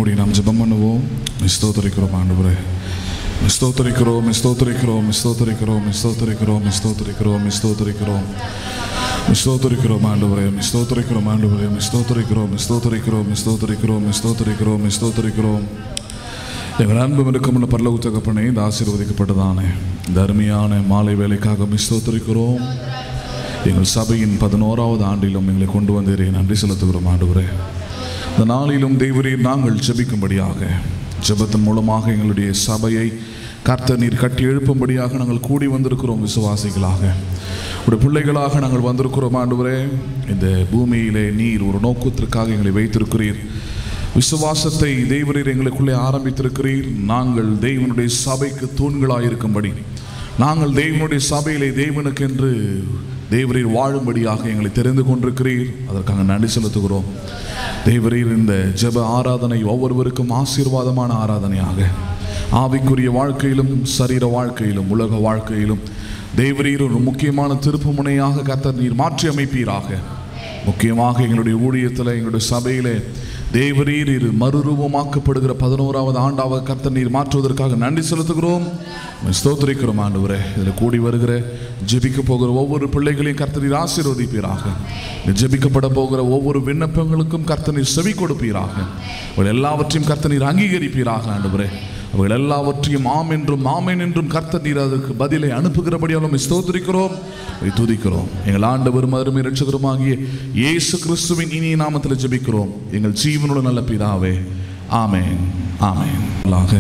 கூடி நாம் ஜெபம் பண்ணுவோம் ஸ்தோத்தரிக்கிறோம் ஆண்டவரே ஸ்தோத்தரிக்கிறோம் ஸ்தோத்தரிக்கிறோம் ஸ்தோத்தரிக்கிறோம் ஸ்தோத்தரிக்கிறோம் ஸ்தோத்தரிக்கிறோம் ஸ்தோத்தரிக்கிறோம் ஸ்தோத்தரிக்கிறோம் ஆண்டவரே ஸ்தோத்தரிக்கிறோம் ஆண்டவரே ஸ்தோத்தரிக்கிறோம் ஸ்தோத்தரிக்கிறோம் ஸ்தோத்தரிக்கிறோம் ஸ்தோத்தரிக்கிறோம் ஸ்தோத்தரிக்கிறோம் எங்கள் அன்பும் இருக்கும்ல பரலோக தகப்பனே இந்த ஆசீர்வதிக்கப்பட்டதானே இந்த அருமையான மாலை வேலைக்காக ஸ்தோத்தரிக்கிறோம் எங்கள் சபையின் பதினோராவது ஆண்டிலும் எங்களை கொண்டு வந்தீரே நன்றி செலுத்துகிறோம் ஆண்டவரே இந்த நாளிலும் தேவரீர் நாங்கள் ஜெபிக்கும்படியாக ஜெபத்தின் மூலமாக எங்களுடைய சபையை கர்த்தர் நீர் கட்டி எழுப்பும்படியாக நாங்கள் கூடி வந்திருக்கிறோம் விசுவாசிகளாக உடைய பிள்ளைகளாக நாங்கள் வந்திருக்கிறோம் ஆண்டவரே இந்த பூமியிலே நீர் ஒரு நோக்கத்திற்காக எங்களை வைத்திருக்கிறீர் விசுவாசத்தை தேவரீர் எங்களுக்குள்ளே ஆரம்பித்திருக்கிறீர் நாங்கள் தேவனுடைய சபைக்கு தூண்களாக இருக்கும்படி நாங்கள் தேவனுடைய சபையிலே தேவனுக்கென்று தேவரீர் வாழும்படியாக எங்களை தெரிந்து கொண்டிருக்கிறீர் அதற்காக நன்றி செலுத்துகிறோம் தேவரீர் இந்த ஜெப ஆராதனை ஒவ்வொருவருக்கும் ஆசீர்வாதமான ஆராதனையாக ஆவிக்குரிய வாழ்க்கையிலும் சரீர வாழ்க்கையிலும் உலக வாழ்க்கையிலும் தேவரீர் ஒரு முக்கியமான திருப்பு முனையாக கர்த்தர் நீர் மாற்றி அமைப்பீராக முக்கியமாக எங்களுடைய ஊழியத்தில் எங்களுடைய சபையிலே தேவரீர் இரு மறுரூபமாக்கப்படுகிற பதினோராவது ஆண்டாவது கர்த்தர் நீர் மாற்றுவதற்காக நன்றி செலுத்துகிறோம் உம்மை ஸ்தோத்திரிக்கிறோம் ஆண்டவரே இதில் கூடி வருகிற ஜெபிக்க போகிற ஒவ்வொரு பிள்ளைகளையும் கர்த்தர் நீர் ஆசீர்வதிப்பீராக இந்த ஜெபிக்கப்பட போகிற ஒவ்வொரு விண்ணப்பங்களுக்கும் கர்த்தர் நீர் செவி கொடுப்பீராக அவள் எல்லாவற்றையும் கர்த்தர் நீர் அங்கீகரிப்பீராக ஆண்டவரே அவர்கள் எல்லாவற்றையும் ஆம் என்றும் ஆமேன் என்றும் கர்த்தர் நீர் அதற்கு பதிலை அனுப்புகிறபடியால் உம்மை ஸ்தோத்திரிக்கிறோம் உம்மை துதிக்கிறோம் எங்கள் ஆண்டவரும் அருமை ரட்சகருமாகிய இயேசு கிறிஸ்துவின் இனிய நாமத்தில் ஜெபிக்கிறோம் எங்கள் ஜீவனுள்ள நல்ல பிதாவே ஆமேன் ஆமேன் ஆக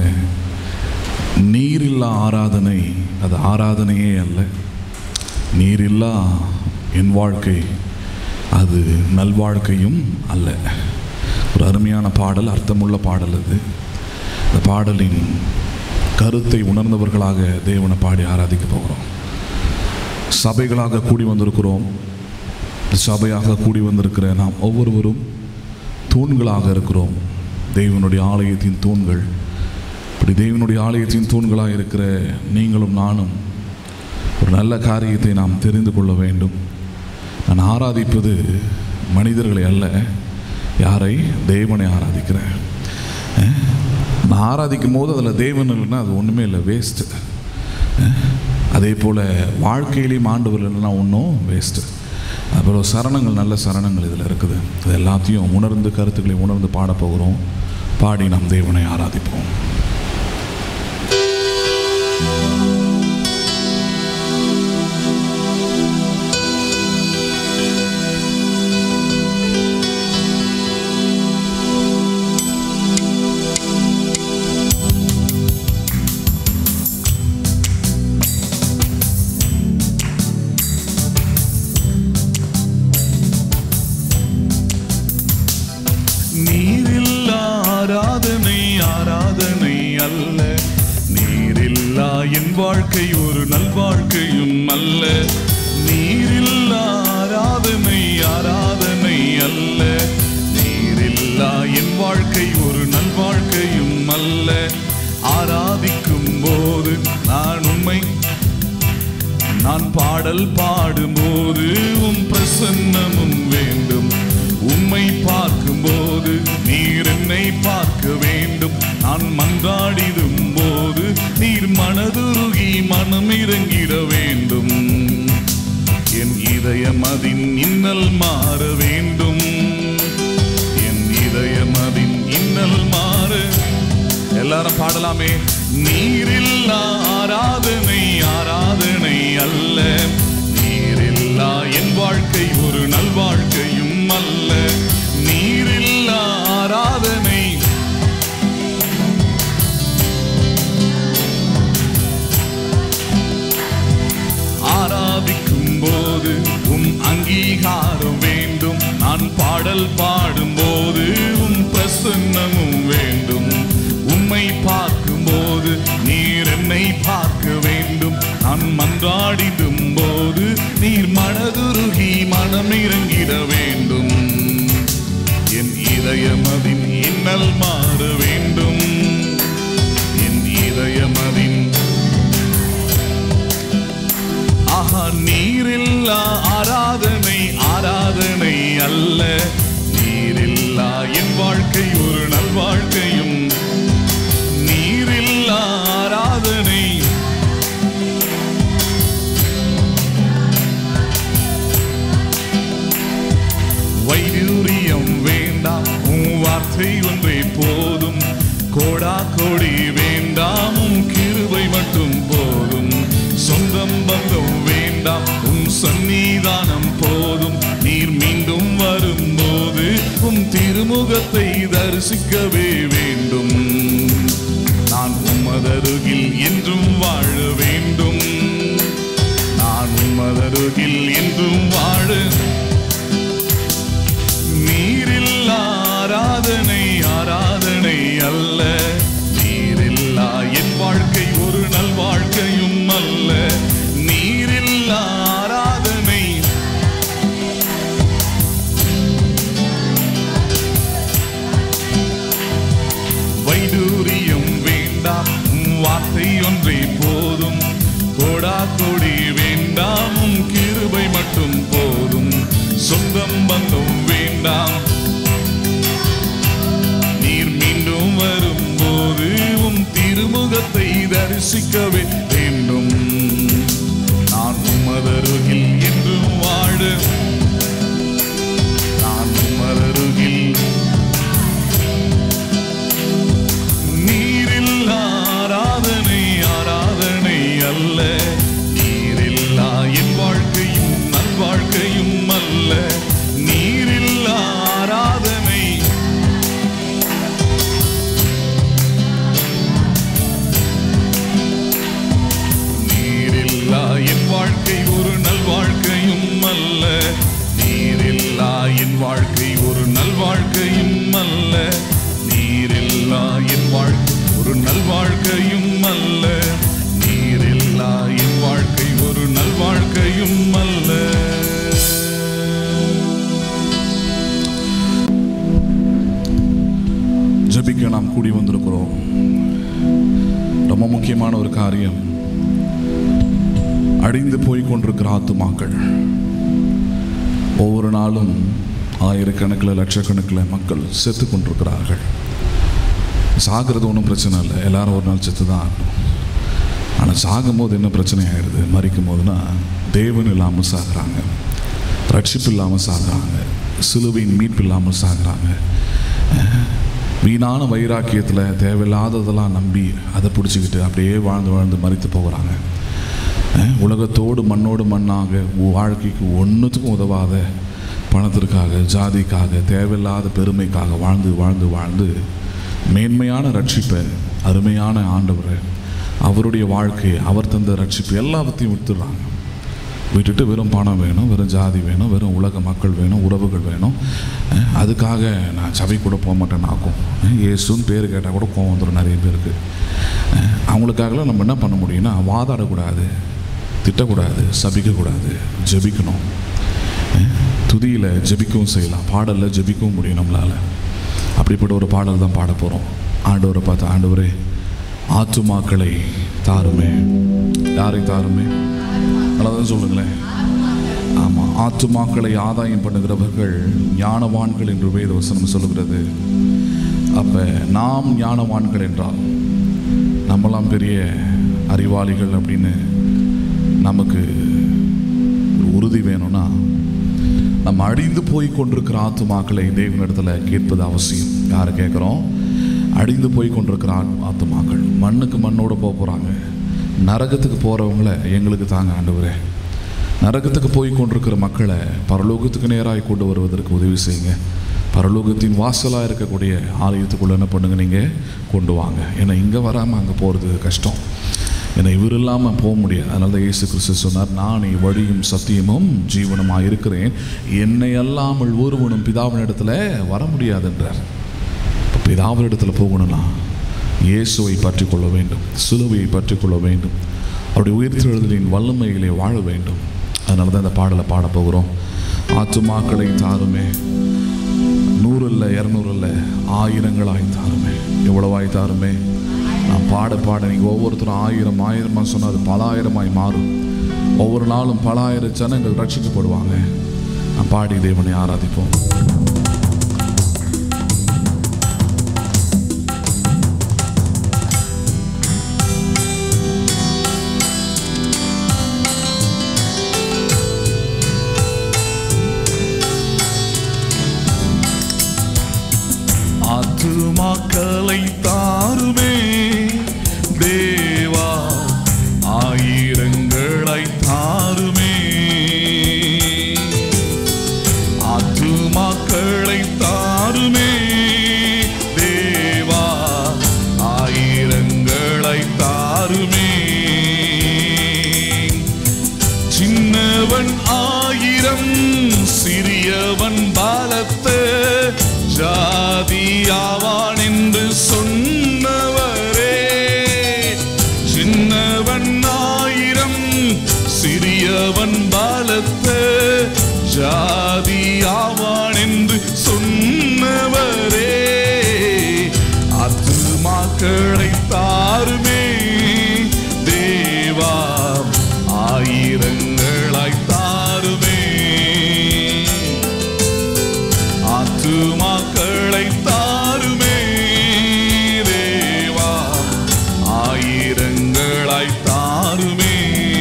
நீரில்லா ஆராதனை அது ஆராதனையே அல்ல நீரில்லா என் வாழ்க்கை அது நல்வாழ்க்கையும் அல்ல ஒரு அருமையான பாடல் அர்த்தமுள்ள பாடல் அது இந்த பாடலின் கருத்தை உணர்ந்தவர்களாக தேவனை பாடி ஆராதிக்க போகிறோம் சபைகளாக கூடி வந்திருக்கிறோம் சபையாக கூடி வந்திருக்கிற நாம் ஒவ்வொருவரும் தூண்களாக இருக்கிறோம் தேவனுடைய ஆலயத்தின் தூண்கள் இப்படி தேவனுடைய ஆலயத்தின் தூண்களாக இருக்கிற நீங்களும் நானும் ஒரு நல்ல காரியத்தை நாம் தெரிந்து கொள்ள வேண்டும் நான் ஆராதிப்பது மனிதர்களை அல்ல யாரை தேவனை ஆராதிக்கிறேன் அஹ், நான் ஆராதிக்கும் போது அதில் தேவன் இல்லைன்னா அது ஒன்றுமே இல்லை வேஸ்ட்டு அதே போல் வாழ்க்கையிலையும் ஆண்டவர் இல்லைன்னா ஒன்றும் வேஸ்ட்டு அப்புறம் சரணங்கள் நல்ல சரணங்கள் இதில் இருக்குது இது எல்லாத்தையும் உணர்ந்து கருத்துக்களை உணர்ந்து பாடப் போகிறோம் பாடி நாம் தேவனை ஆராதிப்போம் நீரில்லா ஆராதனை ஆராதனை அல்ல நீரில்லா என் வாழ்க்கை ஒரு நல்வாழ்க்கையும் அல்ல நீரில்லா ஆராதனை ஆராதனை அல்ல நீரில்லா என் வாழ்க்கை ஒரு நல்வாழ்க்கையும் அல்ல ஆராதிக்கும் போது நான் உண்மை நான் பாடல் பாடும்போது உம் பிரசன்னமும் வேண்டும் உம்மை பார்க்கும்போது நீர் என்னை பார்க்க வேண்டும் நான் மன்றாடிடும் போது நீர் மனதுருகி மனம் இறங்கிட வேண்டும் என் இதயம் அதின் இன்னல் மாற வேண்டும் என் இதயம் அதின் இன்னல் மாற எல்லாரும் பாடலாமே நீரில்லா ஆராதனை ஆராதனை அல்ல நீரில்லா என் வாழ்க்கை ஒரு நல்வாழ்க்கையும் அல்ல நீரில்லா ஆராதனை ஆராதிக்கும் போது உம் அங்கீகாரம் வேண்டும் நான் பாடல் பாடும்போது உம் பிரசன்னமும் வேண்டும் உம்மை பார்க்கும்போது நீர் என்னை பார்க்க வேண்டும் நான் மன்றாடிடும் போது நீர் மனதுருகி மனம் இறங்கிட வேண்டும் என் இதயம் அதின் இன்னல் மாற வேண்டும் என் இதயம் அதின் ஆஹா நீரில்லா ஆராதனை ஆராதனை அல்ல நீரில்லா என் வாழ்க்கை ஒரு நல்வாழ்க்கையும் தரிசிக்கவே வேண்டும் நான் உமதருகில் என்றும் வாழ வேண்டும் நான் உமதருகில் என்றும் வாழ நீரில்லா ஆராதனை ஆராதனை அல்ல நீரில்லா என் வாழ்க்கை ஒரு நல் வாழ்க்கையும் அல்ல நீரில்லா ஆராதனை வைடூரியம் வேண்டாம் உம் வார்த்தை ஒன்றே போதும் கோடா கொடி வேண்டாம் உம் கிருபை மட்டும் போதும் சொந்தம் பந்தம் வேண்டாம் நீர் மீண்டும் வரும்போது உம் திருமுகத்தை தரிசிக்கவே வேண்டும் நான் உமதருகில் என்றும் வாழ நான் உமதருகில் நீரில்லா ஆராதனை ஆராதனை அல்ல நீரில்லா என் வாழ்க்கையும் நல்வாழ்க்கையும் அல்ல நீரில்லா ஆராதனை நீரில்லா என் வாழ்க்கை ஒரு நல்வாழ்க்கையும் அல்ல நீரில்லா என் வாழ்க்கை ஒரு நல்வாழ்க்கையும் அல்ல நீரில்லா என் வாழ்க்கை ஒரு நல்வாழ்க்கையும் அல்ல நீரில்லா என் வாழ்க்கை ஒரு நல்வாழ்க்கையும் அல்ல ஜெபிக்க நாம் கூடி வந்திருக்கிறோம் ரொம்ப முக்கியமான ஒரு காரியம் அழிந்து போய் கொண்டிருக்கிற ஆத்துமாக்கள் ஒவ்வொரு நாளும் ஆயிரக்கணக்கில் லட்சக்கணக்கில் மக்கள் செத்து கொண்டிருக்கிறார்கள் சாகிறது ஒன்றும் பிரச்சனை இல்லை எல்லாரும் ஒரு நாள் செத்து தான் ஆனால் சாகும்போது என்ன பிரச்சனை ஆயிடுது மறிக்கும் போதுனா தேவன் இல்லாமல் சாகுறாங்க ரட்சிப்பு இல்லாமல் சாகுறாங்க சிலுவையின் மீட்பு இல்லாமல் சாகுறாங்க அஹ், வீணான வைராக்கியத்தில் தேவையில்லாததெல்லாம் நம்பி அதை பிடிச்சிக்கிட்டு அப்படியே வாழ்ந்து வாழ்ந்து மறித்து போகிறாங்க அஹ், உலகத்தோடு மண்ணோடு மண்ணாக வாழ்க்கைக்கு ஒன்றுத்துக்கும் உதவாத பணத்திற்காக ஜாதிக்காக தேவையில்லாத பெருமைக்காக வாழ்ந்து வாழ்ந்து வாழ்ந்து மேன்மையான ரட்சிப்பை அருமையான ஆண்டவரை அவருடைய வாழ்க்கையை அவர் தந்த ரட்சிப்பு எல்லாத்தையும் விட்டுடுறாங்க விட்டுட்டு வெறும் பணம் வேணும் வெறும் ஜாதி வேணும் வெறும் உலக மக்கள் வேணும் உறவுகள் வேணும் அஹ், அதுக்காக நான் சபை கூட போக மாட்டேன் ஆக்கும் இயேசுன்னு பேர் கேட்டால் கூட கோவம் வந்துடும் நிறைய பேருக்கு அஹ், அவங்களுக்காகலாம் நம்ம என்ன பண்ண முடியும்னா வாதாடக்கூடாது திட்டக்கூடாது சபிக்கக்கூடாது ஜெபிக்கணும் அஹ், துதியில் ஜெபிக்கவும் செய்யலாம் பாடலில் ஜெபிக்கவும் முடியும் நம்மளால் அப்படிப்பட்ட ஒரு பாடல் தான் பாட போகிறோம் ஆண்டவரை பார்த்து ஆண்டவரே ஆத்துமாக்களை தாருமே யாரை தாருமே நல்லா தான் சொல்லுங்களேன் ஆமாம் ஆத்துமாக்களை ஆதாயம் பண்ணுகிறவர்கள் ஞானவான்கள் என்று வேத வசனம் சொல்லுகிறது அப்போ நாம் ஞானவான்கள் என்றால் நம்மலாம் பெரிய அறிவாளிகள் அப்படின்னு நமக்கு ஒரு உறுதி வேணும்னா நம்ம அழிந்து போய் கொண்டிருக்கிற ஆத்துமாக்களை தேவனிடத்துல கேட்பது அவசியம் யாரை கேட்குறோம் அழிந்து போய் கொண்டிருக்கிற ஆத்- ஆத்துமாக்கள் மண்ணுக்கு மண்ணோட போக போகிறாங்க நரகத்துக்கு போகிறவங்கள எங்களுக்கு தாங்க ஆண்டவரே நரகத்துக்கு போய் கொண்டிருக்கிற மக்களை பரலோகத்துக்கு நேராக கொண்டு வருவதற்கு உதவி செய்யுங்க பரலோகத்தின் வாசலாக இருக்கக்கூடிய ஆலயத்துக்குள்ளே என்ன பண்ணுங்க நீங்கள் கொண்டு வாங்க ஏன்னா இங்கே வராமல் அங்கே போகிறது கஷ்டம் ஏன்னா இவர் இல்லாமல் போக முடியாது அதனால தான் இயேசு கிறிஸ்து சொன்னார் நானே வழியும் சத்தியமும் ஜீவனமாக இருக்கிறேன் என்னை அல்லாமல் ஒருவனும் பிதாவினிடத்தில் வர முடியாதுன்றார் இப்போ பிதாவினிடத்தில் போகணும்னா இயேசுவை பற்றி கொள்ள வேண்டும் சிலுவையை பற்றி கொள்ள வேண்டும் அவருடைய உயிர்த்தெழுதலின் வல்லமைகளை வாழ வேண்டும் அதனால தான் இந்த பாடலை பாட போகிறோம் ஆத்துமாக்களை தாருமே நூறு இல்லை இரநூறு இல்லை ஆயிரங்களாய் தாருமே எவ்வளவாய் தாருமே நான் பாட பாட நீங்கள் ஒவ்வொருத்தரும் ஆயிரம் ஆயிரமாக சொன்னால் அது பல ஆயிரமாய் மாறும் ஒவ்வொரு நாளும் பல ஆயிரம் ஜனங்கள் ரட்சிக்கப்படுவாங்க நான் பாடி தேவனை ஆராதிப்போம் ஆத்துமாக்களை தாருமே தேவா ஆயிரங்களை தாருமே ஆத்துமாக்களை தாருமே ஜாதியாவான் என்று சொன்னவரே ஆத்துமாக்களை தாருமே தேவா ஆயிரங்களாய் தாருமே ஆத்துமாக்களை தாருமே தேவா ஆயிரங்களாய் தாருமே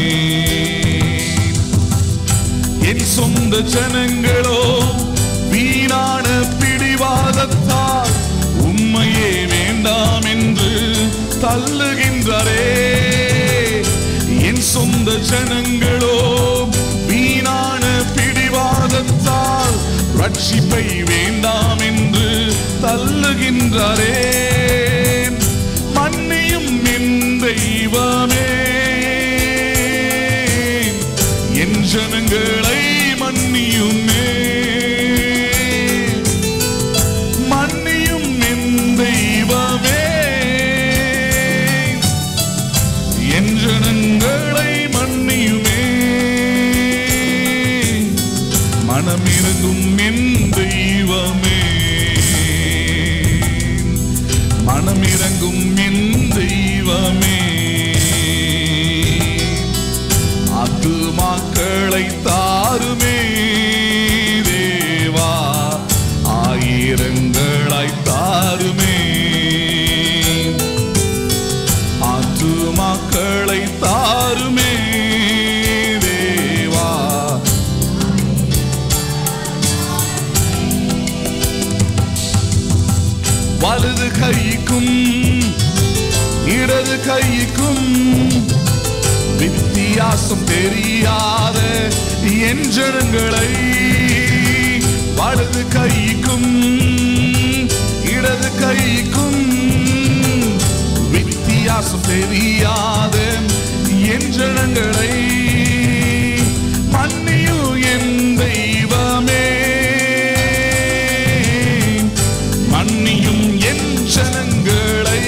என் சொந்த ஜனங்களோ வீணான பிடிவாதத்தால் உண்மையே வேண்டாம் என்று தள்ளுகின்றாரே என் சொந்த ஜனங்களோ வீணான பிடிவாதத்தால் ரட்சிப்பை வேண்டாம் என்று தள்ளுகின்றாரே மன்னியும் என் தெய்வமே என் ஜனங்களை மன்னியுமே மன்னியும் என் தெய்வமே என் ஜனங்களை மன்னியுமே மனமிருங்கும் என் தெய்வமே மனமிறங்கும் என் தெய்வமே ஆத்துமாக்களை தாருமே தேவா ஆயிரங்களாய் தாருமே ஆத்துமாக்களை தாருமே தேவா வலது கைக்கும் இடது கைக்கும் வித்தியாசம் தெரியாத என் ஜனங்களை வலது கைக்கும் இடது கைக்கும் வித்தியாசம் தெரியாத என் ஜனங்களை மன்னியும் என் தெய்வமே மன்னியும் என் ஜனங்களை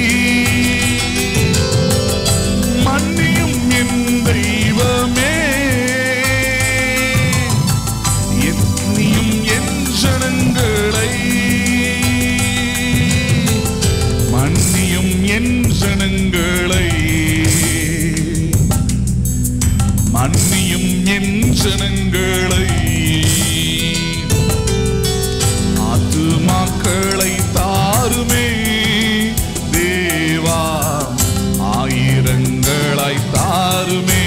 மன்னியும் என் தெய்வமே எண்ணியும் என் ஜனங்களை மன்னியும் என் ஜனங்களை மன்னியும் என் ஜனங்களை ஆத்துமாக்களை தாருமே தேவா ஆயிரங்களாய் தாருமே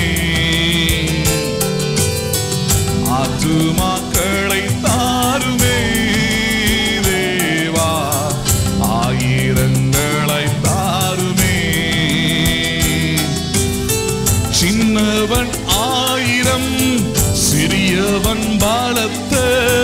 ஆத்துமாக்களை தாருமே தேவா ஆயிரங்களாய் தாருமே சின்னவன் ஆயிரம் சிறியவன் பாலத்த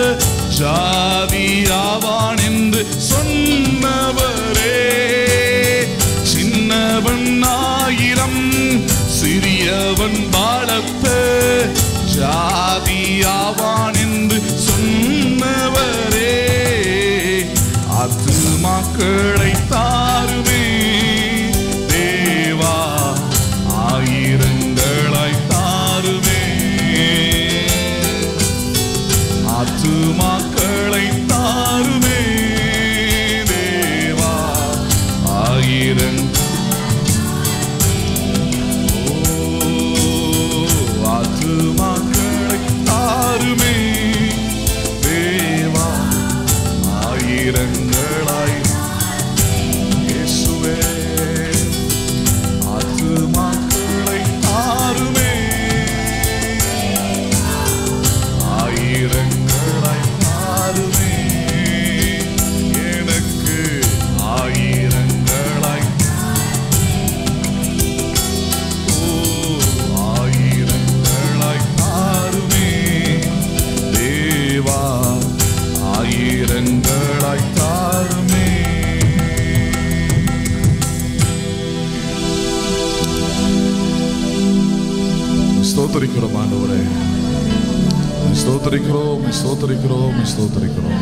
ஜாதியாவான் என்று சொன்னவரே சின்னவன் ஆயிரம் சிறியவன் பாலத்த ஜாதியாவான் என்று சொன்னவரே ஆத்துமாக்களை தாருமே தேவா ஆயிரங்களாய் தாருமே ஆத்துமாக்களை தாருமே தேவா ஆயிரம் ஆத்துமாக்களை தாருமே தேவா ஆயிரங்களாய் இயேசுவே ஆத்துமாக்களை தாருமே ஆயிரங்களாய் தாருமே எனக்கு ஆயிரங்களாய் ஓ ஆயிரங்களாய் தாருமே தேவா ஆயிரங்களாய் தாருமே ஸ்தோத்தரிக்கிறோம் ஆண்டவரே ஸ்தோத்தரிக்கிறோம் ஸ்தோத்தரிக்கிறோம் ஸ்தோத்தரிக்கிறோம்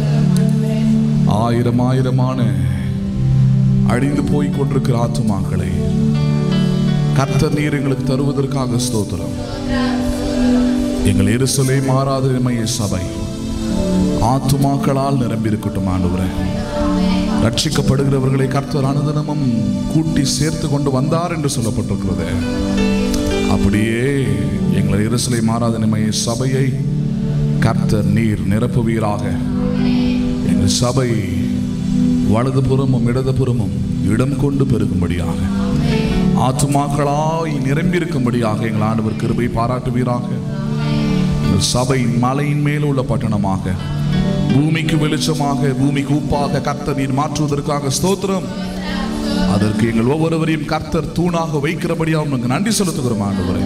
ஆயிரம் ஆயிரமான அழிந்து போய் கொண்டிருக்கிற ஆத்துமாக்களை கர்த்தர் நீர் எங்களுக்கு தருவதற்காக ஸ்தோத்திரம் எங்கள் எருசலே மாறாதிமைய சபை ஆத்துமாக்களால் நிரம்பி இருக்கட்டும் ஆண்டவரே ரட்சிக்கப்படுகிறவர்களை கர்த்தர் அனுதினமும் கூட்டி சேர்த்து கொண்டு வந்தார் என்று சொல்லப்பட்டிருக்கிறது அப்படியே எங்கள் எருசலை மாறாதிமைய சபையை கர்த்தர் நீர் நிரப்புவீராக எங்கள் சபை வலதுபுறமும் இடதுபுறமும் இடம் கொண்டு பெருகும்படியாக ஆத்துமாக்களாய் நிரம்பியிருக்கும்படியாக எங்கள் ஆண்டவர் கிருபை பாராட்டுவீராக எங்கள் சபை மலையின் மேல் உள்ள பட்டணமாக பூமிக்கு வெளிச்சமாக பூமிக்கு உப்பாக கர்த்தர் நீர் மாற்றுவதற்காக ஸ்தோத்திரம் அதற்கு எங்கள் ஒவ்வொருவரையும் கர்த்தர் தூணாக வைக்கிறபடியாக உங்களுக்கு நன்றி செலுத்துகிறோம் ஆண்டவரே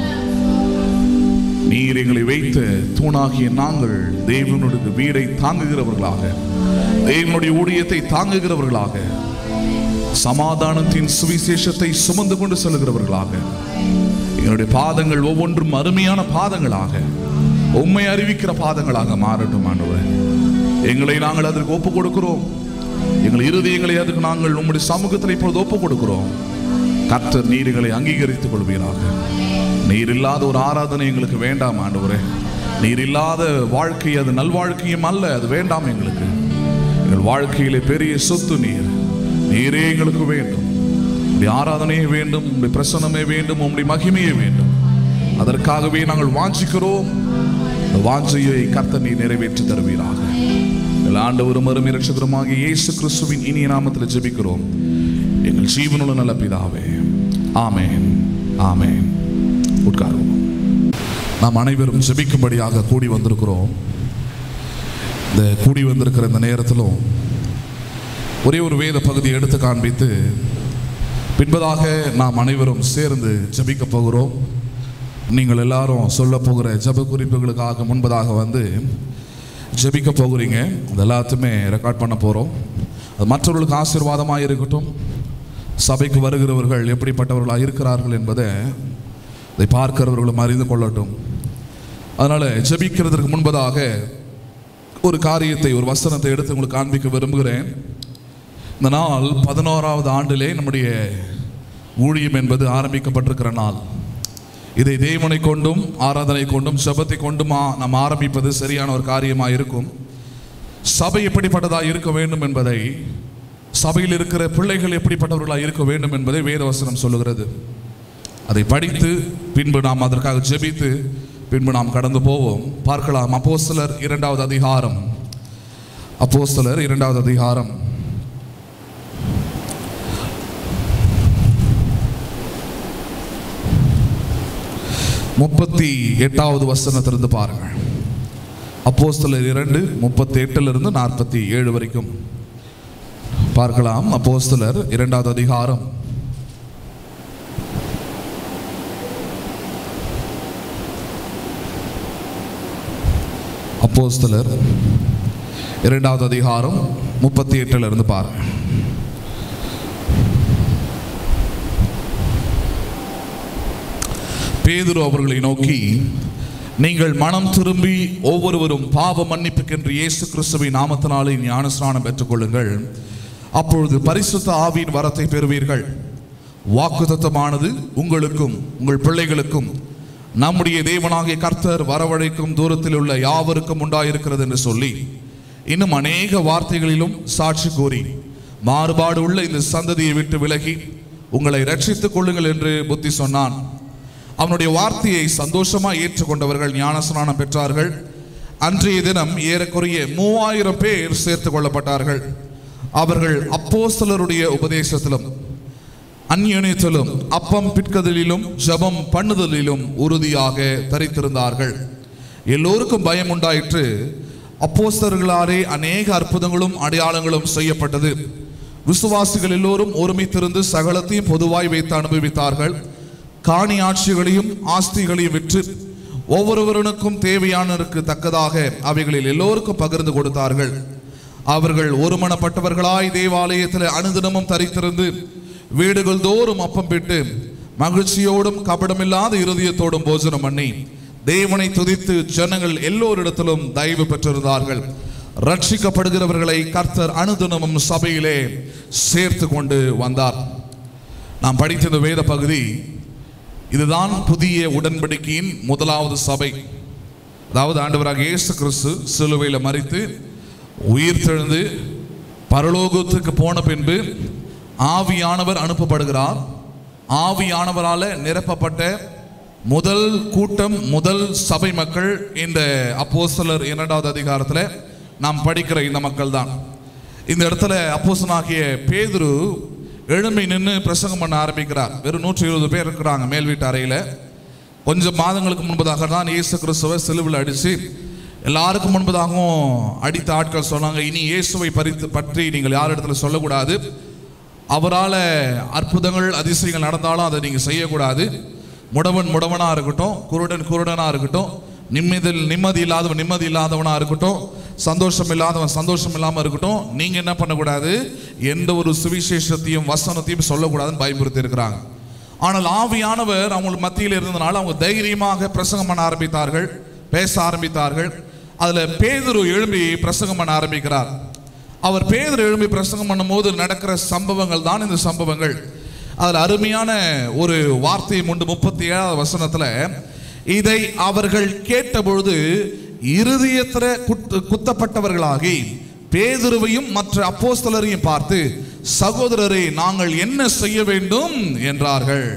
நீர் எங்களை வைத்த தூணாகிய நாங்கள் தேவனுடைய வீடை தாங்குகிறவர்களாக தேவனுடைய ஊழியத்தை தாங்குகிறவர்களாக சமாதானத்தின் சுவிசேஷத்தை சுமந்து கொண்டு செல்கிறவர்களாக எங்களுடைய பாதங்கள் ஒவ்வொன்றும் அருமையான பாதங்களாக உண்மை அறிவிக்கிற பாதங்களாக மாறட்டும் ஆண்டவரே எங்களை நாங்கள் அதற்கு ஒப்பு கொடுக்கிறோம் எங்கள் இருதயங்களை அதுக்கு நாங்கள் உம்முடைய சமூகத்தில் இப்பொழுது ஒப்பு கொடுக்கிறோம் கர்த்தர் நீர் எங்களை அங்கீகரித்துக் கொள்வீராக நீர் இல்லாத ஒரு ஆராதனை எங்களுக்கு வேண்டாம் ஆண்டவரே நீர் இல்லாத வாழ்க்கை அது நல்வாழ்க்கையும் அல்ல அது வேண்டாம் எங்களுக்கு எங்கள் வாழ்க்கையிலே பெரிய சொத்து நீர் நீரே எங்களுக்கு வேண்டும் உடைய ஆராதனையே வேண்டும் உடைய பிரசனமே வேண்டும் உம்முடைய மகிமையே வேண்டும் அதற்காகவே நாங்கள் வாஞ்சிக்கிறோம் அந்த வாஞ்சையை கர்த்தர் நீர் நிறைவேற்றி தருவீராக எங்கள் ஆண்டவரும் அருமை ரட்சகருமாகிய இயேசு கிறிஸ்துவின் இனிய நாமத்தில் ஜெபிக்கிறோம் எங்கள் ஜீவனுள்ள நல்ல பிதாவே ஆமென் ஆமென் உட்காருவோம் நாம் அனைவரும் ஜெபிக்கும்படியாக கூடி வந்திருக்கிறோம் இந்த கூடி வந்திருக்கிற இந்த நேரத்திலும் ஒரே ஒரு வேத பகுதியை எடுத்து காண்பித்து பின்பதாக நாம் அனைவரும் சேர்ந்து ஜெபிக்க போகிறோம் நீங்கள் எல்லாரும் சொல்ல போகிற ஜெப குறிப்புகளுக்காக முன்பதாக வந்து ஜெபிக்க போகிறீங்க அது எல்லாத்தையுமே ரெக்கார்ட் பண்ண போகிறோம் அது மற்றவர்களுக்கு ஆசீர்வாதமாக இருக்கட்டும் சபைக்கு வருகிறவர்கள் எப்படிப்பட்டவர்களாக இருக்கிறார்கள் என்பதை இதை பார்க்கிறவர்களும் அறிந்து கொள்ளட்டும் அதனால் ஜெபிக்கிறதுக்கு முன்பதாக ஒரு காரியத்தை ஒரு வசனத்தை எடுத்து உங்களுக்கு காண்பிக்க விரும்புகிறேன் இந்த நாள் பதினோராவது ஆண்டிலே நம்முடைய ஊழியம் என்பது ஆரம்பிக்கப்பட்டிருக்கிற நாள் இதை தேவனை கொண்டும் ஆராதனை கொண்டும் ஜெபத்தை கொண்டுமா நாம் ஆரம்பிப்பது சரியான ஒரு காரியமாக இருக்கும் சபை எப்படிப்பட்டதாக இருக்க வேண்டும் என்பதை சபையில் இருக்கிற பிள்ளைகள் எப்படிப்பட்டவர்களாக இருக்க வேண்டும் என்பதை வேதவசனம் சொல்லுகிறது அதை படித்து பின்பு நாம் அதற்காக ஜெபித்து பின்பு நாம் கடந்து போவோம் பார்க்கலாம் அப்போஸ்தலர் இரண்டாவது அதிகாரம் அப்போஸ்தலர் இரண்டாவது அதிகாரம் முப்பத்தி எட்டாவது வசனத்திலிருந்து பாருங்கள் அப்போஸ்தலர் இரண்டு முப்பத்தி எட்டிலிருந்து நாற்பத்தி ஏழு வரைக்கும் பார்க்கலாம் அப்போஸ்தலர் இரண்டாவது அதிகாரம் அப்போஸ்தலர் இரண்டாவது அதிகாரம் முப்பத்தி எட்டுல இருந்து பாருங்க பேதுரு அவர்களை நோக்கி நீங்கள் மனம் திரும்பி ஒவ்வொருவரும் பாவ மன்னிப்புக்கென்று இயேசு கிறிஸ்துவின் நாமத்தினாலே ஞானஸ்நானம் பெற்றுக்கொள்ளுங்கள் அப்பொழுது பரிசுத்த ஆவியின் வரத்தை பெறுவீர்கள் வாக்குத்தத்தமானது உங்களுக்கும் உங்கள் பிள்ளைகளுக்கும் நம்முடைய தேவனாகிய கர்த்தர் வரவழைக்கும் தூரத்தில் உள்ள யாவருக்கும் உண்டாயிருக்கிறது என்று சொல்லி இன்னும் அநேக வார்த்தைகளிலும் சாட்சி கூறி மாறுபாடு உள்ள இந்த சந்ததியை விட்டு விலகி உங்களை ரட்சித்துக் கொள்ளுங்கள் என்று புத்தி சொன்னான் அவனுடைய வார்த்தையை சந்தோஷமாய் ஏற்றுக்கொண்டவர்கள் ஞானஸ்நானம் பெற்றார்கள் அன்றைய தினம் ஏறக்குறைய மூவாயிரம் பேர் சேர்த்து கொள்ளப்பட்டார்கள் அவர்கள் அப்போஸ்தலருடைய உபதேசத்திலும் அந்நியத்திலும் அப்பம் பிற்கதலிலும் ஜெபம் பண்ணுதலிலும் உறுதியாக தரித்திருந்தார்கள் எல்லோருக்கும் பயம் உண்டாயிற்று அப்போஸ்தலர்களாலே அநேக அற்புதங்களும் அடையாளங்களும் செய்யப்பட்டது விசுவாசிகள் எல்லோரும் ஒருமித்திருந்து சகலத்தையும் பொதுவாய் வைத்து அனுபவித்தார்கள் காணி ஆட்சிகளையும் ஆஸ்திகளையும் விற்று ஒவ்வொருவருனுக்கும் தேவையானதற்கு தக்கதாக அவைகளில் எல்லோருக்கும் பகிர்ந்து கொடுத்தார்கள் அவர்கள் ஒருமனப்பட்டவர்களாய் தேவாலயத்தில் அனுதினமும் தரித்திருந்து வீடுகள் தோறும் அப்பம் பிட்டு மகிழ்ச்சியோடும் கபடமில்லாத இருதயத்தோடும் போஜனம் பண்ணி தேவனை துதித்து ஜனங்கள் எல்லோரிடத்திலும் தயவு பெற்றிருந்தார்கள் ரட்சிக்கப்படுகிறவர்களை கர்த்தர் அனுதினமும் சபையிலே சேர்த்து கொண்டு வந்தார் நாம் படித்த இந்த வேத பகுதி இதுதான் புதிய உடன்படிக்கையின் முதலாவது சபை அதாவது ஆண்டவராக இயேசு கிறிஸ்து சிலுவையில் மறித்து உயிர் தெழுந்து பரலோகத்துக்கு போன பின்பு ஆவியானவர் அனுப்பப்படுகிறார் ஆவியானவரால் நிரப்பப்பட்ட முதல் கூட்டம் முதல் சபை மக்கள் இந்த அப்போஸ்தலர் இரண்டாவது அதிகாரத்தில் நாம் படிக்கிற இந்த மக்கள் தான் இந்த இடத்துல அப்போஸ்தலனாகிய பேதுரு எழும்பி நின்று பிரசங்கம் பண்ண ஆரம்பிக்கிறார் வெறும் நூற்றி இருபது பேர் இருக்கிறாங்க மேல் வீட்டு அறையில் கொஞ்சம் மாதங்களுக்கு முன்பதாக தான் இயேசு கிறிஸ்துவை சிலுவில் அடித்து எல்லாருக்கும் முன்பதாகவும் அடித்த ஆட்கள் சொன்னாங்க இனி இயேசுவை பறித்து பற்றி நீங்கள் யார் இடத்துல சொல்லக்கூடாது அவரால் அற்புதங்கள் அதிசயங்கள் நடந்தாலும் அதை நீங்கள் செய்யக்கூடாது முடவன் முடவனாக இருக்கட்டும் குருடன் குருடனாக இருக்கட்டும் நிம்மதியில் நிம்மதி இல்லாதவன் நிம்மதி இல்லாதவனாக இருக்கட்டும் சந்தோஷம் இல்லாதவன் சந்தோஷம் இல்லாமல் இருக்கட்டும் நீங்கள் என்ன பண்ணக்கூடாது எந்த ஒரு சுவிசேஷத்தையும் வசனத்தையும் சொல்லக்கூடாதுன்னு பயமுறுத்தி இருக்கிறாங்க ஆனால் ஆவியானவர் அவங்களுக்கு மத்தியில் இருந்ததுனால அவங்க தைரியமாக பிரசங்கம் பண்ண ஆரம்பித்தார்கள் பேச ஆரம்பித்தார்கள் அதில் பேதுரு எழும்பி பிரசங்கம் பண்ண ஆரம்பிக்கிறார் அவர் பேதுரு எழும்பி பிரசங்கம் பண்ணும்போது நடக்கிற சம்பவங்கள் தான் இந்த சம்பவங்கள் அதில் அருமையான ஒரு வார்த்தை உண்டு முப்பத்தி ஏழாவது வசனத்தில் இதை அவர்கள் கேட்டபொழுது இருதயத்திர குத்து குத்தப்பட்டவர்களாகி பேதுருவையும் மற்ற அப்போஸ்தலரையும் பார்த்து சகோதரரை நாங்கள் என்ன செய்ய வேண்டும் என்றார்கள்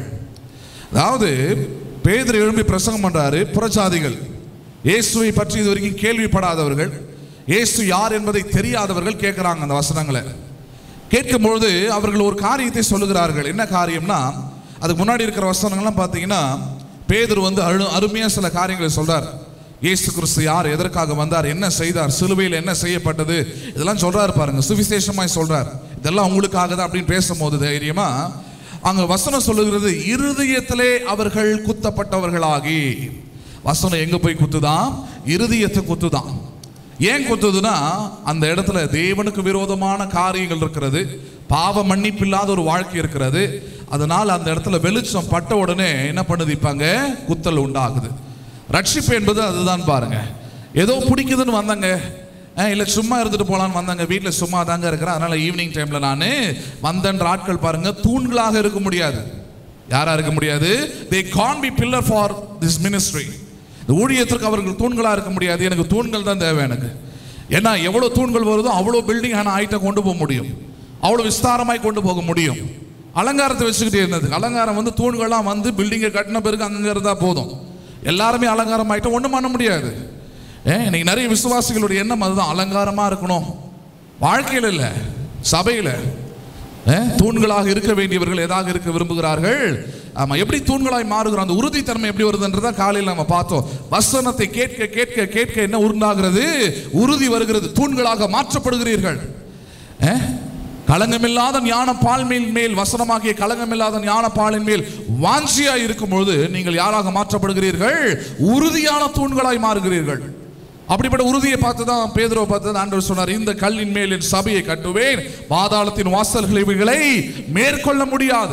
அதாவது பேதுரு எழும்பி பிரசங்கம் பண்றாரு புறஜாதிகள் இயேசுவை பற்றி இது வரைக்கும் கேள்விப்படாதவர்கள் இயேசு யார் என்பதை தெரியாதவர்கள் கேட்குறாங்க அந்த வசனங்களை கேட்கும்பொழுது அவர்கள் ஒரு காரியத்தை சொல்லுகிறார்கள் என்ன காரியம்னா அதுக்கு முன்னாடி இருக்கிற வசனங்கள்லாம் பார்த்தீங்கன்னா பேதுரு வந்து அழு அருமையாக சில காரியங்களை சொல்றார் இயேசு கிறிஸ்து யார் எதற்காக வந்தார் என்ன செய்தார் சிலுவையில் என்ன செய்யப்பட்டது இதெல்லாம் சொல்றாரு பாருங்க சுவிசேஷமாய் சொல்றார் இதெல்லாம் உங்களுக்காக தான் அப்படின்னு பேசும்போது தைரியமா அங்க வசனம் சொல்லுகிறது இருதயத்திலே அவர்கள் குத்தப்பட்டவர்களாகி வசனம் எங்க போய் குத்துதான் இருதயத்தை குத்துதான் ஏன் குத்துதுன்னா அந்த இடத்துல தேவனுக்கு விரோதமான காரியங்கள் இருக்கிறது பாவ மன்னிப்பு இல்லாத ஒரு வாழ்க்கை இருக்கிறது அதனால் அந்த இடத்துல வெளிச்சம் பட்ட உடனே என்ன பண்ணுது இப்பாங்க குத்தல் உண்டாகுது ரட்சிப்பு என்பது அதுதான் பாருங்க ஏதோ பிடிக்குதுன்னு வந்தாங்க இல்லை சும்மா இருந்துட்டு போகலான்னு வந்தாங்க வீட்டில் சும்மா தாங்க இருக்கிறேன் அதனால ஈவினிங் டைமில் நான் வந்தன்ற ஆட்கள் பாருங்க தூண்களாக இருக்க முடியாது யாரா இருக்க முடியாது they can be pillar for this ministry இந்த ஊழியத்திற்கு அவர்கள் தூண்களாக இருக்க முடியாது எனக்கு தூண்கள் தான் தேவை எனக்கு ஏன்னா எவ்வளோ தூண்கள் வருதோ அவ்வளோ பில்டிங் ஆன ஆயிட்ட கொண்டு போக முடியும் அவ்வளோ விஸ்தாரமாய் கொண்டு போக முடியும் அலங்காரத்தை வச்சுக்கிட்டே இருந்தது அலங்காரம் வந்து தூண்கள்லாம் வந்து பில்டிங்கை கட்டின பிறகு அங்கங்க இருந்தால் போதும் எல்லாருமே அலங்காரம் ஆயிட்டா ஒன்றும் பண்ண முடியாது ஏன் இன்னைக்கு நிறைய விசுவாசிகளுடைய எண்ணம் அதுதான் அலங்காரமாக இருக்கணும் வாழ்க்கையில் இல்லை சபையில் அஹ், தூண்களாக இருக்க வேண்டியவர்கள் எதாக இருக்க விரும்புகிறார்கள் ஆமா எப்படி தூண்களாய் மாறுகிறோம் அந்த உறுதித்தன்மை எப்படி வருதுன்றதா காலையில் நம்ம பார்த்தோம் வசனத்தை கேட்க கேட்க கேட்க என்ன உருண்டாகிறது உறுதி வருகிறது தூண்களாக மாற்றப்படுகிறீர்கள் அஹ், களங்கமில்லாத ஞான பால்மேல் மேல் வசனமாகிய களங்கமில்லாத ஞான பாலின் மேல் வாஞ்சியா இருக்கும் பொழுது நீங்கள் யாராக மாற்றப்படுகிறீர்கள் உறுதியான தூண்களாய் மாறுகிறீர்கள் அப்படிப்பட்ட உறுதியை பார்த்து தான் பேதுருவை பார்த்து தான் ஆண்டவர் சொன்னார் இந்த கல்லின் மேல் என் சபையை கட்டுவேன் பாதாளத்தின் வாசல்கள் இவைகளை மேற்கொள்ள முடியாது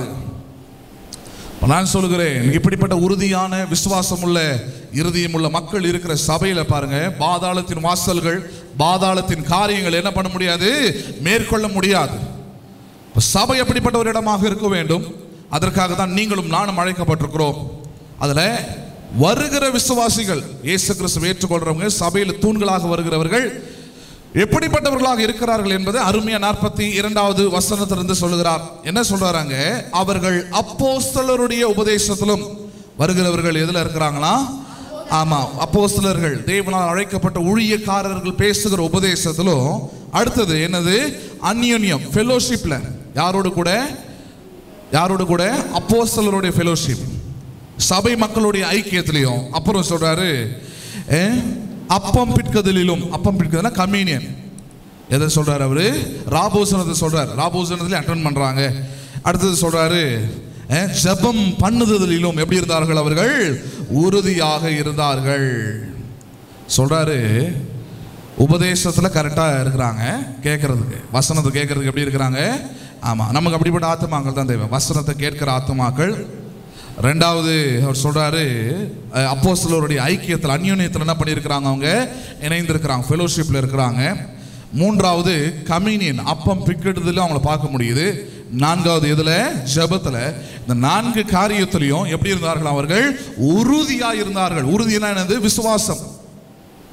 இப்ப நான் சொல்லுகிறேன் இப்படிப்பட்ட உறுதியான விசுவாசம் உள்ள இருதயம் உள்ள மக்கள் இருக்கிற சபையில பாருங்க பாதாளத்தின் வாசல்கள் பாதாளத்தின் காரியங்கள் என்ன பண்ண முடியாது மேற்கொள்ள முடியாது இப்ப சபை அப்படிப்பட்ட ஒரு இடமாக இருக்க வேண்டும் அதற்காக தான் நீங்களும் நானும் அழைக்கப்பட்டிருக்கிறோம் அதுல வருகிற விசுவாசிகள் இயேசு கிறிஸ்துவை ஏற்றுக்கொள்றவங்க சபையில் தூண்களாக வருகிறவர்கள் எப்படிப்பட்டவர்களாக இருக்கிறார்கள் என்பதை அருமையா நாற்பத்தி இரண்டாவது வசனத்திலிருந்து சொல்லுகிறார் என்ன சொல்றாங்க அவர்கள் அப்போஸ்தலருடைய உபதேசத்திலும் வருகிறவர்கள் எதுல இருக்கிறாங்களா ஆமா அப்போஸ்தலர்கள் தேவனால் அழைக்கப்பட்ட ஊழியக்காரர்கள் பேசுகிற உபதேசத்திலும் அடுத்தது என்னது அந்யோன்யம் ஃபெலோஷிப்ல யாரோடு கூட யாரோடு கூட அப்போஸ்தலருடைய ஃபெலோஷிப் சபை மக்களுடைய ஐக்கியத்திலையும் அப்புறம் சொல்றாரு அஹ், அப்பம் பிற்கதலிலும் அப்பம் பிற்கதல்னா கம்யூனியன் எதை சொல்றாரு அவரு ராபோசனத்தை சொல்றாரு ராபோசனத்துல அட்டன் பண்றாங்க அடுத்தது சொல்றாரு அஹ், ஜெபம் பண்ணுதலிலும் எப்படி இருந்தார்கள் அவர்கள் உறுதியாக இருந்தார்கள் சொல்றாரு உபதேசத்துல கரெக்டா இருக்கிறாங்க கேட்கறதுக்கு வசனத்தை கேட்கறதுக்கு எப்படி இருக்கிறாங்க ஆமா நமக்கு அப்படிப்பட்ட ஆத்மாக்கள் தான் தேவை வசனத்தை கேட்கிற ஆத்மாக்கள் ரெண்டாவது அவர் சொல்றாரு அஹ், அப்போஸ்தலருடைய ஐக்கியத்தில் அந்யோன்யத்தில் என்ன பண்ணியிருக்கிறாங்க அவங்க இணைந்திருக்கிறாங்க ஃபெலோஷிப்பில் இருக்கிறாங்க மூன்றாவது கம்யூனியன் அப்பம் பிக்கிடுதல அவங்கள பார்க்க முடியுது நான்காவது இதுல ஜெபத்துல இந்த நான்கு காரியத்திலையும் எப்படி இருந்தார்கள் அவர்கள் உறுதியா இருந்தார்கள் உறுதினா என்னது விசுவாசம்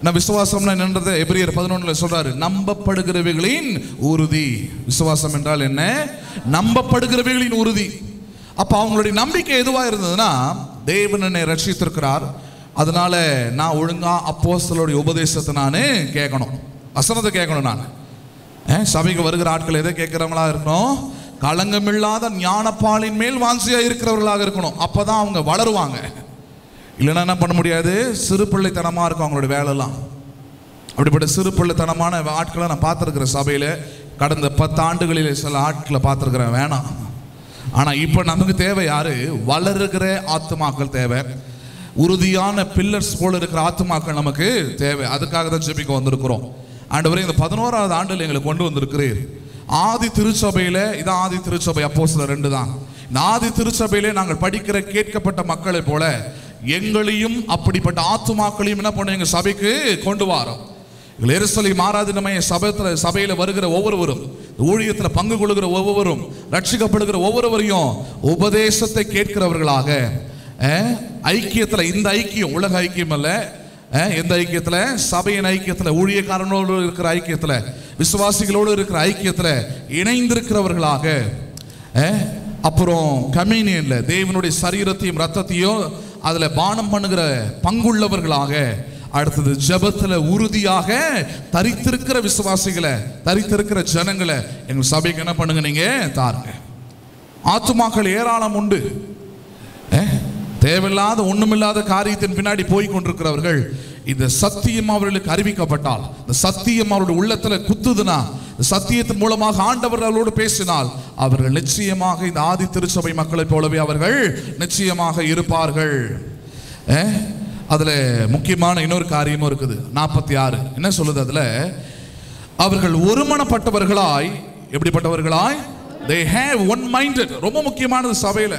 நான் விசுவாசம்னா என்னன்றதை எபிரியர் பதினொன்றுல சொல்றாரு நம்பப்படுகிறவைகளின் உறுதி விசுவாசம் என்றால் என்ன நம்பப்படுகிறவைகளின் உறுதி அப்ப அவங்களுடைய நம்பிக்கை எதுவா இருந்ததுன்னா தேவன் என்னை ரட்சித்திருக்கிறார் அதனால நான் ஒழுங்கா அப்போஸ்தலருடைய உபதேசத்தை நான் கேட்கணும் வசனத்தை கேட்கணும் நான் அஹ், சபைக்கு வருகிற ஆட்கள் எதை கேட்கிறவங்களா இருக்கணும் களங்கமில்லாத ஞானப்பாலின் மேல் வாஞ்சியா இருக்கிறவர்களாக இருக்கணும் அப்பதான் அவங்க வளருவாங்க இல்லைன்னா என்ன பண்ண முடியாது சிறு பிள்ளைத்தனமா இருக்கும் அவங்களுடைய வேலைலாம் அப்படிப்பட்ட சிறு பிள்ளைத்தனமான ஆட்களை நான் பார்த்துருக்கிறேன் சபையில் கடந்த பத்து ஆண்டுகளில் சில ஆட்களை பார்த்துருக்கிறேன் வேணாம் ஆனால் இப்போ நமக்கு தேவை யாரு வளருகிற ஆத்துமாக்கள் தேவை உறுதியான பில்லர்ஸ் போல இருக்கிற ஆத்துமாக்கள் நமக்கு தேவை அதுக்காக தான் ஜெபிக்க வந்திருக்கிறோம் ஆண்டவரே இந்த பதினோராவது ஆண்டில் எங்களை கொண்டு வந்திருக்கிறீர் ஆதி திருச்சபையில இதான் ஆதி திருச்சபை அப்போ சில ரெண்டு தான் இந்த ஆதி திருச்சபையிலே நாங்கள் படிக்கிற கேட்கப்பட்ட மக்களைப் போல எங்களையும் அப்படிப்பட்ட ஆத்துமாக்களையும் என்ன பண்ண எங்க சபைக்கு கொண்டு வாரோம் எங்கள் எருசலேம் ஆராதனமய சபைத்துல சபையில வருகிற ஒவ்வொருவரும் ஊழியத்துல பங்கு கொள்கிற ஒவ்வொருவரும் ரட்சிக்கப்படுகிற ஒவ்வொருவரையும் உபதேசத்தை கேட்கிறவர்களாக அஹ், ஐக்கியத்துல இந்த ஐக்கியம் உலக ஐக்கியம் அல்ல அஹ், எந்த ஐக்கியத்துல சபையின் ஐக்கியத்துல ஊழியக்காரனோடு இருக்கிற ஐக்கியத்துல விசுவாசிகளோடு இருக்கிற ஐக்கியத்துல இணைந்திருக்கிறவர்களாக அஹ், அப்புறம் கம்யூனியன்ல தேவனுடைய சரீரத்தையும் ரத்தத்தையும் அதுல பானம் பண்ணுகிற பங்குள்ளவர்களாக அடுத்தது ஜெபத்துல உறுதியாக தரித்திருக்கிற விசுவாசிகளை தரித்திருக்கிற ஜனங்களை எங்கள் சபைக்கு என்ன பண்ணுங்க நீங்க தாருங்க ஆத்துமாக்கள் ஏராளம் உண்டு அஹ், தேவையில்லாத ஒண்ணுமில்லாத காரியத்தின் பின்னாடி போய் கொண்டிருக்கிறவர்கள் இந்த சத்தியம் அவர்களுக்கு அறிவிக்கப்பட்டால் இந்த சத்தியம் அவருடைய உள்ளத்துல குத்துதுன்னா இந்த சத்தியத்தின் மூலமாக ஆண்டவர் அவர்களோடு பேசினால் அவர்கள் நிச்சயமாக இந்த ஆதி திருச்சபை மக்களைப் போலவே அவர்கள் நிச்சயமாக இருப்பார்கள் அஹ், அதுல முக்கியமான இன்னொரு காரியமும் இருக்குது நாற்பத்தி ஆறு என்ன சொல்லுது அதுல அவர்கள் ஒருமனப்பட்டவர்களாய் எப்படிப்பட்டவர்களாய் they have one minded ரொம்ப முக்கியமானது சபையில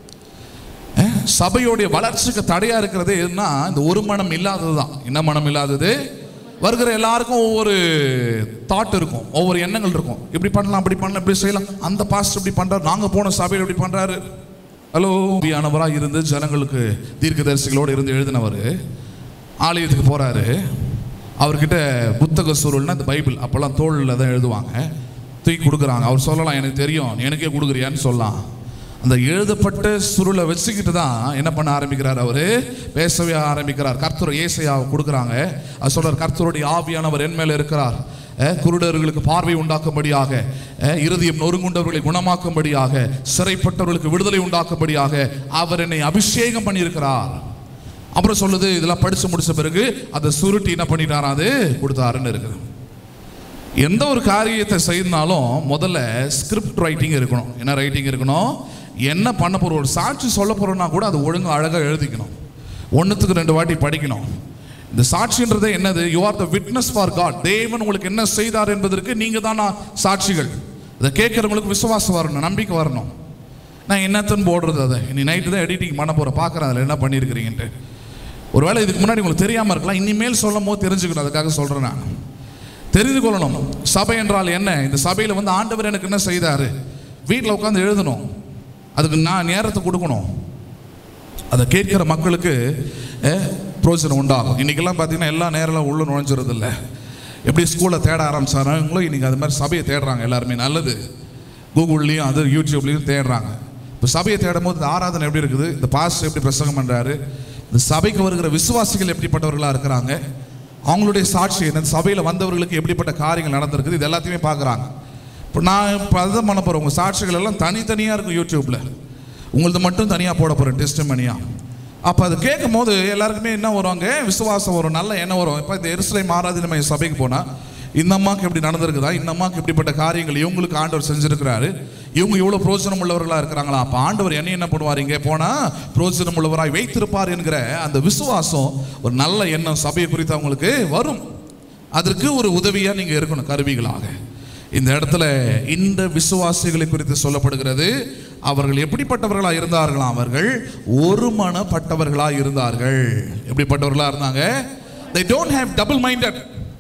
அஹ், சபையோடைய வளர்ச்சிக்கு தடையா இருக்கிறது எதுனா இந்த ஒரு மனம் இல்லாதது தான் என்ன மனம் இல்லாதது வருகிற எல்லாருக்கும் ஒவ்வொரு தாட் இருக்கும் ஒவ்வொரு எண்ணங்கள் இருக்கும் இப்படி பண்ணலாம் அப்படி பண்ணலாம் இப்படி செய்யலாம் அந்த பாஸ்டர் இப்படி பண்றாரு நாங்க போன சபையில் இப்படி பண்றாரு ஹலோ ஆனவராக இருந்து ஜனங்களுக்கு தீர்க்கதரிசிகளோடு இருந்து எழுதினவர் ஆலயத்துக்கு போறாரு அவர்கிட்ட புத்தக சுருள்னா இந்த பைபிள் அப்போல்லாம் தோளில் தான் எழுதுவாங்க தூக்கி கொடுக்குறாங்க அவர் சொல்லலாம் எனக்கு தெரியும் நீ எனக்கே கொடுக்குறியான்னு சொல்லலாம் அந்த எழுதப்பட்ட சுருளை வச்சுக்கிட்டு தான் என்ன பண்ண ஆரம்பிக்கிறார் அவரு பேசவே ஆரம்பிக்கிறார் கர்த்தர் ஏசையாவை கொடுக்குறாங்க அது சொல்றார் கர்த்தருடைய ஆவியானவர் என் மேல இருக்கிறார் அஹ், குருடர்களுக்கு பார்வை உண்டாக்கும்படியாக அஹ், இருதயம் நொறுங்குண்டவர்களை குணமாக்கும்படியாக சிறைப்பட்டவர்களுக்கு விடுதலை உண்டாக்கும்படியாக அவர் என்னை அபிஷேகம் பண்ணியிருக்கிறார் அப்புறம் சொல்லுது இதெல்லாம் படிச்சு முடிச்ச பிறகு அதை சுருட்டி என்ன பண்ணிட்டாரா அது கொடுத்தாருன்னு இருக்குது எந்த ஒரு காரியத்தை செய்யணும்னாலும் முதல்ல ஸ்கிரிப்ட் ரைட்டிங் இருக்கணும் என்ன ரைட்டிங் இருக்கணும் என்ன பண்ண போறோம் ஒரு சாட்சி சொல்ல போறோம்னா கூட அது ஒழுங்கா அழகா எழுதிக்கணும் ஒண்ணுத்துக்கு ரெண்டு வாட்டி படிக்கணும் இந்த சாட்சின்றது என்னது you are the witness for God தேவன் உங்களுக்கு என்ன செய்தார் என்பதற்கு நீங்க தான் சாட்சிகள் இதை கேட்கறவங்களுக்கு விசுவாசம் வரணும் நம்பிக்கை வரணும் நான் என்னத்துன்னு போடுறது அதை நீ நைட்டு தான் எடிட்டிங் பண்ண போகிறேன் பார்க்குறேன் அதில் என்ன பண்ணியிருக்கிறீங்கன்ட்டு ஒருவேளை இதுக்கு முன்னாடி உங்களுக்கு தெரியாமல் இருக்கலாம் இனிமேல் சொல்லும் போது தெரிஞ்சுக்கணும் அதுக்காக சொல்கிறேன் நான் தெரிந்து கொள்ளணும் சபை என்றால் என்ன இந்த சபையில் வந்து ஆண்டவர் எனக்கு என்ன செய்தார் வீட்டில் உட்காந்து எழுதணும் அதுக்கு நான் நேரத்தை கொடுக்கணும் அதை கேட்குற மக்களுக்கு அஹ், பிரோஜனம் உண்டாகும் இன்றைக்கெல்லாம் பார்த்தீங்கன்னா எல்லா நேரம் உள்ள நுழைஞ்சிறது இல்லை எப்படி ஸ்கூலில் தேட ஆரம்பிச்சாங்களோ இன்றைக்கி அது மாதிரி சபையை தேடுறாங்க எல்லாருமே நல்லது கூகுள்லேயும் அது யூடியூப்லேயும் தேடுறாங்க இப்போ சபையை தேடும் போது இந்த ஆராதனை எப்படி இருக்குது இந்த பாஸ் எப்படி பிரசங்கம் பண்ணுறாரு இந்த சபைக்கு வருகிற விசுவாசிகள் எப்படிப்பட்டவர்களாக இருக்கிறாங்க அவங்களுடைய சாட்சி என்ன இந்த சபையில் வந்தவர்களுக்கு எப்படிப்பட்ட காரியங்கள் நடந்திருக்குது இது எல்லாத்தையுமே பார்க்குறாங்க இப்போ நான் இப்போ அதுதான் பண்ண போகிறேன் உங்கள் சாட்சிகள் எல்லாம் தனித்தனியாக இருக்கும் யூடியூப்பில் உங்களது மட்டும் தனியாக போட போகிறேன் டெஸ்ட் பண்ணியாக அப்போ அது கேட்கும் போது எல்லாருக்குமே என்ன வருவாங்க விசுவாசம் வரும் நல்ல எண்ணம் வரும் இப்போ இந்த எருசலேம் ஆராதனை சபைக்கு போனால் இந்த அம்மாவுக்கு இப்படி நடந்திருக்குதா இந்த அம்மாவுக்கு இப்படிப்பட்ட காரியங்கள் இவங்களுக்கு ஆண்டவர் செஞ்சிருக்கிறாரு இவங்க இவ்வளோ பிரோஜனம் உள்ளவர்களாக இருக்கிறாங்களா அப்போ ஆண்டவர் என்ன என்ன பண்ணுவார் இங்கே போனால் பிரோஜனம் உள்ளவராய் வைத்திருப்பார் என்கிற அந்த விசுவாசம் ஒரு நல்ல எண்ணம் சபையை குறித்து அவங்களுக்கு வரும் அதற்கு ஒரு உதவியாக நீங்கள் இருக்கணும் கருவிகளாக இந்த இடத்துல இந்த விசுவாசிகளை குறித்து சொல்லப்படுகிறது அவர்கள் எப்படிப்பட்டவர்களாக இருந்தார்களாம் அவர்கள் ஒருமனப்பட்டவர்களாக இருந்தார்கள் எப்படிப்பட்டவர்களாக இருந்தாங்க they don't have double minded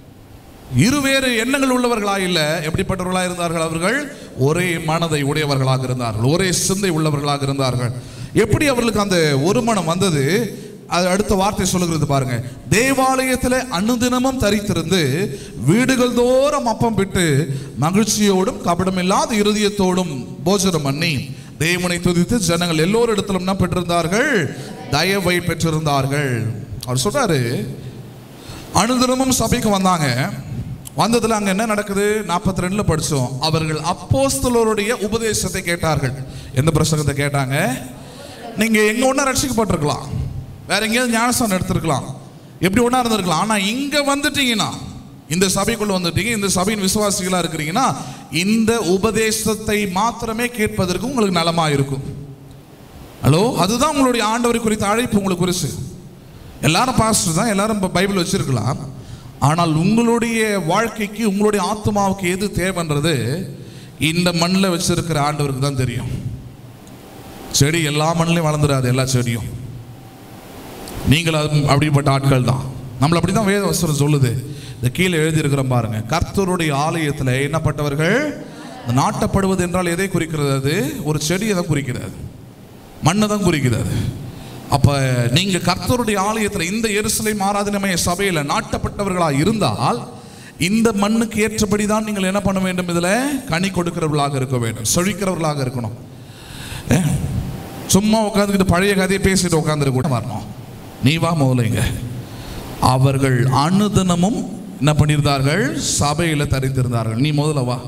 இருவேறு எண்ணங்கள் உள்ளவர்களாக இல்ல எப்படிப்பட்டவர்களாக இருந்தார்கள் அவர்கள் ஒரே மனதை உடையவர்களாக இருந்தார்கள் ஒரே சிந்தை உள்ளவர்களாக இருந்தார்கள் எப்படி அவர்களுக்கு அந்த ஒரு மனம் வந்தது அது அடுத்த வார்த்தை சொல்லுகிறது பாருங்க தேவாலயத்தில் அனுதினமும் தரித்திருந்து வீடுகள் தோறும் அப்பம் விட்டு மகிழ்ச்சியோடும் கபடமில்லாத இருதயத்தோடும் போஜனம் பண்ணி தேவனை துதித்து ஜனங்கள் எல்லோரிடத்திலும் என்ன பெற்றிருந்தார்கள் தயவை பெற்றிருந்தார்கள் அவர் சொல்றாரு அனுதினமும் சபைக்கு வந்தாங்க வந்ததுல அங்க என்ன நடக்குது நாற்பத்தி ரெண்டுல படிச்சோம் அவர்கள் அப்போஸ்தலருடைய உபதேசத்தை கேட்டார்கள் எந்த பிரசங்கத்தை கேட்டாங்க நீங்க எங்க ஒண்ணா ரட்சிக்கப்பட்டிருக்கலாம் வேற எங்கேயாவது ஞானஸ்தானம் எடுத்திருக்கலாம் எப்படி ஒண்ணா இருந்திருக்கலாம் ஆனா இங்க வந்துட்டீங்கன்னா இந்த சபைக்குள்ள வந்துட்டீங்க இந்த சபையின் விசுவாசிகளா இருக்கிறீங்கன்னா இந்த உபதேசத்தை மாத்திரமே கேட்பதற்கு உங்களுக்கு நலமா இருக்கும் ஹலோ அதுதான் உங்களுடைய ஆண்டவரை குறித்த அழைப்பு உங்களுக்கு குறிச்சு எல்லாரும் பாஸ்டர் தான் எல்லாரும் இப்போ பைபிள் வச்சிருக்கலாம் ஆனால் உங்களுடைய வாழ்க்கைக்கு உங்களுடைய ஆத்மாவுக்கு எது தேவைன்றது இந்த மண்ணில் வச்சிருக்கிற ஆண்டவருக்கு தான் தெரியும் செடி எல்லா மண்ணிலையும் வளர்ந்துடாது எல்லா செடியும் நீங்கள் அது அப்படிப்பட்ட ஆட்கள் தான் நம்மள அப்படி தான் வேத வசனம் சொல்லுது இந்த கீழே எழுதியிருக்கிறோம் பாருங்க கர்த்தருடைய ஆலயத்தில் என்னப்பட்டவர்கள் இந்த நாட்டப்படுவது என்றால் எதை குறிக்கிறது அது ஒரு செடியை தான் குறிக்கிறது மண்ணை தான் குறிக்கிறது அப்ப நீங்க கர்த்தருடைய ஆலயத்தில் இந்த எருசலேம் ஆராதனமய சபையில நாட்டப்பட்டவர்களா இருந்தால் இந்த மண்ணுக்கு ஏற்றபடி தான் நீங்கள் என்ன பண்ண வேண்டும் இதுல கனி கொடுக்கிறவர்களாக இருக்க வேண்டும் செழிக்கிறவர்களாக இருக்கணும் ஏ, சும்மா உட்காந்துக்கிட்டு பழைய கதையை பேசிட்டு உட்காந்துரு கூட வரணும் நீ வா முதல்ல இங்க அவர்கள் அனுதினமும் என்ன பண்ணியிருந்தார்கள் சபையில தரித்திருந்தார்கள் நீ முதல்ல வா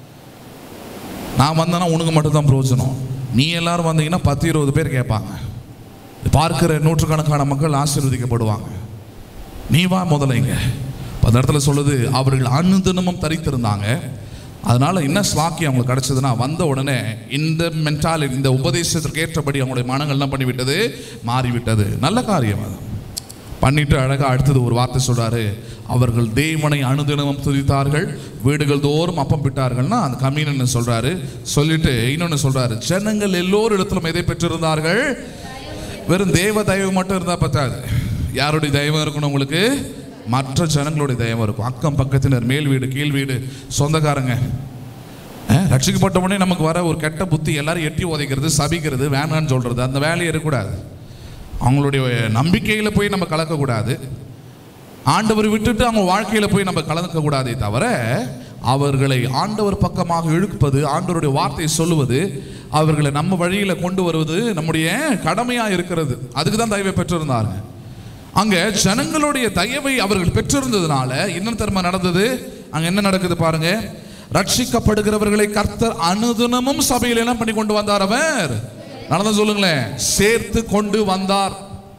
நான் வந்தேன்னா உனக்கு மட்டும்தான் பிரயோஜனம் நீ எல்லாரும் வந்தீங்கன்னா பத்து இருபது பேர் கேட்பாங்க பார்க்கிற நூற்றுக்கணக்கான மக்கள் ஆசீர்வதிக்கப்படுவாங்க நீ வா முதல்ல இங்க இப்ப அந்த இடத்துல சொல்லுது அவர்கள் அனுதினமும் தரித்திருந்தாங்க அதனால என்ன ஸ்லாக்கி அவங்களுக்கு கிடைச்சதுன்னா வந்த உடனே இந்த மென்டாலிட்டி இந்த உபதேசத்திற்கு ஏற்றபடி அவங்களுடைய மனங்கள் என்ன பண்ணிவிட்டது மாறிவிட்டது நல்ல காரியம் அது பண்ணிட்டு அழகா அடுத்தது ஒரு வார்த்தை சொல்றாரு அவர்கள் தேவனை அனுதினமும் துதித்தார்கள் வீடுகள் தோறும் அப்பம் விட்டார்கள்னா அந்த கம்யூனன் சொல்றாரு சொல்லிட்டு இன்னொன்னு சொல்றாரு ஜனங்கள் எல்லோரிடத்திலும் எதை பெற்றிருந்தார்கள் வெறும் தேவ தயவு மட்டும் இருந்தா பத்தாது யாருடைய தயவு இருக்கணும் உங்களுக்கு மற்ற ஜனங்களுடைய தயவு இருக்கும் அக்கம் பக்கத்தினர் மேல் வீடு கீழ் வீடு சொந்தக்காரங்க அஹ், ரட்சிக்கப்பட்டவொடனே நமக்கு வர ஒரு கெட்ட புத்தி எல்லாரும் எட்டி உதைக்கிறது சபிக்கிறது வேணான்னு சொல்றது அந்த வேலையை இருக்கக்கூடாது அவங்களுடைய நம்பிக்கையில் போய் நம்ம கலக்கக்கூடாது ஆண்டவர் விட்டுட்டு அவங்க வாழ்க்கையில் போய் நம்ம கலக்கக்கூடாதே தவிர அவர்களை ஆண்டவர் பக்கமாக இழுப்பது ஆண்டவருடைய வார்த்தையை சொல்லுவது அவர்களை நம்ம வழியில் கொண்டு வருவது நம்முடைய கடமையாக இருக்கிறது அதுக்கு தான் தயவை பெற்றிருந்தாங்க அங்க ஜனங்களுடைய தயவை அவர்கள் பெற்றிருந்ததுனால என்ன தெரியுமா நடந்தது அங்க என்ன நடக்குது பாருங்க ரட்சிக்கப்படுகிறவர்களை கர்த்தர் அனுதினமும் சபையில் என்ன பண்ணி கொண்டு வந்தார் அவர் நடந்து சொல்லுங்களேன் சேர்த்து கொண்டு வந்தார்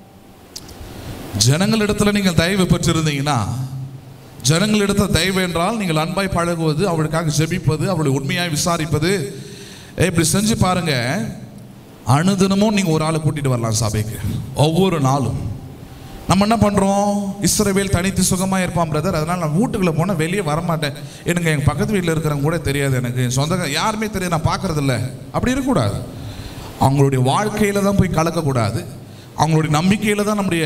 ஜனங்களிடத்துல நீங்கள் தயவு பெற்றிருந்தீங்கன்னா ஜனங்களிடத்தில் தயவு என்றால் நீங்கள் அன்பாய் பழகுவது அவளுக்காக ஜெபிப்பது அவளை உண்மையாய் விசாரிப்பது ஏய், இப்படி செஞ்சு பாருங்க அனுதினமும் நீங்க ஒரு ஆளை கூட்டிட்டு வரலாம் சபைக்கு ஒவ்வொரு நாளும் நம்ம என்ன பண்றோம் இஸ்ரவேல் தனித்து சுகமா இருப்பான் பிரதர் அதனால நான் வீட்டுக்குள்ள போனா வெளியே வரமாட்டேன் எனக்கு எங்க பக்கத்து வீட்டில் இருக்கிறவங்க கூட தெரியாது எனக்கு என் சொந்த யாருமே தெரியாது நான் பார்க்கறது இல்ல அப்படி இருக்கக்கூடாது அவங்களுடைய வாழ்க்கையில தான் போய் கலக்கக்கூடாது அவங்களுடைய நம்பிக்கையில தான் நம்முடைய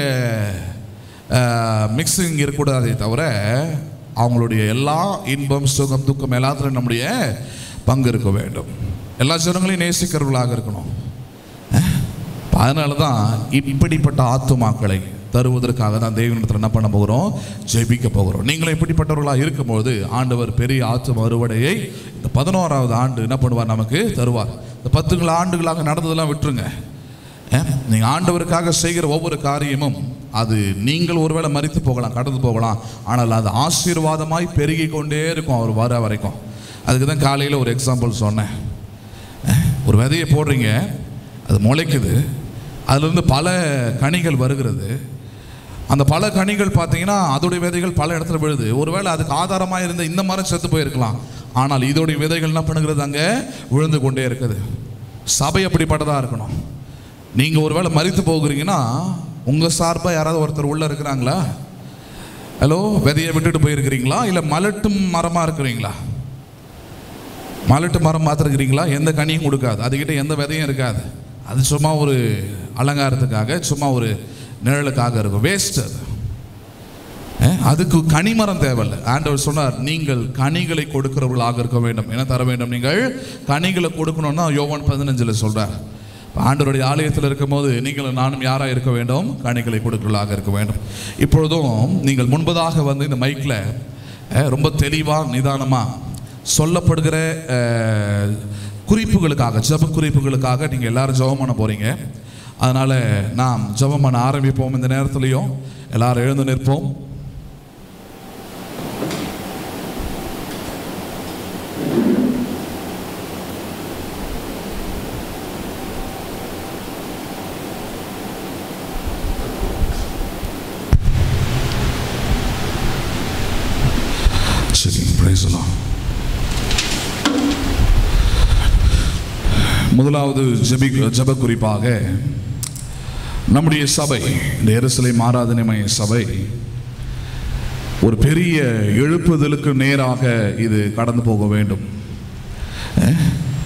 மிக்சிங் இருக்கக்கூடாதே தவிர அவங்களுடைய எல்லா இன்பம் சுகம் துக்கம் எல்லாத்துலையும் நம்முடைய பங்கு இருக்க வேண்டும் எல்லா ஜனங்களையும் நேசிக்கிறவர்களாக இருக்கணும் அதனால தான் இப்படிப்பட்ட ஆத்துமாக்களை தருவதற்காக தான் தேவனிடத்தில் என்ன பண்ண போகிறோம் ஜெபிக்க போகிறோம் நீங்களும் இப்படிப்பட்டவர்களாக இருக்கும்போது ஆண்டவர் பெரிய ஆத்தும அறுவடையை இந்த பதினோராவது ஆண்டு என்ன பண்ணுவார் நமக்கு தருவார் இந்த பத்துங்கள ஆண்டுகளாக நடந்ததெல்லாம் விட்டுருங்க நீங்கள் ஆண்டவருக்காக செய்கிற ஒவ்வொரு காரியமும் அது நீங்கள் ஒருவேளை மறித்து போகலாம் கடந்து போகலாம் ஆனால் அது ஆசீர்வாதமாய் பெருகி கொண்டே இருக்கும் அவர் வர வரைக்கும் அதுக்கு தான் காலையில் ஒரு எக்ஸாம்பிள் சொன்னேன் அஹ், ஒரு விதையை போடுறீங்க அது முளைக்குது அதுலேருந்து பல கனிகள் வருகிறது அந்த பல கனிகள் பார்த்தீங்கன்னா அதோடைய விதைகள் பல இடத்துல விழுது ஒருவேளை அதுக்கு ஆதாரமாக இருந்த இந்த மரம் செத்து போயிருக்கலாம் ஆனால் இதோடைய விதைகள் என்ன பண்ணுகிறது அங்கே விழுந்து கொண்டே இருக்குது சபை அப்படிப்பட்டதாக இருக்கணும் நீங்கள் ஒருவேளை மறித்து போகிறீங்கன்னா உங்கள் சார்பாக யாராவது ஒருத்தர் உள்ளே இருக்கிறாங்களா ஹலோ விதையை விட்டுட்டு போயிருக்கிறீங்களா இல்லை மலட்டும் மரமாக இருக்கிறீங்களா மலட்டு மரம் பார்த்துருக்கிறீங்களா எந்த கனியும் கொடுக்காது அதுக்கிட்ட எந்த விதையும் இருக்காது அது சும்மா ஒரு அலங்காரத்துக்காக சும்மா ஒரு நிழலுக்காக இருக்கும் வேஸ்ட் அது அஹ், அதுக்கு கனிமரம் தேவையில்லை ஆண்டவர் சொன்னார் நீங்கள் கனிகளை கொடுக்கிறவர்களாக இருக்க வேண்டும் என்ன தர வேண்டும் நீங்கள் கனிகளை கொடுக்கணும்னா யோவான் பதினஞ்சில் சொல்றார் ஆண்டவருடைய ஆலயத்தில் இருக்கும்போது நீங்களும் நானும் யாராக இருக்க வேண்டும் காணிக்கலை கொடுக்கலாக இருக்க வேண்டும் இப்பொழுதும் நீங்கள் முன்பதாக வந்து இந்த மைக்கில் ரொம்ப தெளிவாக நிதானமாக சொல்லப்படுகிற அஹ், குறிப்புகளுக்காக ஜெப குறிப்புகளுக்காக நீங்கள் எல்லாரும் ஜெபம் பண்ண போகிறீங்க அதனால் நாம் ஜெபம் பண்ண ஆரம்பிப்போம் இந்த நேரத்துலையும் எல்லாரும் எழுந்து நிற்போம் சரி praise the Lord. முதலாவது ஜெபி ஜெப குறிப்பாக நம்முடைய சபை இந்த எருசலேம் ஆராதனைமய சபை ஒரு பெரிய எழுப்புதலுக்கு நேராக இது கடந்து போக வேண்டும் அஹ்?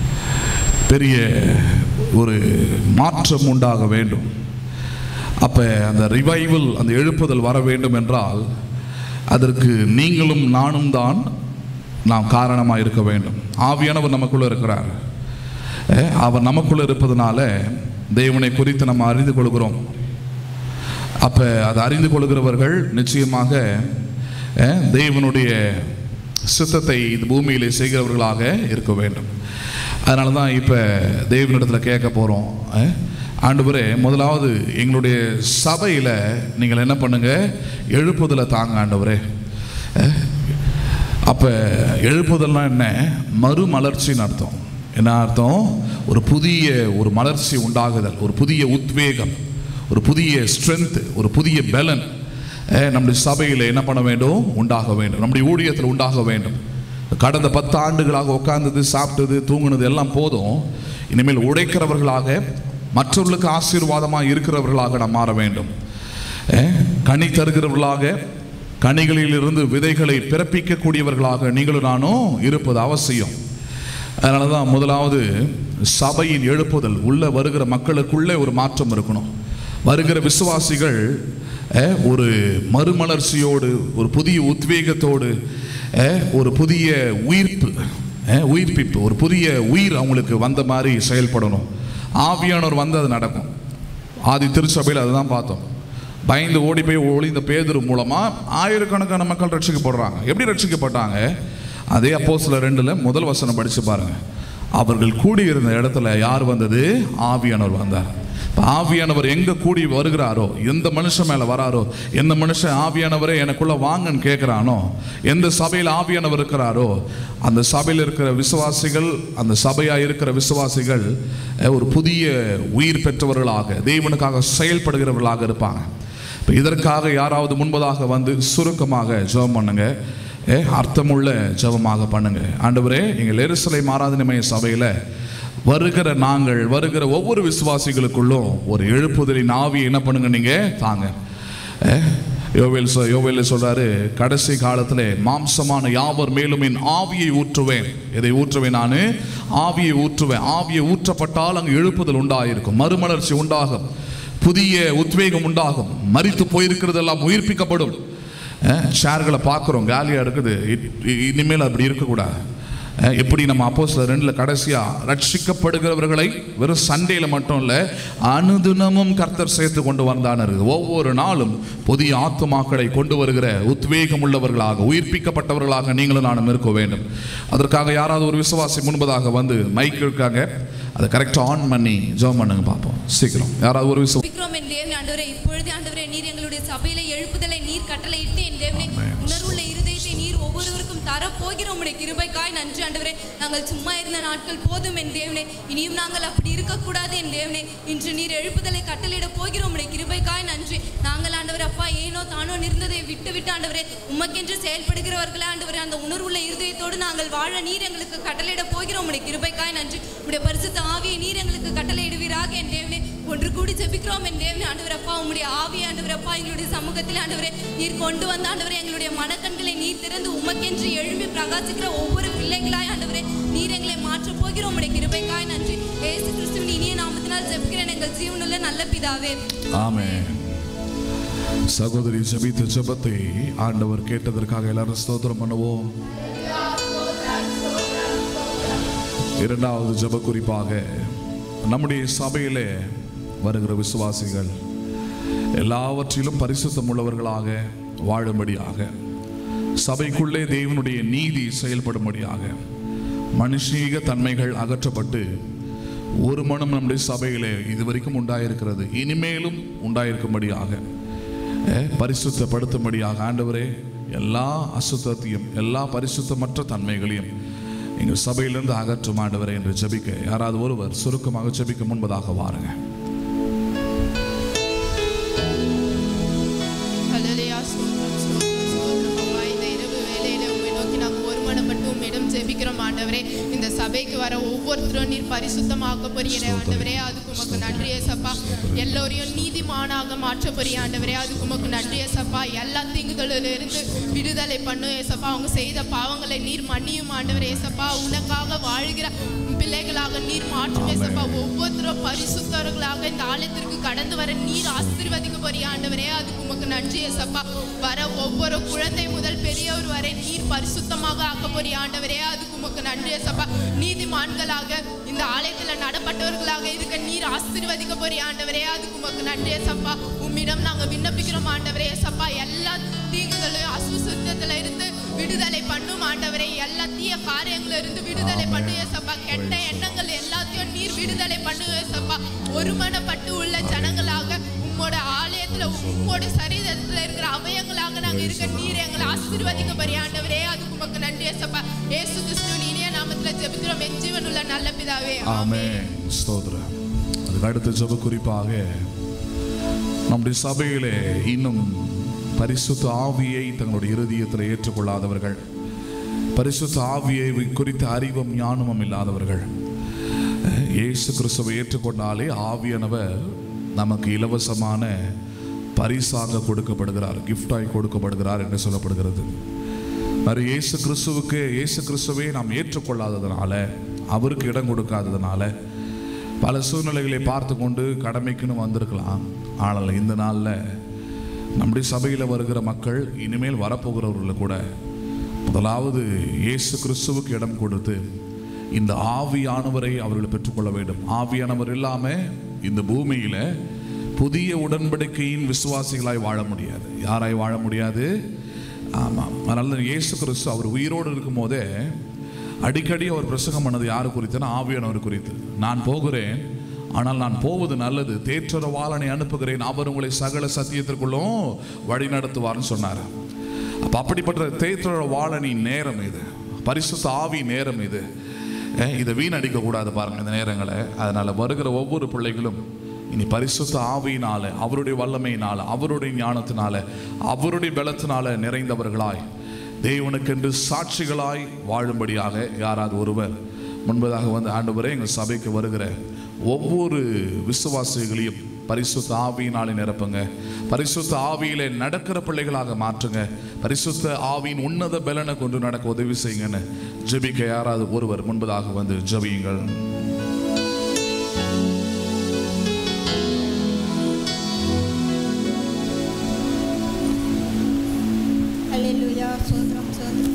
பெரிய ஒரு மாற்றம் உண்டாக வேண்டும் அப்ப அந்த ரிவைவல் அந்த எழுப்புதல் வர வேண்டும் என்றால் அதற்கு நீங்களும் நானும் தான் நாம் காரணமாக இருக்க வேண்டும் ஆவியானவர் நமக்குள்ள இருக்கிறார் அஹ், அவர் நமக்குள்ள இருப்பதனால தேவனை குறித்து நம்ம அறிந்து கொள்கிறோம் அப்ப அதை அறிந்து கொள்கிறவர்கள் நிச்சயமாக அஹ், தேவனுடைய சித்தத்தை இந்த பூமியிலே செய்கிறவர்களாக இருக்க வேண்டும் அதனால தான் இப்போ தேவனிடத்தில் கேட்க போகிறோம் ஆண்டவரே முதலாவது எங்களுடைய சபையில் நீங்கள் என்ன பண்ணுங்க எழுப்புதலை தாங்க ஆண்டவரே அஹ், அப்போ எழுப்புதல்னா என்ன மறுமலர்ச்சின்னு அர்த்தம் என்ன அர்த்தம் ஒரு புதிய ஒரு மலர்ச்சி உண்டாகுதல் ஒரு புதிய உத்வேகம் ஒரு புதிய ஸ்ட்ரென்த் ஒரு புதிய பலன் அஹ், நம்முடைய சபையில் என்ன பண்ண வேண்டும் உண்டாக வேண்டும் நம்முடைய ஊழியத்தில் உண்டாக வேண்டும் கடந்த பத்து ஆண்டுகளாக உட்கார்ந்தது சாப்பிட்டது தூங்குனது எல்லாம் போதும் இனிமேல் உழைக்கிறவர்களாக மற்றவர்களுக்கு ஆசீர்வாதமாக இருக்கிறவர்களாக நாம் மாற வேண்டும் அஹ், கனி தருகிறவர்களாக கனிகளிலிருந்து விதைகளை பிறப்பிக்கக்கூடியவர்களாக நீங்களும் நானும் இருப்பது அவசியம் அதனால தான் முதலாவது சபையின் எழுப்புதல் உள்ள வருகிற மக்களுக்குள்ளே ஒரு மாற்றம் இருக்கணும் வருகிற விசுவாசிகள் அஹ், ஒரு மறுமலர்ச்சியோடு ஒரு புதிய உத்வேகத்தோடு அஹ், ஒரு புதிய உயிர்ப்பு அஹ், உயிர்ப்பிப்பு ஒரு புதிய உயிர் அவங்களுக்கு வந்த மாதிரி செயல்படணும் ஆவியானவர் வந்து அது நடக்கும் ஆதி திருச்சபையில் அதுதான் பார்த்தோம் பயந்து ஓடி போய் ஒளிந்த பேதுரு மூலமா ஆயிரக்கணக்கான மக்கள் ரட்சிக்கப்படுறாங்க எப்படி ரட்சிக்கப்பட்டாங்க அதே அப்போ சில ரெண்டுல முதல் வசனம் படிச்சு பாருங்க அவர்கள் கூடியிருந்த இடத்துல யார் வந்தது ஆவியானவர் வந்தார் இப்ப ஆவியானவர் எங்க கூடி வருகிறாரோ எந்த மனுஷன் மேல வராரோ எந்த மனுஷன் ஆவியானவரே எனக்குள்ள வாங்கன்னு கேட்கிறானோ எந்த சபையில் ஆவியானவர் இருக்கிறாரோ அந்த சபையில் இருக்கிற விசுவாசிகள் அந்த சபையா இருக்கிற விசுவாசிகள் அஹ், ஒரு புதிய உயிர் பெற்றவர்களாக தேவனுக்காக செயல்படுகிறவர்களாக இருப்பாங்க இப்போ இதற்காக யாராவது முன்பதாக வந்து சுருக்கமாக ஜெபம் பண்ணுங்க ஏ அர்த்தமுள்ள ஜெபமாக பண்ணுங்க ஆண்டவரே எங்கள் எருசலை ஆராதனைமய சபையில் வருகிற நாங்கள் வருகிற ஒவ்வொரு விசுவாசிகளுக்குள்ளும் ஒரு எழுப்புதலின் ஆவி என்ன பண்ணுங்க நீங்க தாங்க ஏ, யோவேல் சொ யோவேல் சொல்றாரு கடைசி காலத்தில் மாம்சமான யாவர் மேலும் என் ஆவியை ஊற்றுவேன் எதை ஊற்றுவேன் நான் ஆவியை ஊற்றுவேன் ஆவியை ஊற்றப்பட்டால் அங்கு எழுப்புதல் உண்டாயிருக்கும் மறுமலர்ச்சி உண்டாகும் புதிய உத்வேகம் உண்டாகும் மரித்து போயிருக்கிறதெல்லாம் உயிர்ப்பிக்கப்படும் அஹ், ஷேர்களை பார்க்குறோம் காலியாக இருக்குது இ- இ- இனிமேல் அப்படி இருக்கக்கூடாது அஹ், எப்படி நம்ம அப்போ சில ரெண்டில் கடைசியாக ரட்சிக்கப்படுகிறவர்களை வெறும் சண்டேல மட்டும் இல்லை அனுதினமும் கர்த்தர் சேர்த்து கொண்டு வந்தான்னு இருக்குது ஒவ்வொரு நாளும் புதிய ஆத்துமாக்களை கொண்டு வருகிற உத்வேகம் உள்ளவர்களாக உயிர்ப்பிக்கப்பட்டவர்களாக நீங்களும் நானும் இருக்க வேண்டும் அதற்காக யாராவது ஒரு விசுவாசி முன்பதாக வந்து மைக் இருக்காங்க அதை கரெக்டாக ஆன் பண்ணி ஜெபம் பண்ணுங்க பார்ப்போம் சீக்கிரம் யாராவது ஒரு விசுவ ஜெபிக்கிறோம் என் தேவனே ஆண்டவரே இப்பொழுது ஆண்டவரே நீர் எங்களுடைய சபையில எழுப்புதலை நீர் கட்டளையிட்டு என் தேவனே உணர்வுள்ள இருதயத்தை நீர் ஒவ்வொருவருக்கும் தர போகிற உம்முடைய கிருபைக்காய் நன்றி ஆண்டவரே நாங்கள் சும்மா இருந்த நாட்கள் போதும் என் தேவனே இனியும் நாங்கள் அப்படி இருக்கக்கூடாது என் தேவனே இன்று நீர் எழுப்புதலை கட்டளையிட போகிற உம்முடைய கிருபைக்காய் நன்றி நாங்கள் ஆண்டவர் அப்பா ஏனோ தானோ இருந்ததை விட்டு விட்டு ஆண்டவரே உமக்கென்று செயல்படுகிறவர்களே ஆண்டவரே அந்த உணர்வுள்ள இருதயத்தோடு நாங்கள் வாழ நீர் எங்களுக்கு கட்டளையிட போகிற உம்முடைய கிருபைக்காய் நன்றி உம்முடைய பரிசுத்த ஆவியை நீர் எங்களுக்கு கட்டளையிடுவீராக என் தேவனே ஒன்று கூடி ஜெபிக்கிறோம் என் தேவனே ஆண்டவர் அப்பா உம்முடைய ஆவி ஆண்டவர் அப்பா எங்களுடைய சமூகத்தில் ஆண்டவரே நீர் கொண்டு வந்த ஆண்டவரே எங்களுடைய மனக்கண்களை நீர் திறந்து உமக்கென்று எழும்பி பிரகாசிக்கிற ஒவ்வொரு பிள்ளைகளாய் ஆண்டவரே நீர் எங்களை மாற்ற போகிற உம்முடைய கிருபைக்காய் நன்றி ஏசு கிறிஸ்துவின் இனிய நாமத்தினால் ஜெபிக்கிறேன் எங்கள் ஜீவனுள்ள நல்ல பிதாவே ஆமென் சகோதரி ஜெபித்த ஜெபத்தை ஆண்டவர் கேட்டதற்காக எல்லாரும் ஸ்தோத்திரம் பண்ணுவோம் இரண்டாவது ஜெப குறிப்பாக நம்முடைய சபையிலே வருகிற விசுவாசிகள் எல்லாவற்றிலும் பரிசுத்தம் உள்ளவர்களாக வாழும்படியாக சபைக்குள்ளே தேவனுடைய நீதி செயல்படும்படியாக மனுஷீக தன்மைகள் அகற்றப்பட்டு ஒரு மனம் நம்முடைய சபையிலே இதுவரைக்கும் உண்டாயிருக்கிறது இனிமேலும் உண்டாயிருக்கும்படியாக அஹ், பரிசுத்தப்படுத்தும்படியாக ஆண்டவரே எல்லா அசுத்தத்தையும் எல்லா பரிசுத்தமற்ற தன்மைகளையும் எங்கள் சபையிலிருந்து அகற்றும் ஆண்டவரே என்று ஜெபிக்க யாராவது ஒருவர் சுருக்கமாக ஜெபிக்க முன்பதாக வாருங்க ஹல்லேலூயா, ஸ்தோத்திரம், ஸ்தோத்திரம், ஸ்தோத்திரம் அப்பா. இந்த இரவு வேளையில உம்மை நோக்கி நாங்கள் ஒருமனப்பட்டு உம்மிடம் ஜெபிக்கிறோம் ஆண்டவரே இந்த சபைக்கு வர ஒவ்வொருத்தரும் நீர் பரிசுத்தமாக்க போறீங்க ஆண்டவரே அதுக்கு உமக்கு நன்றி ஏசப்பா எல்லோரையும் நீதிமானாக மாற்ற போறீங்க ஆண்டவரே அதுக்கு உமக்கு நன்றி ஏசப்பா எல்லா தீங்குகளிலிருந்து இருந்து விடுதலை பண்ணும் ஏசப்பா அவங்க செய்த பாவங்களை நீர் மன்னியும் ஆண்டவரே ஏசப்பா உனக்காக வாழ்கிற பிள்ளைகளாக நீர் மாற்றும் ஏசப்பா ஒவ்வொருத்தரும் பரிசுத்தவர்களாக இந்த ஆலயத்திற்கு கடந்து வர நீர் ஆசீர்வதிக்க போறிய ஆண்டவரே அதுக்கு உமக்கு நன்றி ஏசப்பா வர ஒவ்வொரு குழந்தை முதல் பெரியவர் வரை நீர் பரிசுத்தமாக ஆக்க போறிய ஆண்டவரே அதுக்கு உமக்கு நன்றி ஏசப்பா நீதிமான்களாக இந்த ஆலயத்துல நடப்பட்டவர்களாக இருக்க நீர் ஆசீர்வதிக்க போறிய ஆண்டவரே அதுக்கு உமக்கு நன்றி ஏசப்பா உம்மிடம் நாங்க விண்ணப்பிக்கிறோம் ஆண்டவரே ஏசப்பா எல்லா தீங்குகளையும் அசுசுத்தத்துல இருந்து விடுதலை பண்ணும் ஆண்டவரே எல்லா தீய காரியங்கள்ல இருந்து விடுதலை பண்ணு ஏசப்பா கெட்ட எண்ணங்கள் எல்லாத்தையும் நீர் விடுதலை பண்ணு ஏசப்பா ஒருமனப்பட்டு உள்ள ஜனங்களாக உம்மோட ஆலயத்துல உம்மோட சரீரத்துல இருக்கிற அவயங்களாக நாங்க இருக்க நீர் எங்களை ஆசீர்வதிக்க போறிய ஆண்டவரே அதுக்கு உமக்கு நன்றி ஏசப்பா ஏசு கிறிஸ்து இனிய நாமத்துல ஜெபிக்கிறோம் என் ஜீவனுள்ள நல்ல பிதாவே ஆமே ஸ்தோத்திரம் அதுக்கு அடுத்த ஜெப குறிப்பாக நம்முடைய சபையிலே இன்னும் பரிசுத்த ஆவியை தங்களுடைய இருதயத்தில் ஏற்றுக்கொள்ளாதவர்கள் பரிசுத்த ஆவியை குறித்த அறிவும் ஞானமும் இல்லாதவர்கள் இயேசு கிறிஸ்துவை ஏற்றுக்கொண்டாலே ஆவியானவர் நமக்கு இலவசமான பரிசாக கொடுக்கப்படுகிறார் கிஃப்டாய் கொடுக்கப்படுகிறார் என்று சொல்லப்படுகிறது మరి இயேசு கிறிஸ்துவுக்கு இயேசு கிறிஸ்துவை நாம் ஏற்றுக்கொள்ளாததுனால அவருக்கு இடம் கொடுக்காததுனால பல சூழ்நிலைகளை பார்த்து கொண்டு கடமைக்குன்னு வந்திருக்கலாம் ஆனால் இந்த நாளில் நம்முடைய சபையில் வருகிற மக்கள் இனிமேல் வரப்போகிறவர்கள் கூட முதலாவது இயேசு கிறிஸ்துவுக்கு இடம் கொடுத்து இந்த ஆவியானவரை அவர்கள் பெற்றுக்கொள்ள வேண்டும் ஆவியானவர் இல்லாமல் இந்த பூமியில் புதிய உடன்படிக்கையின் விசுவாசிகளாய் வாழ முடியாது யாராய் வாழ முடியாது ஆமாம் அதனால இயேசு கிறிஸ்து அவர் உயிரோடு இருக்கும் போதே அடிக்கடி அவர் பிரசங்கம் பண்ணது யாரு குறித்துனா ஆவியானவர் குறித்து நான் போகிறேன் ஆனால் நான் போவது நல்லது தேற்றரவாளனை அனுப்புகிறேன் அவர் உங்களை சகல சத்தியத்திற்குள்ளும் வழி நடத்துவார்னு சொன்னார் அப்போ அப்படிப்பட்ட தேற்றரவாளனின் நேரம் இது பரிசுத்த ஆவி நேரம் இது அஹ் இதை வீணடிக்க கூடாது பாருங்க இந்த நேரங்களை அதனால வருகிற ஒவ்வொரு பிள்ளைகளும் இனி பரிசுத்த ஆவியினால அவருடைய வல்லமையினால அவருடைய ஞானத்தினால அவருடைய பலத்தினால நிறைந்தவர்களாய் தேவனுக்கென்று சாட்சிகளாய் வாழும்படியாக யாராவது ஒருவர் முன்பதாக வந்து ஆண்டவரே எங்கள் சபைக்கு வருகிற ஒவ்வொரு விசுவாசிகளையும் பரிசுத்த ஆவியினாலே நிரப்புங்க பரிசுத்த ஆவியிலே நடக்கிற பிள்ளைகளாக மாற்றுங்க பரிசுத்த ஆவியின் உன்னத பலனை கொண்டு நடக்க உதவி செய்யுங்கன்னு ஜெபிக்க யாராவது ஒருவர் முன்பதாக வந்து ஜெபியுங்கள் ஹalleluya சோத்ரம் சோத்ரம்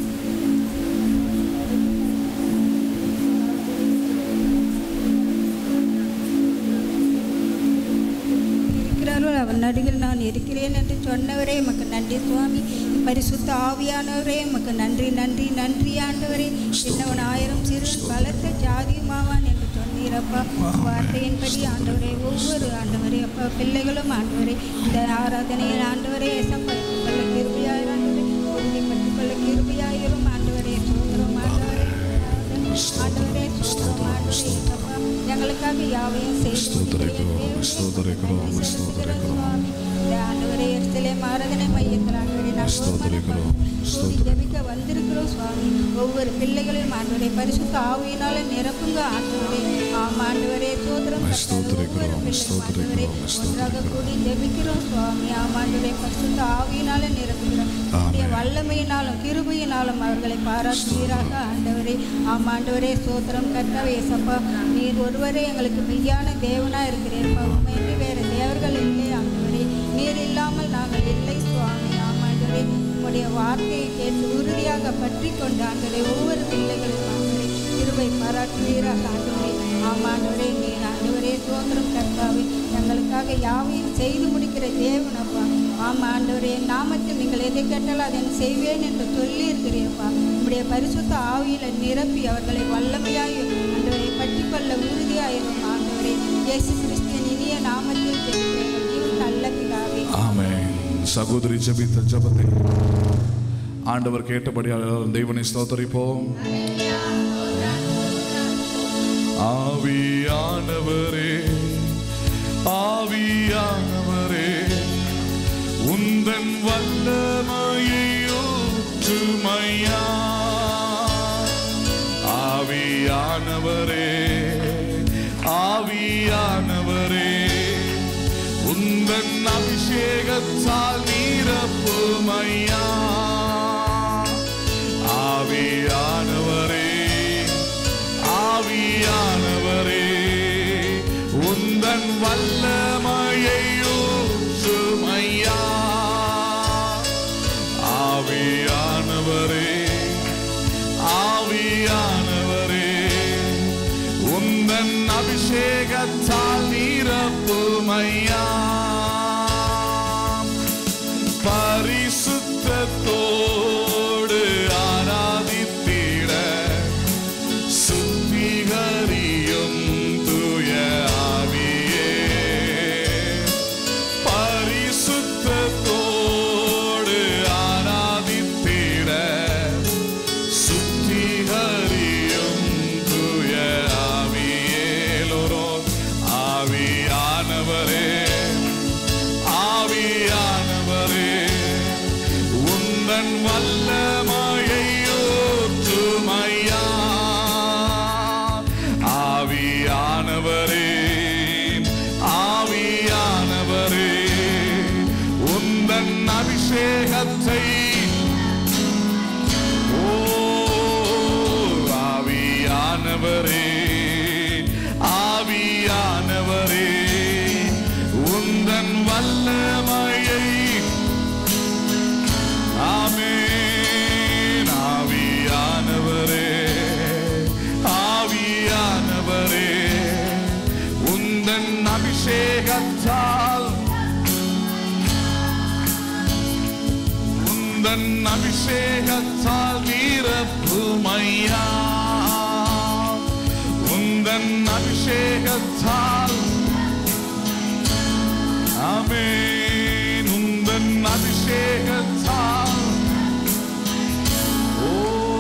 இருக்கிறார்கள் அவர் நடுவில் நான் இருக்கிறேன் என்று சொன்னவரே உமக்கு நன்றி சுவாமி பரிசுத்த ஆவியானவரே உமக்கு நன்றி நன்றி நன்றி ஆண்டவரே என்னவன் ஆயிரம் சிறு பலத்த ஜாதியுமாவான் என்று சொன்னீரப்பா வார்த்தையின்படி ஆண்டவரே ஒவ்வொரு ஆண்டவரே அப்பா பிள்ளைகளும் ஆண்டவரே இந்த ஆராதனையில் ஆண்டவரே ஏசப்பா கொள்ள கிருபியாயிரம் ஆண்டவரே உறுதிப்பட்டுக் கொள்ள கிருபியாயிரும் ஆண்டவரே சோதரம் ஆண்டவரே ஆண்டவரே சோதரம் ஆண்டவரே ஏசப்பா எங்களுக்காக யாவையும் செய்து ஸ்தோத்திரிக்கிறோம், ஸ்தோத்திரிக்கிறோம், ஸ்தோத்திரிக்கிறோம். இந்த ஆண்டவரே இடத்திலே மாறதனை மையத்தில் ஆண்டவரே நாங்கள் ஸ்தோத்திரிக்கிறோம், கூடி ஸ்தோத்திரிக்கிறோம். ஜெபிக்க வந்திருக்கிறோம் சுவாமி ஒவ்வொரு பிள்ளைகளையும் ஆண்டவரே பரிசுத்த ஆவியினால நிரப்புங்க ஆண்டவரே ஆம் ஆண்டவரே சோதரம் ஸ்தோத்திரிக்கிறோம், ஸ்தோத்திரிக்கிறோம், ஒன்றாக ஸ்தோத்திரிக்கிறோம். கூடி ஜெபிக்கிறோம் சுவாமி ஆம் ஆண்டவரே பரிசுத்த ஆவியினால நிரப்புகிறோம் உம்முடைய வல்லமையினாலும் கிருபையினாலும் அவர்களை பாராட்டுவீராக ஆண்டவரே ஆம் ஆண்டவரே சோத்திரம் கர்த்தாவே ஏசப்பா நீர் ஒருவரே எங்களுக்கு மெய்யான தேவனா இருக்கிறீர்ப்பா உண்மையின்றி வேறு தேவர்கள் இல்லை ஆண்டவரே நீர் இல்லாமல் நாங்கள் இல்லை சுவாமி ஆம் ஆண்டவரே உம்முடைய வார்த்தையை கேட்டு உறுதியாக பற்றி கொண்டு ஆண்டவரே ஒவ்வொரு பிள்ளைகளும் ஆண்டவரே கிருபை பாராட்டுவீராக ஆண்டவரே ஆம் ஆண்டவரே நீர் ஆண்டவரே நமக்காக யாவையும் செய்து முடிக்கிற தேவன் அப்பா ஆமா ஆண்டவரே என் நாமத்தில் நீங்கள் எதை கேட்டாலும் அதை நான் செய்வேன் என்று சொல்லி இருக்கிறீரப்பா உம்முடைய பரிசுத்த ஆவியில நிரப்பி அவர்களை வல்லமையாய் ஆண்டவரை பற்றிக்கொள்ள உறுதியாயிரும் ஆண்டவரே இயேசு கிறிஸ்துவின் இனிய நாமத்தில் ஜெபிக்கிறேன் ஜீவன் நல்ல பிதாவே ஆமென் சகோதரி ஜெபித்த ஜெபத்தை ஆண்டவர் கேட்டபடியால் எல்லாரும் தெய்வனை ஸ்தோத்தரிப்போம் ஆவியானவரே ஆவியானவரே உந்தன் வல்லமையை ஊற்றுமையா ஆவியானவரே ஆவியானவரே உந்தன் அபிஷேகத்தால் நீரப்புமையா ஆவியானவரே ஆவியானவரே உந்தன் வல்லமையை ஊற்றுமையா ஆவியானவரே ஆவியானவரே உந்தன் அபிஷேகத்தால் நீரப்புமையா பரிசுத்தத்தோடு ஆராதித்திட சுத்திகரியும் தூய ஆவியே பரிசுத்தத்தோடு ஆராதித்திட சுத்திகரியும் தூய ஆவியேலோரோ ஆவியானவரே ஆவியானவரே உந்தன் வல்லமையை ஊற்றுமையா ஆவியானவரே ஆவியானவரே உந்தன் அபிஷேகத்தை ஓ ஆவியானவரே ஆவியானவரே உந்தன் வல்லமையை ஆமென் ஆவியானவரே ஆவியானவரே உந்தன் அபிஷேகத்தால் உந்தன் அபிஷேகத்தால் வீரப்புமையா உந்தன் அபிஷேகத்தால் ஆமென் உந்தன் அபிஷேகத்தால் ஓ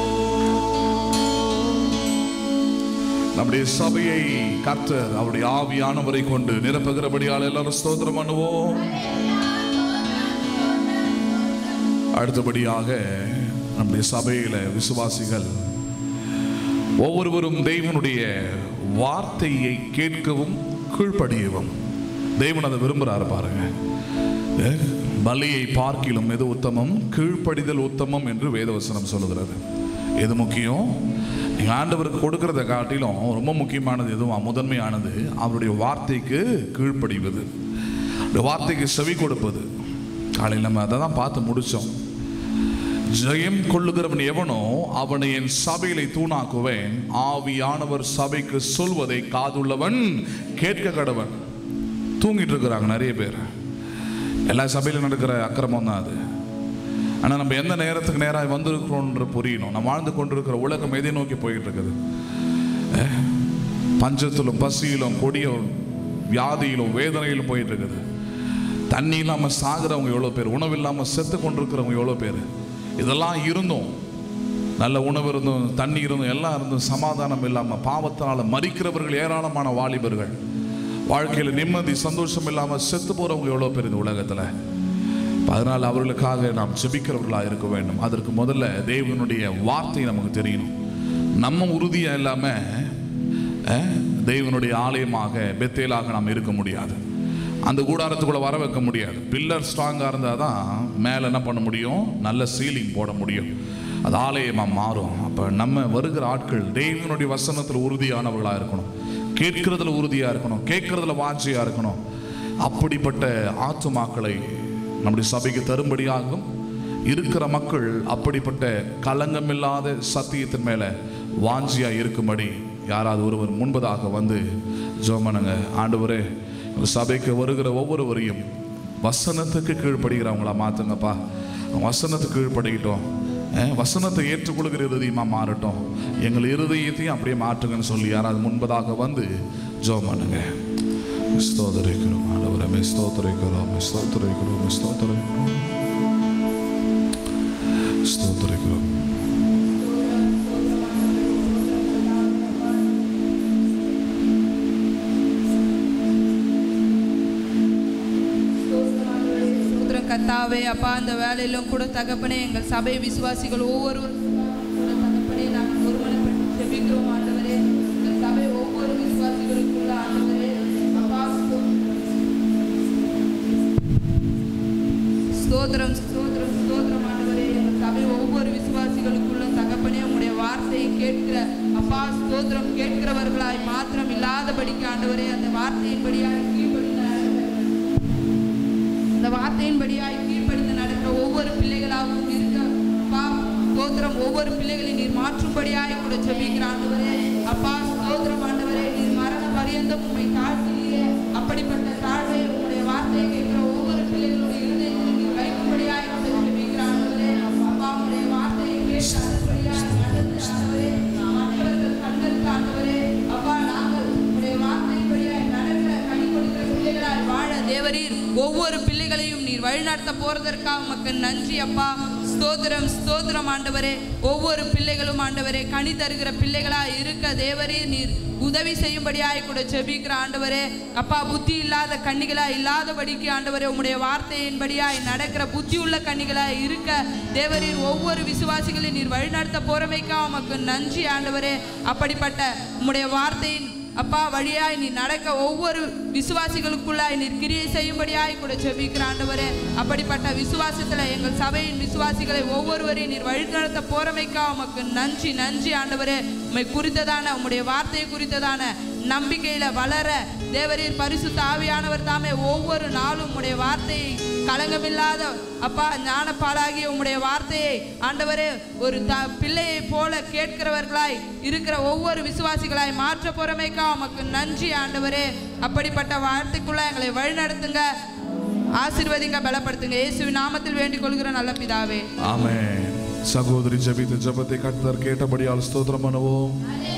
நம்முடைய சபையை கர்த்தர் அவருடைய ஆவியானவரை கொண்டு நிரப்புகிறபடியால் எல்லாரும் ஸ்தோத்திரம் பண்ணுவோம் அடுத்தபடியாக நம்முடைய சபையில விசுவாசிகள் ஒவ்வொருவரும் தெய்வனுடைய வார்த்தையை கேட்கவும் கீழ்ப்படியவும் தெய்வன் அதை விரும்புறாரு பாருங்க அஹ், பலியை பார்க்கிலும் எது உத்தமம் கீழ்ப்படிதல் உத்தமம் என்று வேதவசனம் சொல்லுகிறது எது முக்கியம் நீங்க ஆண்டவருக்கு கொடுக்கறத காட்டிலும் ரொம்ப முக்கியமானது எதுவும் முதன்மையானது அவருடைய வார்த்தைக்கு கீழ்ப்படிவது இந்த வார்த்தைக்கு செவி கொடுப்பது காலையில் நம்ம அதை தான் பார்த்து முடிச்சோம் ஜெயம் கொள்ளுகிறவன் எவனோ அவனை என் சபையிலே தூணாக்குவேன் ஆவியானவர் சபைக்கு சொல்வதை காதுள்ளவன் கேட்க கடவன் தூங்கிட்டு இருக்கிறாங்க நிறைய பேர் எல்லா சபையிலும் நடக்கிற அக்கிரமம் தான் அது ஆனால் நம்ம எந்த நேரத்துக்கு நேராக வந்திருக்கிறோன்ற புரியணும் நம்ம வாழ்ந்து கொண்டிருக்கிற உலகம் எதை நோக்கி போயிட்டு இருக்குது அஹ், பஞ்சத்திலும் பசியிலும் கொடிய வியாதியிலும் வேதனையிலும் போயிட்டு இருக்குது தண்ணி இல்லாமல் சாகுறவங்க எவ்வளோ பேர் உணவு இல்லாமல் செத்து கொண்டிருக்கிறவங்க எவ்வளோ பேர் இதெல்லாம் இருந்தும் நல்ல உணவு இருந்தும் தண்ணி இருந்தும் எல்லாம் இருந்தும் சமாதானம் இல்லாமல் பாவத்தினால மறிக்கிறவர்கள் ஏராளமான வாலிபர்கள் வாழ்க்கையில் நிம்மதி சந்தோஷம் இல்லாமல் செத்து போகிறவங்க எவ்வளோ பேர் இந்த உலகத்தில் அதனால் அவர்களுக்காக நாம் ஜெபிக்கிறவர்களாக இருக்க வேண்டும் அதற்கு முதல்ல தேவனுடைய வார்த்தை நமக்கு தெரியணும் நம்ம உறுதியாக இல்லாமல் அஹ், தேவனுடைய ஆலயமாக பெத்தேலாக நாம் இருக்க முடியாது அந்த கூடாரத்துக்குள்ள வர வைக்க முடியாது பில்லர் ஸ்ட்ராங்காக இருந்தால் தான் மேலே என்ன பண்ண முடியும் நல்ல சீலிங் போட முடியும் அது ஆலயமாக மாறும் அப்போ நம்ம வருகிற ஆட்கள் தேவனுடைய வசனத்தில் உறுதியானவர்களாக இருக்கணும் கேட்கிறதுல உறுதியாக இருக்கணும் கேட்கறதுல வாஞ்சியாக இருக்கணும் அப்படிப்பட்ட ஆத்துமாக்களை நம்முடைய சபைக்கு தரும்படியாகும் இருக்கிற மக்கள் அப்படிப்பட்ட களங்கமில்லாத சத்தியத்தின் மேலே வாஞ்சியாக இருக்கும்படி யாராவது ஒருவர் முன்பதாக வந்து ஜோமனுங்க ஆண்டவரே இந்த சபைக்கு வருகிற ஒவ்வொருவரையும் வசனத்துக்கு கீழ்ப்படுகிறவங்களா மாத்துங்கப்பா வசனத்துக்கு கீழ்ப்படிக்கிட்டோம் அஹ், வசனத்தை ஏற்றுக்கொள்கிற இருதயமா மாறட்டும் எங்கள் இருதயத்தையும் அப்படியே மாற்றுங்கன்னு சொல்லி யாராவது முன்பதாக வந்து ஜெபம் பண்ணுங்க ஸ்தோத்தரிக்கிறோம் ஆண்டவரே ஸ்தோத்தரிக்கிறோம் ஸ்தோத்தரிக்கிறோம் ஸ்தோத்தரிக்கிறோம் ஸ்தோத்தரிக்கிறோம் சமுத்திரம் கத்தாவே அப்பா அந்த வேலையிலும் கூட தகப்பனே எங்கள் சபை விசுவாசிகள் ஒவ்வொருவரும் கூட தகப்பனே நாங்கள் ஒருமனப்பட்டு ஜெபிக்கிறோம் ஆண்டவரே எங்கள் சபை ஒவ்வொரு விசுவாசிகளுக்குள்ள ஆண்டவரே அப்பா ஸ்தோத்திரம் ஸ்தோத்திரம் ஸ்தோத்திரம் ஆண்டவரே எங்கள் சபை ஒவ்வொரு விசுவாசிகளுக்குள்ள தகப்பனே உங்களுடைய வார்த்தையை கேட்கிற அப்பா ஸ்தோத்திரம் கேட்கிறவர்களாய் மாத்திரம் இல்லாதபடிக்கு ஆண்டவரே அந்த வார்த்தையின்படியாய் கீழ்ப்படிந்த அந்த வார்த்தையின்படியாய் கீழ்ப்படிந்து நடக்கிற ஒவ்வொரு பிள்ளைகளாகவும் இருக்க அப்பா ஸ்தோத்திரம் ஒவ்வொரு பிள்ளைகளை நீர் மாற்றும்படியாய் கூட ஜெபிக்கிற ஆண்டவரே அப்பா ஸ்தோத்திரம் ஆண்டவரே நீர் மரண பரியந்தம் உண்மை தாழ்த்தினீரே அப்படிப்பட்ட தாழ்வை உங்களுடைய வார்த்தையை கேட்கிற ஒவ்வொரு பிள்ளைகளுடைய இருதயத்தில் நீர் வைக்கும்படியாய் கூட ஜெபிக்கிற ஆண்டவரே அப்பா உங்களுடைய வார்த்தையை கேட்டு அதன்படியாய் நடந்து ஆண்டவரே மற்றவர்கள் கண்களுக்கு ஆண்டவரே அப்பா நாங்கள் உங்களுடைய வார்த்தையின்படியாய் நடக்கிற கனி கொடுக்கிற பிள்ளைகளாய் வாழ தேவரீர் ஒவ்வொரு பிள்ளைகளையும் நீர் வழிநடத்த போறதற்காக உமக்கு நன்றி அப்பா ஸ்தோத்திரம் ஸ்தோத்திரம் ஆண்டவரே ஒவ்வொரு பிள்ளைகளும் ஆண்டவரே கனி தருகிற பிள்ளைகளா இருக்க தேவரீர் நீர் உதவி செய்யும்படியாய் கூட ஜெபிக்கிற ஆண்டவரே அப்பா புத்தி இல்லாத கண்ணிகளா இல்லாதபடிக்கு ஆண்டவரே உம்முடைய வார்த்தையின்படியாய் நடக்கிற புத்தி உள்ள கண்ணிகளா இருக்க தேவரீர் ஒவ்வொரு விசுவாசிகளையும் நீர் வழிநடத்த போறமைக்கா உமக்கு நன்றி ஆண்டவரே அப்படிப்பட்ட உம்முடைய வார்த்தையின் அப்பா வழியாய் நீ நடக்க ஒவ்வொரு விசுவாசிகளுக்குள்ளாய் நீர் கிரியை செய்யும்படியாய் கூட ஜெபிக்கிற ஆண்டவரே அப்படிப்பட்ட விசுவாசத்துல எங்கள் சபையின் விசுவாசிகளை ஒவ்வொருவரையும் நீர் வழிநடத்த போறமைக்கா உமக்கு நன்றி நன்றி ஆண்டவரே உம்மை குறித்ததான உம்முடைய வார்த்தையை குறித்ததான நம்பிக்கையில வளர தேவரீர் பரிசுத்த ஆவியானவர் தாமே ஒவ்வொரு நாளும் உம்முடைய வார்த்தையை களங்கமில்லாத அப்பா ஞானப்பாடாகிய உம்முடைய வார்த்தையை ஆண்டவரே ஒரு த பிள்ளையை போல கேட்கிறவர்களாய் இருக்கிற ஒவ்வொரு விசுவாசிகளாய் மாற்ற பொறுமைக்கா உமக்கு நன்றி ஆண்டவரே அப்படிப்பட்ட வார்த்தைக்குள்ள எங்களை வழிநடத்துங்க ஆசீர்வதிங்க பலப்படுத்துங்க இயேசுவின் நாமத்தில் வேண்டிக் கொள்கிற நல்ல பிதாவே ஆமென் சகோதரி ஜெபித்த ஜெபத்தை கர்த்தர் கேட்டபடியால் ஸ்தோத்திரம் பண்ணுவோம்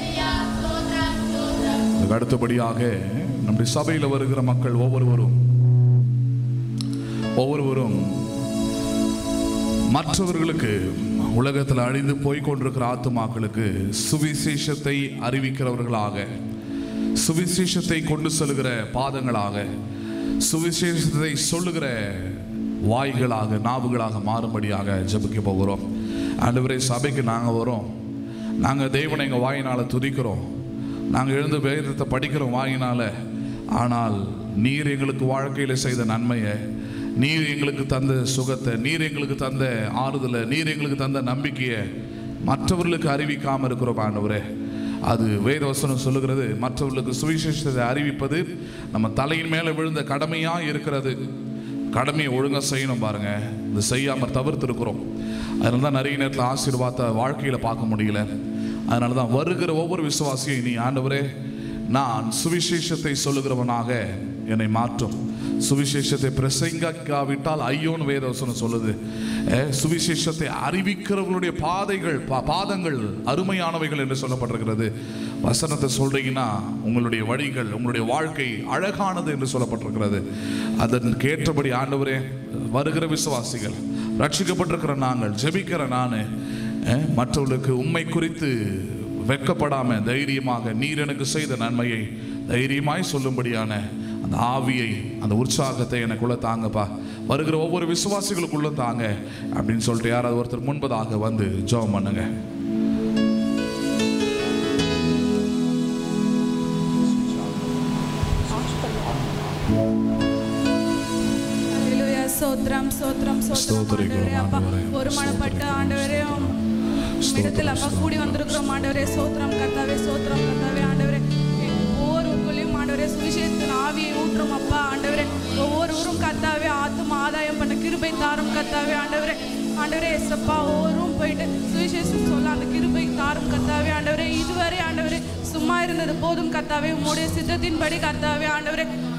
அதுக்கு அடுத்தபடியாக நம்முடைய சபையில் வருகிற மக்கள் ஒவ்வொருவரும் ஒவ்வொருவரும் மற்றவர்களுக்கு உலகத்தில் அழிந்து போய் கொண்டிருக்கிற ஆத்துமாக்களுக்கு சுவிசேஷத்தை அறிவிக்கிறவர்களாக சுவிசேஷத்தை கொண்டு செல்கிற பாதங்களாக சுவிசேஷத்தை சொல்லுகிற வாய்களாக நாவுகளாக மாறும்படியாக ஜெபிக்க போகிறோம் ஆண்டவரே சபைக்கு நாங்கள் வரோம் நாங்கள் தேவனை எங்கள் வாயினால் துதிக்கிறோம் நாங்கள் எழுந்து வேதத்தை படிக்கிறோம் வாயினால் ஆனால் நீர் எங்களுக்கு வாழ்க்கையில் செய்த நன்மையை நீர் எங்களுக்கு தந்த சுகத்தை நீர் எங்களுக்கு தந்த ஆறுதலை நீர் எங்களுக்கு தந்த நம்பிக்கையை மற்றவர்களுக்கு அறிவிக்காமல் இருக்கிறோம் ஆண்டவரே அது வேதவசனம் சொல்லுகிறது மற்றவர்களுக்கு சுவிசேஷத்தை அறிவிப்பது நம்ம தலையின் மேலே விழுந்த கடமையாக இருக்கிறது கடமையை ஒழுங்காக செய்யணும் பாருங்க இது செய்யாமல் தவிர்த்திருக்கிறோம் அதனால தான் நிறைய நேரத்தில் ஆசீர்வாதத்தை வாழ்க்கையில் பார்க்க முடியல அதனால தான் வருகிற ஒவ்வொரு விசுவாசியும் நீ ஆண்டவரே நான் சுவிசேஷத்தை சொல்லுகிறவனாக என்னை மாற்றும் சுவிசேஷத்தை பிரசங்கிக்காவிட்டால் ஐயோன்னு வேதவசனம் சொல்லுது அஹ், சுவிசேஷத்தை அறிவிக்கிறவர்களுடைய பாதைகள் பா- பாதங்கள் அருமையானவைகள் என்று சொல்லப்பட்டிருக்கிறது வசனத்தை சொல்றீங்கன்னா உங்களுடைய வழிகள் உங்களுடைய வாழ்க்கை அழகானது என்று சொல்லப்பட்டிருக்கிறது அதற்கு ஏற்றபடி ஆண்டவரே வருகிற விசுவாசிகள் ரட்சிக்கப்பட்டிருக்கிற நாங்கள் ஜெபிக்கிற நான் மற்றவர்களுக்கு உண்மை குறித்து வெட்கப்படாம தைரியமாக நீர் எனக்கு செய்த நன்மையை தைரியமாய் சொல்லும்படியான அந்த ஆவியை அந்த உற்சாகத்தை எனக்குள்ள தாங்கப்பா வருகிற ஒவ்வொரு விசுவாசிகளுக்குள்ள தாங்க அப்படின்னு சொல்லிட்டு யாராவது ஒருத்தர் முன்பதாக வந்து ஜெபம் பண்ணுங்க ஹalleluya சோத்ரம் சோத்ரம் சோத்ரம் ஸ்தோத்திரிக்கிறோம் ஆண்டவரே அப்பா ஆண்டவரே. ஒரு மனப்பட்ட ஆண்டவரே உம் இடத்துல அப்பா கூடி வந்திருக்கிறோம் ஆண்டவரே சோத்ரம் கர்த்தாவே சோத்ரம் கர்த்தாவே ஆண்டவரே ஒவ்வொருக்குள்ளேயும் ஆண்டவரே சுவிசேஷத்தின் ஆவியை ஊற்றும் அப்பா ஆண்டவரே ஒவ்வொருவரும் கர்த்தாவே ஆத்தும் ஆதாயம் பண்ண கிருபை தாரும் கர்த்தாவே ஆண்டவரே ஆண்டவரே எஸ்அப்பா ஒவ்வொருவரும் போயிட்டு சுவிசேஷம் சொல்ல அந்த கிருபை தாரும் கர்த்தாவே ஆண்டவரே இதுவரை ஆண்டவரே சும்மா இருந்தது போதும் கர்த்தாவே உம்முடைய சித்தத்தின்படி கர்த்தாவே ஆண்டவரே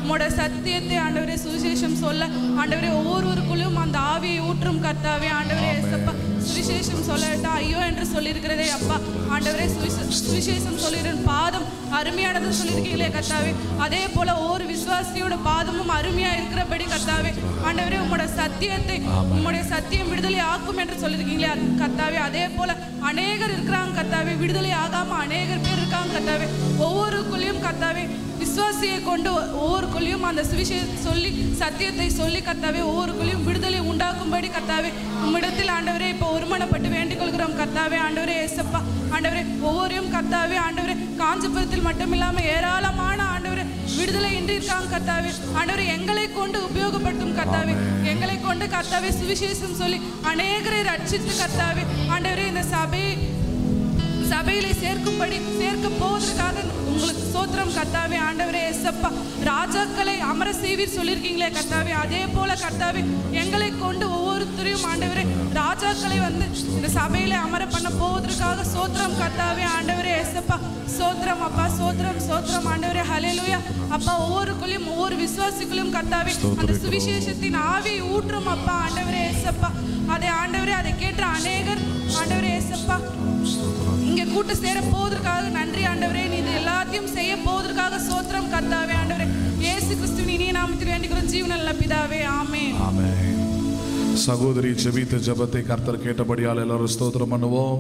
உம்முடைய சத்தியத்தை ஆண்டவரே சுவிசேஷம் சொல்ல ஆண்டவரே ஒவ்வொருவருக்குள்ளும் அந்த ஆவியை ஊற்றும் கர்த்தாவே ஆண்டவரே ஏசப்பா சுவிசேஷம் சொல்லட்டா ஐயோ என்று சொல்லியிருக்கிறதே அப்பா ஆண்டவரே சுவிச- சுவிசேஷம் சொல்லிடுற பாதம் அருமையானது சொல்லியிருக்கீங்களே கர்த்தாவே அதே போல ஒவ்வொரு விசுவாசியோட பாதமும் அருமையா இருக்கிறபடி கர்த்தாவே ஆண்டவரே உம்முடைய சத்தியத்தை உம்முடைய சத்தியம் விடுதலை ஆக்கும் என்று சொல்லியிருக்கீங்களே அது கர்த்தாவே அதே போல அநேகர் இருக்கிறாங்க கர்த்தாவே விடுதலை ஆகாம அநேகர் பேர் இருக்காங்க கர்த்தாவே ஒவ்வொருக்குள்ளேயும் கர்த்தாவே விசுவாசியை கொண்டு ஒவ்வொருக்குள்ளேயும் அந்த சுவிசே சொல்லி சத்தியத்தை சொல்லி கர்த்தாவே ஒவ்வொருக்குள்ளேயும் விடுதலை உண்டாக்கும்படி கர்த்தாவே உம்மிடத்தில் ஆண்டவரே இப்போ ஒருமனப்பட்டு வேண்டிக் கொள்கிறோம் கர்த்தாவே ஆண்டவரே ஏசப்பா ஆண்டவரே ஒவ்வொருவரையும் கர்த்தாவே ஆண்டவரே காஞ்சிபுரத்தில் மட்டுமில்லாம ஏராளமான ஆண்டவரே விடுதலை இன்றி இருக்காங்க கர்த்தாவே ஆண்டவரே எங்களை கொண்டு உபயோகப்படுத்தும் கர்த்தாவே எங்களை கொண்டு கர்த்தாவே சுவிசேஷம் சொல்லி அநேகரை ரட்சித்து கர்த்தாவே ஆண்டவரே இந்த சபையை சபையிலே சேர்க்கும்படி சேர்க்க போவதற்காக உங்களுக்கு சோத்திரம் கர்த்தாவே ஆண்டவரே எசப்பா ராஜாக்களை அமர செய்வீர் சொல்லியிருக்கீங்களே கர்த்தாவே அதே போல கர்த்தாவே எங்களை கொண்டு ஒவ்வொருத்தரையும் ஆண்டவரே ராஜாக்களை வந்து இந்த சபையிலே அமர பண்ண போவதற்காக சோத்திரம் கர்த்தாவே ஆண்டவரே எசப்பா சோத்திரம் அப்பா சோத்திரம் சோத்திரம் ஆண்டவரே ஹalleluya அப்பா ஒவ்வொருக்குள்ளேயும் ஒவ்வொரு விசுவாசிக்குள்ளும் கர்த்தாவே அந்த சுவிசேஷத்தின் ஆவியை ஊற்றும் அப்பா ஆண்டவரே ஏசப்பா அதை ஆண்டவரே அதை கேட்ட அநேகர் ஆண்டவரே ஏசப்பா இங்க கூட்டு சேர போவதற்காக நன்றி ஆண்டவரே நீ இது எல்லாத்தையும் செய்ய போவதற்காக சோத்திரம் கர்த்தாவே ஆண்டவரே இயேசு கிறிஸ்துவின் இனிய நாமத்தில் வேண்டிக்கிறோம் ஜீவனல்ல பிதாவே ஆமென் ஆமென் சகோதரி ஜெபித்த ஜெபத்தை கர்த்தர் கேட்டபடியால் எல்லாரும் ஸ்தோத்திரம் பண்ணுவோம்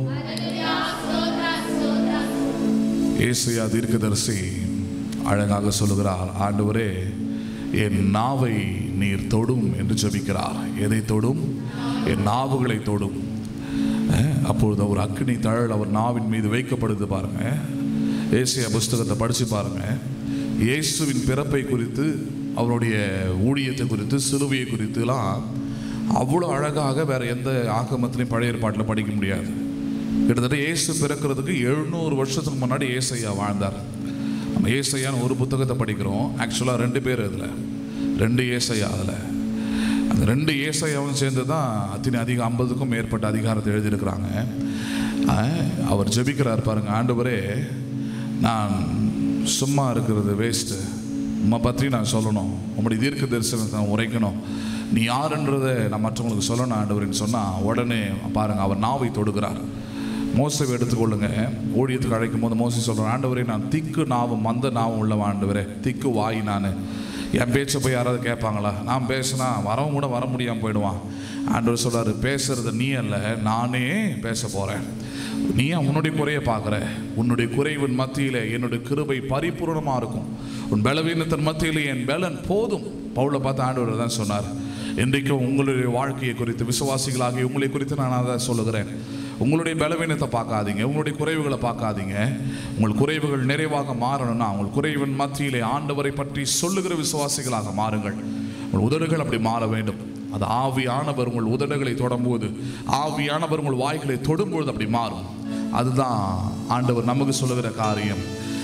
ஏசையா தீர்க்கதரிசி அழகாக சொல்லுகிறார் ஆண்டவரே என் நாவை நீர் தொடும் என்று ஜெபிக்கிறார் எதை தொடும் என் நாவுகளை தொடும் அஹ், அப்பொழுது ஒரு அக்கினி தழல் அவர் நாவின் மீது வைக்கப்படுது பாருங்க ஏசியா புஸ்தகத்தை படிச்சு பாருங்க இயேசுவின் பிறப்பை குறித்து அவருடைய ஊழியத்தை குறித்து சிலுவையை குறித்துலாம் அவ்வளோ அழகாக வேற எந்த ஆகமத்திலையும் பழைய ஏற்பாட்டில் படிக்க முடியாது கிட்டத்தட்ட இயேசு பிறக்கிறதுக்கு எழுநூறு வருஷத்துக்கு முன்னாடி ஏசையா வாழ்ந்தார் நம்ம ஏசையான்னு ஒரு புத்தகத்தை படிக்கிறோம் ஆக்சுவலாக ரெண்டு பேர் அதில் ரெண்டு ஏசையா அதில் அந்த ரெண்டு ஏசையாவும் சேர்ந்து தான் அத்தனை அதிகம் ஐம்பதுக்கும் மேற்பட்ட அதிகாரத்தை எழுதியிருக்கிறாங்க அஹ், அவர் ஜெபிக்கிறார் பாருங்க ஆண்டவரே நான் சும்மா இருக்கிறது வேஸ்ட்டு உம்மை பற்றி நான் சொல்லணும் உம்முடைய தீர்க்க தரிசனத்தை நான் உரைக்கணும் நீ யாருன்றதை நான் மற்றவங்களுக்கு சொல்லணும் ஆண்டவர்னு சொன்னால் உடனே பாருங்க அவர் நாவை தொடுகிறார் மோசவை எடுத்துக்கொள்ளுங்க ஊழியத்துக்கு அழைக்கும் போது மோசி சொல்கிறேன் ஆண்டவரே நான் திக்கு நாவும் மந்த நாவும் உள்ளவன் ஆண்டவரே திக்கு வாய் நான் என் பேச்சை போய் யாராவது கேட்பாங்களா நான் பேசினா வரவன் கூட வர முடியாமல் போயிடுவான் ஆண்டவர் சொல்றாரு பேசுறது நீ அல்ல நானே பேச போகிறேன் நீ ஏன் உன்னுடைய குறையை பார்க்குற உன்னுடைய குறைவின் மத்தியில் என்னுடைய கிருபை பரிபூரணமாக இருக்கும் உன் பலவீனத்தின் மத்தியில் என் பலன் போதும் பவுலை பார்த்து ஆண்டவர் தான் சொன்னார் இன்றைக்கும் உங்களுடைய வாழ்க்கையை குறித்து விசுவாசிகளாகி உங்களை குறித்து நான் அதை சொல்லுகிறேன் உங்களுடைய பலவீனத்தை பார்க்காதீங்க உங்களுடைய குறைவுகளை பார்க்காதீங்க உங்கள் குறைவுகள் நிறைவாக மாறணும்னா உங்கள் குறைவின் மத்தியிலே ஆண்டவரை பற்றி சொல்லுகிற விசுவாசிகளாக மாறுங்கள் உங்கள் உதடுகள் அப்படி மாற வேண்டும் அது ஆவியானவர் உங்கள் உதடுகளை தொடும்போது ஆவியானவர் உங்கள் வாய்களை தொடும்பொழுது அப்படி மாறும் அதுதான் ஆண்டவர் நமக்கு சொல்லுகிற காரியம்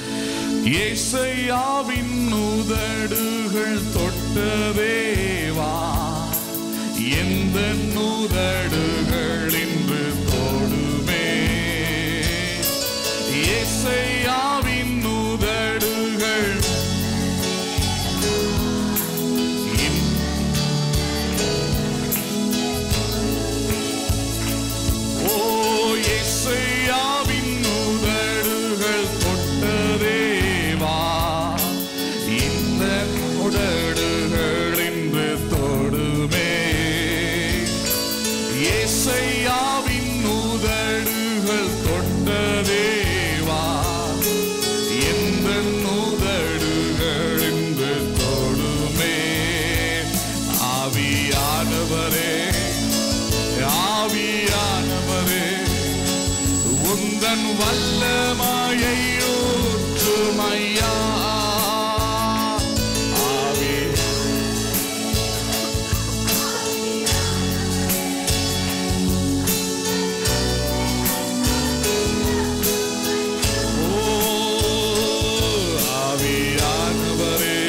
ஏசையாவின் உதடுகள் தொட்டதேவா எந்த உதடுகள் இன்று தொடுமே ஏசையாவின் உதடுகள் இன்- ஓ இசையாவின் உதடுகள் தொட்டதேவா இந்த உதடுகள் இன்று தொடுமே இசையாவின் உதடுகள் தொட்டதேவா எந்த உதடுகள் இன்று தொடுமே ஆவியானவரே ஆவியானவரே உந்தன் வல்லமாயை ஊற்றுமையா ஆவி ஓ ஆவியானவரே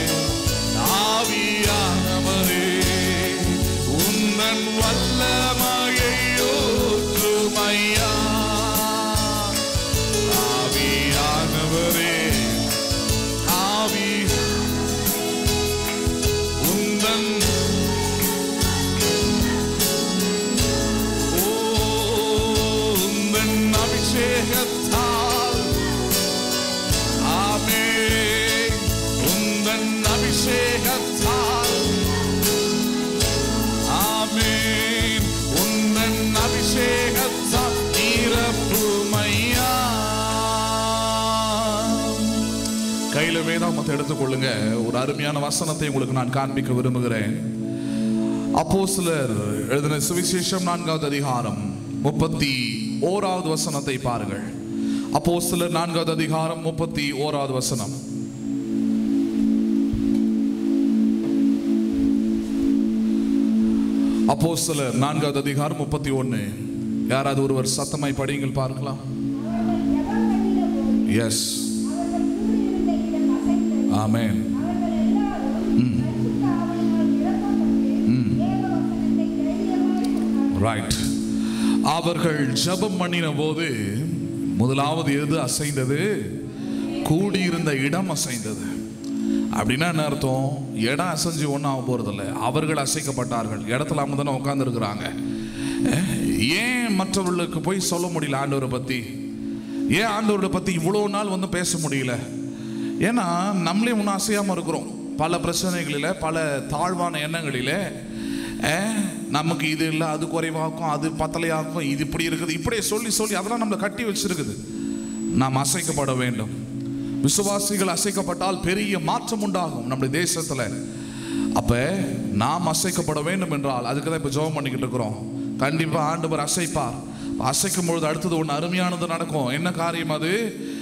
ஆவியானவரே உந்தன் வல்லமையை ஊற்றுமையா ஆவியானவரே அபிஷேகத்தால் ஆமென் உன்னன் அபிஷேகத்தால் நிரப்புமையா கையில வேதாமத்தை எடுத்துக்கொள்ளுங்க ஒரு அருமையான வசனத்தை உங்களுக்கு நான் காண்பிக்க விரும்புகிறேன் அப்போஸ்தலர் எழுதின சுவிசேஷம் நான்காவது அதிகாரம் முப்பத்தி ஓராவது வசனத்தை பாருங்கள் அப்போஸ்தலர் நான்காவது அதிகாரம் முப்பத்தி ஓராவது வசனம் அப்போஸ்தலர் நான்காவது அதிகாரம் முப்பத்தி ஒன்னு யாராவது ஒருவர் சத்தமாய் படியுங்கள் பார்க்கலாம் எஸ் ஆமென் ரைட் அவர்கள் ஜெபம் பண்ணின போது முதலாவது எது அசைந்தது கூடியிருந்த இடம் அசைந்தது அப்படின்னா என்ன அர்த்தம் இடம் அசைஞ்சு ஒன்றும் ஆக போறதில்ல அவர்கள் அசைக்கப்பட்டார்கள் இடத்துல அவங்க தானே உட்காந்துருக்குறாங்க ஏன் மற்றவர்களுக்கு போய் சொல்ல முடியல ஆண்டவரை பத்தி ஏன் ஆண்டவரை பத்தி இவ்வளோ நாள் வந்து பேச முடியல ஏன்னா நம்மளே ஒன்றும் அசையாம இருக்கிறோம் பல பிரச்சனைகளில் பல தாழ்வான எண்ணங்களில் அஹ், நமக்கு இது இல்லை அது குறைவாக்கும் அது பத்தலையாக்கும் இது இப்படி இருக்குது இப்படியே சொல்லி சொல்லி அதெல்லாம் நம்மளை கட்டி வச்சிருக்குது நாம் அசைக்கப்பட வேண்டும் விசுவாசிகள் அசைக்கப்பட்டால் பெரிய மாற்றம் உண்டாகும் நம்முடைய தேசத்துல அப்ப நாம் அசைக்கப்பட வேண்டும் என்றால் அதுக்கு தான் இப்ப ஜெபம் பண்ணிக்கிட்டு இருக்கிறோம் கண்டிப்பா ஆண்டவர் அசைப்பார் அசைக்கும் பொழுது அடுத்தது ஒன்று அருமையானது நடக்கும் என்ன காரியம் அது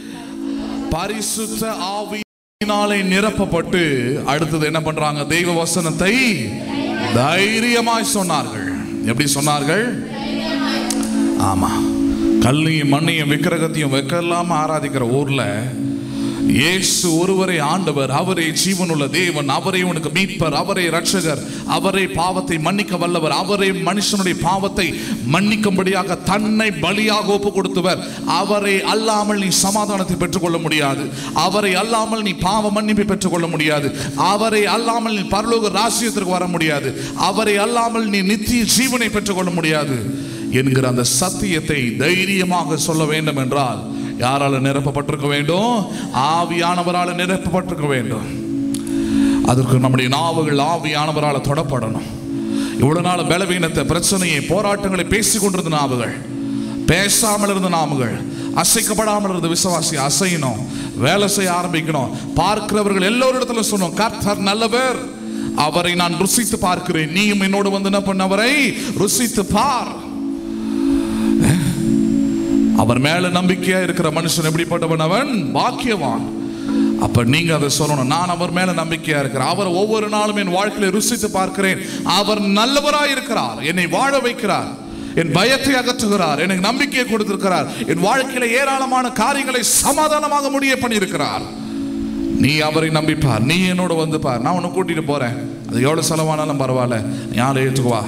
பரிசுத்த ஆவியினாலே நிரப்பப்பட்டு அடுத்தது என்ன பண்றாங்க தெய்வ வசனத்தை தைரியமாய் சொன்னார்கள் எப்படி சொன்னார்கள் ஆமா கல்லையும் மண்ணையும் விக்கிரகத்தையும் வைக்கலாம ஆராதிக்கிற ஊர்ல இயேசு ஒருவரே ஆண்டவர் அவரே ஜீவனுள்ள தேவன் அவரே உனக்கு மீட்பர் அவரே ரட்சகர் அவரே பாவத்தை மன்னிக்க வல்லவர் அவரே மனுஷனுடைய பாவத்தை மன்னிக்கும்படியாக தன்னை பலியாக ஒப்பு கொடுத்தவர் அவரை அல்லாமல் நீ சமாதானத்தை பெற்றுக்கொள்ள முடியாது அவரை அல்லாமல் நீ பாவ மன்னிப்பை பெற்றுக்கொள்ள முடியாது அவரை அல்லாமல் நீ பரலோக ராசியத்திற்கு வர முடியாது அவரை அல்லாமல் நீ நித்திய ஜீவனை பெற்றுக்கொள்ள முடியாது என்கிற அந்த சத்தியத்தை தைரியமாக சொல்ல வேண்டும் என்றால் யாரால நிரப்பப்பட்டிருக்க வேண்டும் ஆவியானவரால் நிரப்பப்பட்டிருக்க வேண்டும் அதற்கு நம்முடைய நாவுகள் ஆவியானவரால் தொடப்படணும் இவ்வளவு நாள் பலவீனத்தை பிரச்சனையை போராட்டங்களை பேசிக் கொண்டிருந்த நாவுகள் பேசாமல் இருந்த நாவுகள் அசைக்கப்படாமல் இருந்த விசுவாசி அசையணும் வேலை செய்ய ஆரம்பிக்கணும் பார்க்கிறவர்கள் எல்லோரிடத்துல சொன்னோம் கர்த்தர் நல்லவர் அவரை நான் ருசித்து பார்க்கிறேன் நீயும் என்னோடு வந்து என்ன பண்ண அவரை ருசித்து பார் அவர் மேல நம்பிக்கையா இருக்கிற மனுஷன் எப்படிப்பட்டவன் அவன் பாக்கியவான் அப்ப நீங்க அதை சொல்லணும் நான் அவர் மேல நம்பிக்கையா இருக்கிறேன் அவர் ஒவ்வொரு நாளும் என் வாழ்க்கையில ருசித்து பார்க்கிறேன் அவர் நல்லவராய் இருக்கிறார் என்னை வாழ வைக்கிறார் என் பயத்தை அகற்றுகிறார் எனக்கு நம்பிக்கையை கொடுத்திருக்கிறார் என் வாழ்க்கையில ஏராளமான காரியங்களை சமாதானமாக முடிய பண்ணியிருக்கிறார் நீ அவரை நம்பிப்பார் நீ என்னோட வந்து பார் நான் உன்னை கூட்டிட்டு போறேன் அது எவ்வளவு செலவானாலும் பரவாயில்ல யாரை ஏற்றுக்குவா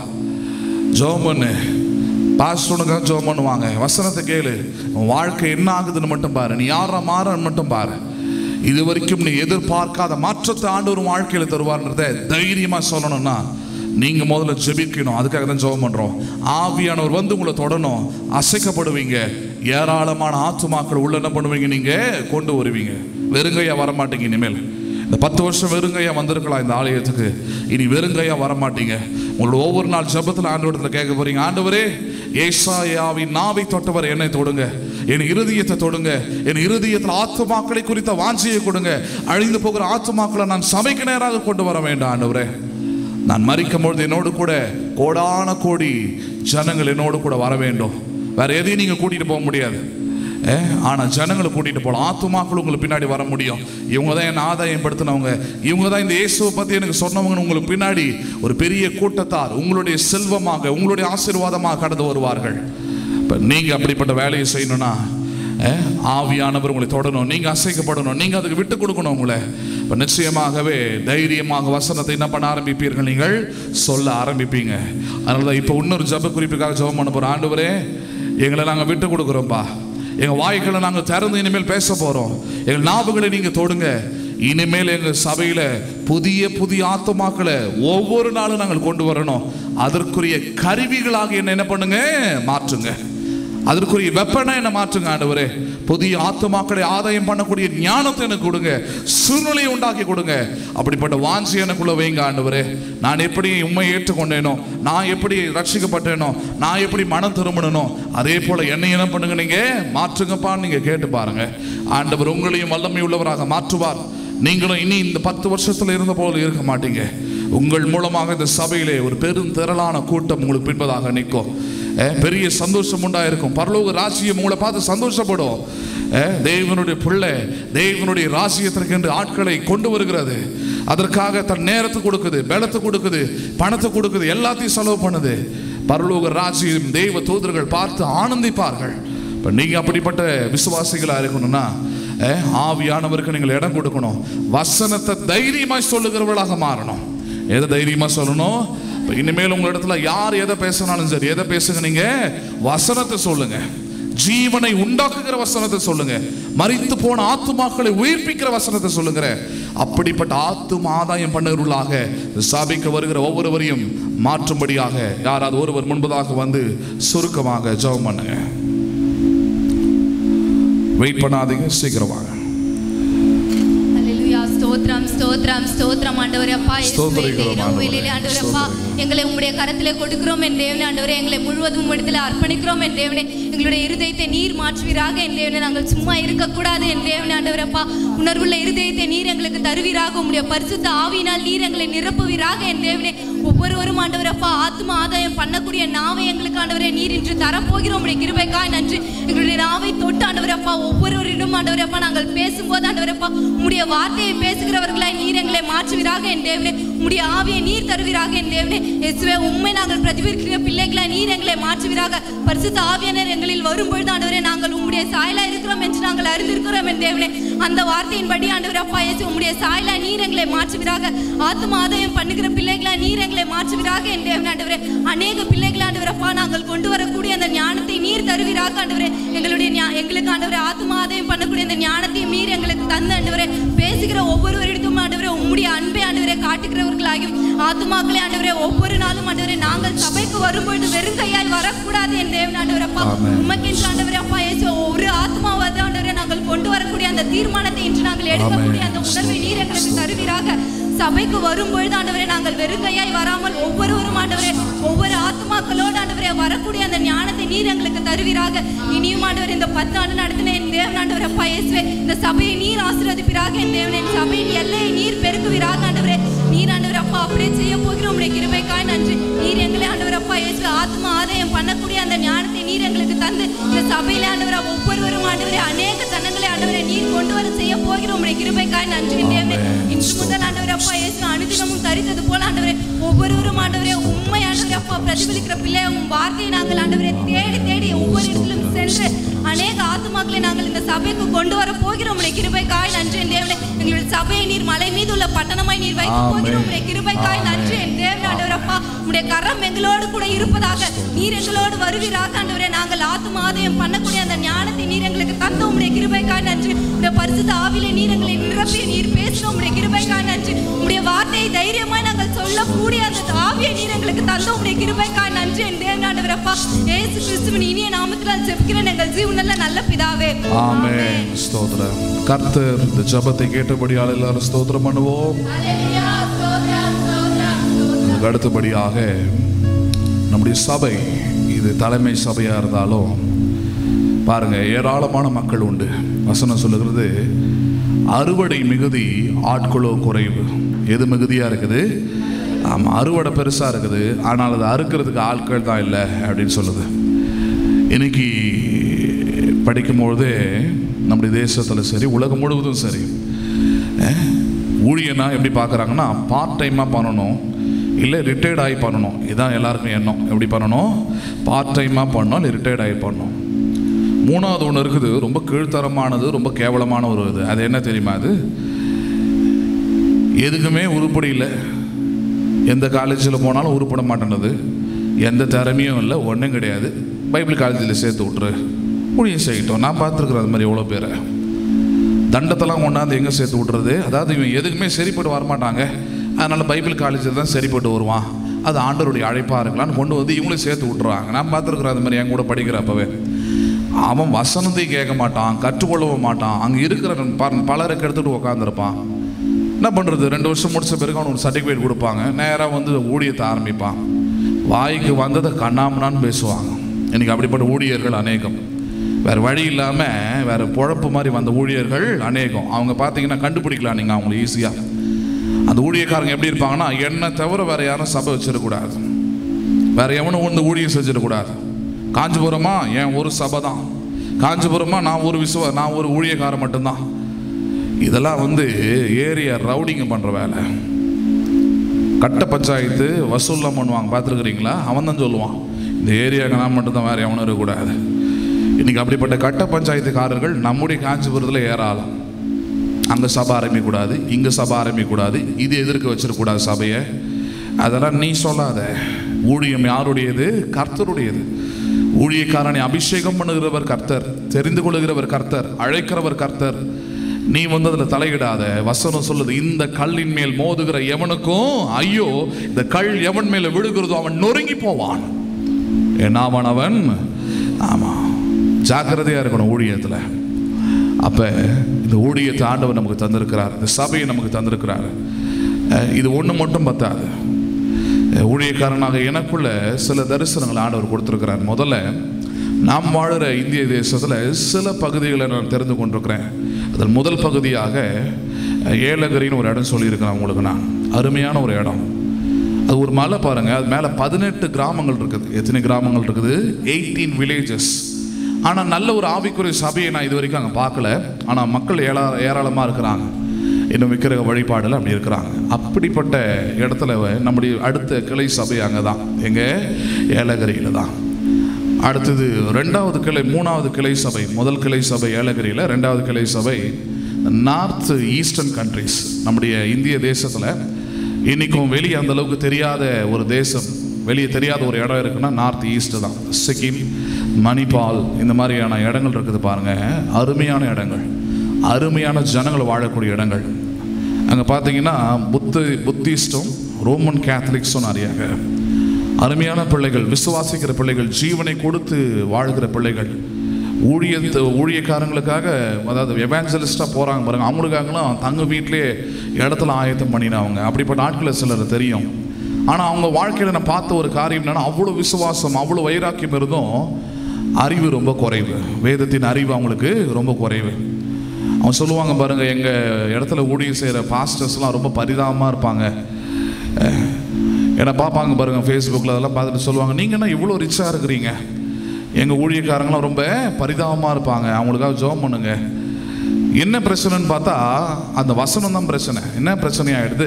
ஜோம் பண்ணு பாஸ்டனுக்காக ஜோம் பண்ணுவாங்க வசனத்தை கேளு உன் வாழ்க்கை என்ன ஆகுதுன்னு மட்டும் பாரு நீ யாரா மாறன்னு மட்டும் பாரு இது வரைக்கும் நீ எதிர்பார்க்காத மாற்றத்தை ஆண்டு ஒரு வாழ்க்கையில தருவார்ன்றத தைரியமா சொல்லணும்னா நீங்க முதல்ல ஜெபிக்கணும் அதுக்காக தான் ஜெபம் பண்றோம் ஆவியானவர் வந்து உங்களை தொடணும் அசைக்கப்படுவீங்க ஏராளமான ஆத்துமாக்கள் உள்ள என்ன பண்ணுவீங்க நீங்க கொண்டு வருவீங்க வெறுங்கையா வரமாட்டீங்க இனிமேல் இந்த பத்து வருஷம் வெறுங்கையா வந்திருக்கலாம் இந்த ஆலயத்துக்கு இனி வெறுங்கையா வரமாட்டீங்க உங்களோட ஒவ்வொரு நாள் ஜெபத்தில் ஆண்டவரத்தில் கேட்க போறீங்க ஆண்டவரே ஏசாயாவின் நாவை தொட்டவர் என்னை தொடுங்க என் இருதயத்தை தொடுங்க என் இருதயத்தில் ஆத்துமாக்களை குறித்த வாஞ்சியை கொடுங்க அழிந்து போகிற ஆத்துமாக்களை நான் சபைக்கு நேராக கொண்டு வர வேண்டாம் ஆண்டவரே நான் மறிக்கும் பொழுது என்னோடு கூட கோடான கோடி ஜனங்கள் என்னோடு கூட வர வேண்டும் வேற எதையும் நீங்க கூட்டிட்டு போக முடியாது ஏ, ஆனா ஜனங்களை கூட்டிட்டு போகலாம் ஆத்துமாக்கள் உங்களுக்கு பின்னாடி வர முடியும் இவங்க தான் என்ன ஆதாயப்படுத்தினவங்க இவங்க தான் இந்த இயேசுவை பத்தி எனக்கு சொன்னவங்க உங்களுக்கு பின்னாடி ஒரு பெரிய கூட்டத்தார் உங்களுடைய செல்வமாக உங்களுடைய ஆசீர்வாதமாக கடந்து வருவார்கள் இப்ப நீங்க அப்படிப்பட்ட வேலையை செய்யணும்னா அஹ், ஆவியானவர் உங்களை தொடணும் நீங்க அசைக்கப்படணும் நீங்க அதுக்கு விட்டு கொடுக்கணும் உங்களை இப்ப நிச்சயமாகவே தைரியமாக வசனத்தை என்ன பண்ண ஆரம்பிப்பீர்கள் நீங்கள் சொல்ல ஆரம்பிப்பீங்க அதனாலதான் இப்ப இன்னொரு ஜப குறிப்புக்காக ஜெபம் பண்ண போறோம் ஆண்டவரே எங்களை நாங்க விட்டு கொடுக்குறோம்ப்பா எங்க வாய்க்களை நாங்க திறந்து இனிமேல் பேச போறோம் எங்கள் நாவுகளை நீங்க தொடுங்க இனிமேல் எங்க சபையில புதிய புதிய ஆத்துமாக்களை ஒவ்வொரு நாளும் நாங்கள் கொண்டு வரணும் அதற்குரிய கருவிகளாக என்ன என்ன பண்ணுங்க மாற்றுங்க அதற்குரிய வெப்பனை என்ன மாற்றுங்க ஆண்டவரே புதிய ஆத்துமாக்களை ஆதாயம் பண்ணக்கூடிய ஞானத்தை எனக்கு கொடுங்க சூழ்நிலையை உண்டாக்கி கொடுங்க அப்படிப்பட்ட வாஞ்சி எனக்குள்ள வைங்க ஆண்டவரே நான் எப்படி உண்மை ஏற்றுக்கொண்டேனோ நான் எப்படி ரட்சிக்கப்பட்டேனோ நான் எப்படி மனம் திரும்பணுனோ அதே போல என்னை என்ன பண்ணுங்க நீங்க மாற்றுங்கப்பா நீங்க கேட்டு பாருங்க ஆண்டவர் உங்களையும் வல்லமை உள்ளவராக மாற்றுவார் நீங்களும் இனி இந்த பத்து வருஷத்துல இருந்த போல இருக்க மாட்டீங்க உங்கள் மூலமாக இந்த சபையிலே ஒரு பெரும் திரளான கூட்டம் உங்களுக்கு பின்பதாக நிற்கும் அஹ், பெரிய சந்தோஷம் உண்டாயிருக்கும் பரலோக ராசியம் உங்களை பார்த்து சந்தோஷப்படும் அஹ், தேவனுடைய பிள்ளை தேவனுடைய ராசியத்திற்கு என்று ஆட்களை கொண்டு வருகிறது அதற்காக தன் நேரத்தை கொடுக்குது பலத்தை கொடுக்குது பணத்தை கொடுக்குது எல்லாத்தையும் செலவு பண்ணுது பரலோக ராசியம் தெய்வ தூதர்கள் பார்த்து ஆனந்திப்பார்கள் இப்போ நீங்கள் அப்படிப்பட்ட விசுவாசிகளாக இருக்கணும்னா அஹ், ஆவியானவருக்கு நீங்கள் இடம் கொடுக்கணும் வசனத்தை தைரியமாய் சொல்லுகிறவர்களாக மாறணும் எதை தைரியமா சொல்லணும் இப்ப இனிமேல் உங்க இடத்துல யார் எதை பேசினாலும் சரி எதை பேசுங்க நீங்க வசனத்தை சொல்லுங்க ஜீவனை உண்டாக்குகிற வசனத்தை சொல்லுங்க மரித்து போன ஆத்துமாக்களை உயிர்ப்பிக்கிற வசனத்தை சொல்லுங்கிற அப்படிப்பட்ட ஆத்தும ஆதாயம் பண்ணுகிறவர்களாக இந்த சபைக்கு வருகிற ஒவ்வொருவரையும் மாற்றும்படியாக யாராவது ஒருவர் முன்பதாக வந்து சுருக்கமாக ஜெபம் பண்ணுங்க வெயிட் பண்ணாதீங்க சீக்கிரம் வாங்க அல்லேலூயா ஸ்தோத்திரம் ஸ்தோத்திரம் ஸ்தோத்திரம் ஆண்டவரே அப்பா இயேசுவே, ஸ்தோத்திரிக்கிறோம் இந்த இரவு ஆண்டவரே. வேளையிலே ஆண்டவரே அப்பா எங்களை உம்முடைய கரத்திலே கொடுக்கிறோம் என் தேவனே ஆண்டவரே எங்களை முழுவதும் உம்மிடத்தில் அர்ப்பணிக்கிறோம் என் தேவனே எங்களுடைய இருதயத்தை நீர் மாற்றுவீராக என் தேவனே நாங்கள் சும்மா இருக்கக்கூடாது என் தேவனே ஆண்டவரே அப்பா உணர்வுள்ள இருதயத்தை நீர் எங்களுக்கு தருவீராக உம்முடைய பரிசுத்த ஆவியினால் நீர் எங்களை நிரப்புவீராக என் தேவனே ஒவ்வொருவரும் ஆண்டவரே அப்பா ஆத்ம ஆதாயம் பண்ணக்கூடிய நாவை எங்களுக்கு ஆண்டவரே நீர் இன்று தரப்போகிறோம் உம்முடைய கிருபைக்காய் நன்றி எங்களுடைய நாவை தொட்டு ஆண்டவரே அப்பா ஒவ்வொருவரிடம் ஆண்டவரே அப்பா நாங்கள் பேசும்போது ஆண்டவரே அப்பா உம்முடைய வார்த்தையை பேசுகிறவர்களாய் நீர் எங்களை மாற்றுவீராக என் தேவனே உம்முடைய ஆவியை நீர் தருவீராக என் தேவனே இயேசுவே உண்மை நாங்கள் பிரதிபலிக்கிற பிள்ளைகளாய் நீர் எங்களை மாற்றுவீராக பரிசுத்த ஆவியானர் எங்களில் வரும்பொழுது ஆண்டவரே நாங்கள் உம்முடைய சாயலா இருக்கிறோம் என்று நாங்கள் அறிந்திருக்கிறோம் என் தேவனே அந்த வார்த்தையின்படி ஆண்டவரே அப்பா இயேசு உம்முடைய சாயலா நீர் எங்களை மாற்றுவீராக ஆத்ம ஆதாயம் பண்ணுகிற பிள்ளைகளா நீர் எங்களை மாற்றுவீராக என் தேவனே ஆண்டவரே அநேக பிள்ளைகள் ஆண்டவரே அப்பா நாங்கள் கொண்டு வரக்கூடிய அந்த ஞானத்தை நீர் தருவீராக ஆண்டவரே எங்களுடைய ஞா- எங்களுக்கு ஆண்டவரே ஆத்ம ஆதாயம் பண்ணக்கூடிய அந்த ஞானத்தையும் நீர் எங்களுக்கு தந்து ஆண்டவரே பேசுகிற ஒவ்வொருவரிடத்தும் ஆண்டவரே உம்முடைய அன்பை ஆண்டவரே காட்டுகிறவர்களாகியும் ஆத்மாக்களை ஆண்டவரே ஒவ்வொரு நாளும் ஆண்டவரே நாங்கள் சபைக்கு வரும்பொழுது வெறும் கையால் வரக்கூடாது என் தேவன் ஆண்டவரே அப்பா உமக்கென்று ஆண்டவரே அப்பா இயேசு ஒரு ஆத்மாவது ஆண்டவரே நாங்கள் கொண்டு வரக்கூடிய அந்த தீர்மானத்தை இன்று நாங்கள் எடுக்கக்கூடிய அந்த உணர்வை நீர் எங்களுக்கு தருவீராக சபைக்கு வரும்பொழுது ஆண்டவரே நாங்கள் வெறுங்கையாய் வராமல் ஒவ்வொருவரும் ஆண்டவரே ஒவ்வொரு ஆத்மாக்களோடு ஆண்டவரே வரக்கூடிய அந்த ஞானத்தை நீர் எங்களுக்கு தருவீராக இனியும் ஆண்டவர் இந்த பத்து ஆண்டு நடத்தின என் தேவன் ஆண்டவரே அப்பா இயேசுவே இந்த சபையை நீர் ஆசீர்வதிப்பீராக என் தேவன் என் சபையின் எல்லையை நீர் பெருக்குவீராக ஆண்டவரே நீர் ஆண்டவர் அப்பா அப்படியே செய்ய போகிறோம் உடைய கிருபைக்காய் நன்றி நீர் எங்களை ஆண்டவர் அப்பா இயேசு ஆத்ம ஆதாயம் பண்ணக்கூடிய அந்த ஞானத்தை நீர் எங்களுக்கு தந்து இந்த சபையில ஆண்டவரா ஒவ்வொருவரும் ஆண்டவரே அநேக ஜனங்களை ஆண்டவரே நீர் கொண்டு வர செய்ய போகிறோம் உடைய கிருபைக்காய் நன்றி தேவனே இன்று முதல் ஆண்டவர் அப்பா இயேசு அனுதினமும் தரித்தது போல ஆண்டவரே ஒவ்வொருவரும் ஆண்டவரே உண்மை ஆண்டவரே அப்பா பிரதிபலிக்கிற பிள்ளை உன் வார்த்தையை நாங்கள் ஆண்டவரே தேடி தேடி ஒவ்வொரு இடத்திலும் சென்று அநேக ஆத்துமாக்களை நாங்கள் இந்த சபைக்கு கொண்டு வர போகிறோம் உடைய கிருபைக்காய் நன்றி என் தேவனே எங்களுடைய சபையை நீர் மலை மீது உள்ள பட்டணமாய் நீர் வைக்க போகிறோம் உடைய கிருபைக்காய் நன்றி என் தேவன் ஆண்டவர் அப்பா உடைய கரம் எங்களோடு கூட இருப்பதாக நீர் எங்களோடு வருவீராக ஆண்டவரே நாங்கள் ஆத்தும ஆதாயம் பண்ணக்கூடிய அந்த ஞானத்தை நீர் எங்களுக்கு தந்த உடைய கிருபைக்காய் நன்றி உடைய பரிசுத்த ஆவிலே நீர் எங்களை நிரப்பி நீர் பேசுகிறோம் உடைய கிருபைக்காய் நன்றி உடைய வார்த்தையை தைரியமாய் நாங்கள் சொல்லக்கூடிய அந்த ஆவியை நீர் எங்களுக்கு தந்த உடைய கிருபைக்காய் நன்றி என் தேவன் ஆண்டவர் அப்பா ஏசு கிறிஸ்துவின் இனிய நாமத்தில் ஜெபிக்கிறேன் எங்கள் ஜீவனல்ல நல்ல பிதாவே ஆமென் ஸ்தோத்திரம் கர்த்தர் இந்த ஜெபத்தை கேட்டபடியால் எல்லாரும் ஸ்தோத்திரம் பண்ணுவோம் அதுக்கு அடுத்தபடியாக நம்முடைய சபை இது தலைமை சபையா இருந்தாலும் பாருங்க ஏராளமான மக்கள் உண்டு வசனம் சொல்லுகிறது அறுவடை மிகுதி ஆட்களோ குறைவு எது மிகுதியா இருக்குது ஆமாம் அறுவடை பெருசா இருக்குது ஆனால் அது அறுக்கிறதுக்கு ஆட்கள் தான் இல்லை அப்படின்னு சொல்லுது இன்னைக்கு படிக்கும்பொழுதே நம்முடைய தேசத்தில் சரி உலகம் முழுவதும் சரி அஹ், ஊழியனா எப்படி பார்க்குறாங்கன்னா பார்ட் டைமாக பண்ணணும் இல்லை ரிட்டையர்ட் ஆகி பண்ணணும் இதுதான் எல்லாருக்கும் எண்ணம் எப்படி பண்ணணும் பார்ட் டைமாக பண்ணணும் இல்லை ரிட்டையர்ட் ஆகி பண்ணணும் மூணாவது ஒன்று இருக்குது ரொம்ப கீழ்த்தரமானது ரொம்ப கேவலமான ஒரு இது அது என்ன தெரியுமா அது எதுக்குமே உருப்படி இல்லை எந்த காலேஜில் போனாலும் உருப்பட மாட்டேன்னுது எந்த திறமையும் இல்லை ஒன்றும் கிடையாது பைபிள் காலேஜில் சேர்த்து விட்ரு ஊழியம் செய்யட்டும் நான் பார்த்துருக்குறேன் அது மாதிரி எவ்வளோ பேரை தண்டத்தெல்லாம் கொண்டாந்து எங்கே சேர்த்து விட்றது அதாவது இவன் எதுக்குமே சரிப்பட்டு வரமாட்டாங்க அதனால் பைபிள் காலேஜில் தான் சரிப்பட்டு வருவான் அது ஆண்டவருடைய அழைப்பாக இருக்கலாம்னு கொண்டு வந்து இவங்களையும் சேர்த்து விட்ருவாங்க நான் பார்த்துருக்குறேன் அது மாதிரி என் கூட படிக்கிற அப்பவே அவன் வசனத்தையும் கேட்க மாட்டான் கற்றுக்கொள்ளவும் மாட்டான் அங்கே இருக்கிற ப- பலருக்கு எடுத்துட்டு உட்காந்துருப்பான் என்ன பண்ணுறது ரெண்டு வருஷம் முடிச்ச பிறகு அவனுக்கு ஒரு சர்டிஃபிகேட் கொடுப்பாங்க நேராக வந்து ஊழியத்தை ஆரம்பிப்பான் வாய்க்கு வந்ததை கண்ணாமனான்னு பேசுவாங்க இன்னைக்கு அப்படிப்பட்ட ஊழியர்கள் அநேகம் வேறு வழி இல்லாமல் வேறு பொழப்பு மாதிரி வந்த ஊழியர்கள் அநேகம் அவங்க பார்த்தீங்கன்னா கண்டுபிடிக்கலாம் நீங்கள் அவங்கள ஈஸியாக அந்த ஊழியக்காரங்க எப்படி இருப்பாங்கன்னா என்னை தவிர வேறு யாரும் சபை வச்சிடக்கூடாது வேற எவனும் வந்து ஊழியம் செஞ்சிடக்கூடாது காஞ்சிபுரமா என் ஒரு சபை தான் காஞ்சிபுரமா நான் ஒரு விசுவ நான் ஒரு ஊழியக்காரன் மட்டும்தான் இதெல்லாம் வந்து ஏரியா ரவுடிங்க பண்ணுற வேலை கட்ட பஞ்சாயத்து வசூல்லாம் பண்ணுவாங்க பார்த்துருக்குறீங்களா அவன் தான் சொல்லுவான் இந்த ஏரியாவுக்கு நான் மட்டும்தான் வேற எவனும் இருக்கக்கூடாது இன்னைக்கு அப்படிப்பட்ட கட்ட பஞ்சாயத்துக்காரர்கள் நம்முடைய காஞ்சிபுரத்தில் ஏறாலாம் அங்கே சபை ஆரம்பிக்கக்கூடாது இங்கே சபை ஆரம்பிக்கக்கூடாது இது எதிர்க்க வச்சிடக்கூடாது சபையை அதெல்லாம் நீ சொல்லாத ஊழியம் யாருடையது கர்த்தருடையது ஊழியக்காரனை அபிஷேகம் பண்ணுகிறவர் கர்த்தர் தெரிந்து கொள்கிறவர் கர்த்தர் அழைக்கிறவர் கர்த்தர் நீ வந்து அதில் தலையிடாத வசனம் சொல்லுது இந்த கல்லின் மேல் மோதுகிற எவனுக்கும் ஐயோ இந்த கல் எவன் மேல விழுகிறதோ அவன் நொறுங்கி போவான் என்னாவான் அவன் ஆமா ஜாக்கிரதையா இருக்கணும் ஊழியத்துல அப்ப இந்த ஊழியத்தை ஆண்டவர் நமக்கு தந்திருக்கிறார் இந்த சபையை நமக்கு தந்திருக்கிறார் அஹ் இது ஒண்ணு மட்டும் பத்தாது அஹ் ஊழியக்காரனாக எனக்குள்ள சில தரிசனங்களை ஆண்டவர் கொடுத்திருக்கிறார் முதல்ல நாம் வாழுற இந்திய தேசத்துல சில பகுதிகளை நான் தெரிந்து கொண்டிருக்கிறேன் அதில் முதல் பகுதியாக அஹ், ஏலகிரின்னு ஒரு இடம் சொல்லியிருக்கிறேன் உங்களுக்கு நான் அருமையான ஒரு இடம் அது ஒரு மலை பாருங்க அது மேலே பதினெட்டு கிராமங்கள் இருக்குது எத்தனை கிராமங்கள் இருக்குது எயிட்டீன் வில்லேஜஸ் ஆனால் நல்ல ஒரு ஆவிக்குரிய சபையை நான் இது வரைக்கும் அங்கே பார்க்கல ஆனால் மக்கள் ஏரா ஏராளமாக இருக்கிறாங்க இன்னும் விக்கிரக வழிபாடில் அப்படி இருக்கிறாங்க அப்படிப்பட்ட இடத்துல நம்முடைய அடுத்த கிளை சபை அங்கே தான் எங்கே ஏலகிரியில் தான் அடுத்தது ரெண்டாவது கிளை மூணாவது கிளை சபை முதல் கிளை சபை ஏலகிரியில் ரெண்டாவது கிளை சபை நார்த் ஈஸ்டர்ன் கண்ட்ரிஸ் நம்முடைய இந்திய தேசத்தில் இன்னைக்கும் வெளியே அந்த அளவுக்கு தெரியாத ஒரு தேசம் வெளியே தெரியாத ஒரு இடம் இருக்குன்னா நார்த் ஈஸ்ட் தான் சிக்கிம் மணிப்பால் இந்த மாதிரியான இடங்கள் இருக்குது பாருங்க அருமையான இடங்கள் அருமையான ஜனங்கள் வாழக்கூடிய இடங்கள் அங்கே பார்த்தீங்கன்னா புத்த புத்திஸ்டும் ரோமன் கேத்தலிக்ஸும் நிறையாங்க அருமையான பிள்ளைகள் விசுவாசிக்கிற பிள்ளைகள் ஜீவனை கொடுத்து வாழ்கிற பிள்ளைகள் ஊழியத்தை ஊழியக்காரங்களுக்காக அதாவது எவாஞ்சலிஸ்டாக போகிறாங்க பாருங்க அவங்களுக்காகலாம் தங்க வீட்டிலே இடத்துல ஆயத்தம் பண்ணினவங்க அப்படிப்பட்ட ஆட்களை சிலர் தெரியும் ஆனால் அவங்க வாழ்க்கையில் நான் பார்த்த ஒரு காரியம் என்னன்னா அவ்வளோ விசுவாசம் அவ்வளோ வைராக்கியம் இருந்தும் அறிவு ரொம்ப குறைவு வேதத்தின் அறிவு அவங்களுக்கு ரொம்ப குறைவு அவங்க சொல்லுவாங்க பாருங்க எங்கள் இடத்துல ஊழியம் செய்கிற பாஸ்டர்ஸ்லாம் ரொம்ப பரிதாபமாக இருப்பாங்க அஹ், என்னை பார்ப்பாங்க பாருங்க ஃபேஸ்புக்கில் அதெல்லாம் பார்த்துட்டு சொல்லுவாங்க நீங்கள் என்ன இவ்வளோ ரிச்சாக இருக்கிறீங்க எங்கள் ஊழியக்காரங்களாம் ரொம்ப பரிதாபமாக இருப்பாங்க அவங்களுக்காக ஜெபம் பண்ணுங்க என்ன பிரச்சனைன்னு பார்த்தா அந்த வசனம் தான் பிரச்சனை என்ன பிரச்சனை ஆயிடுது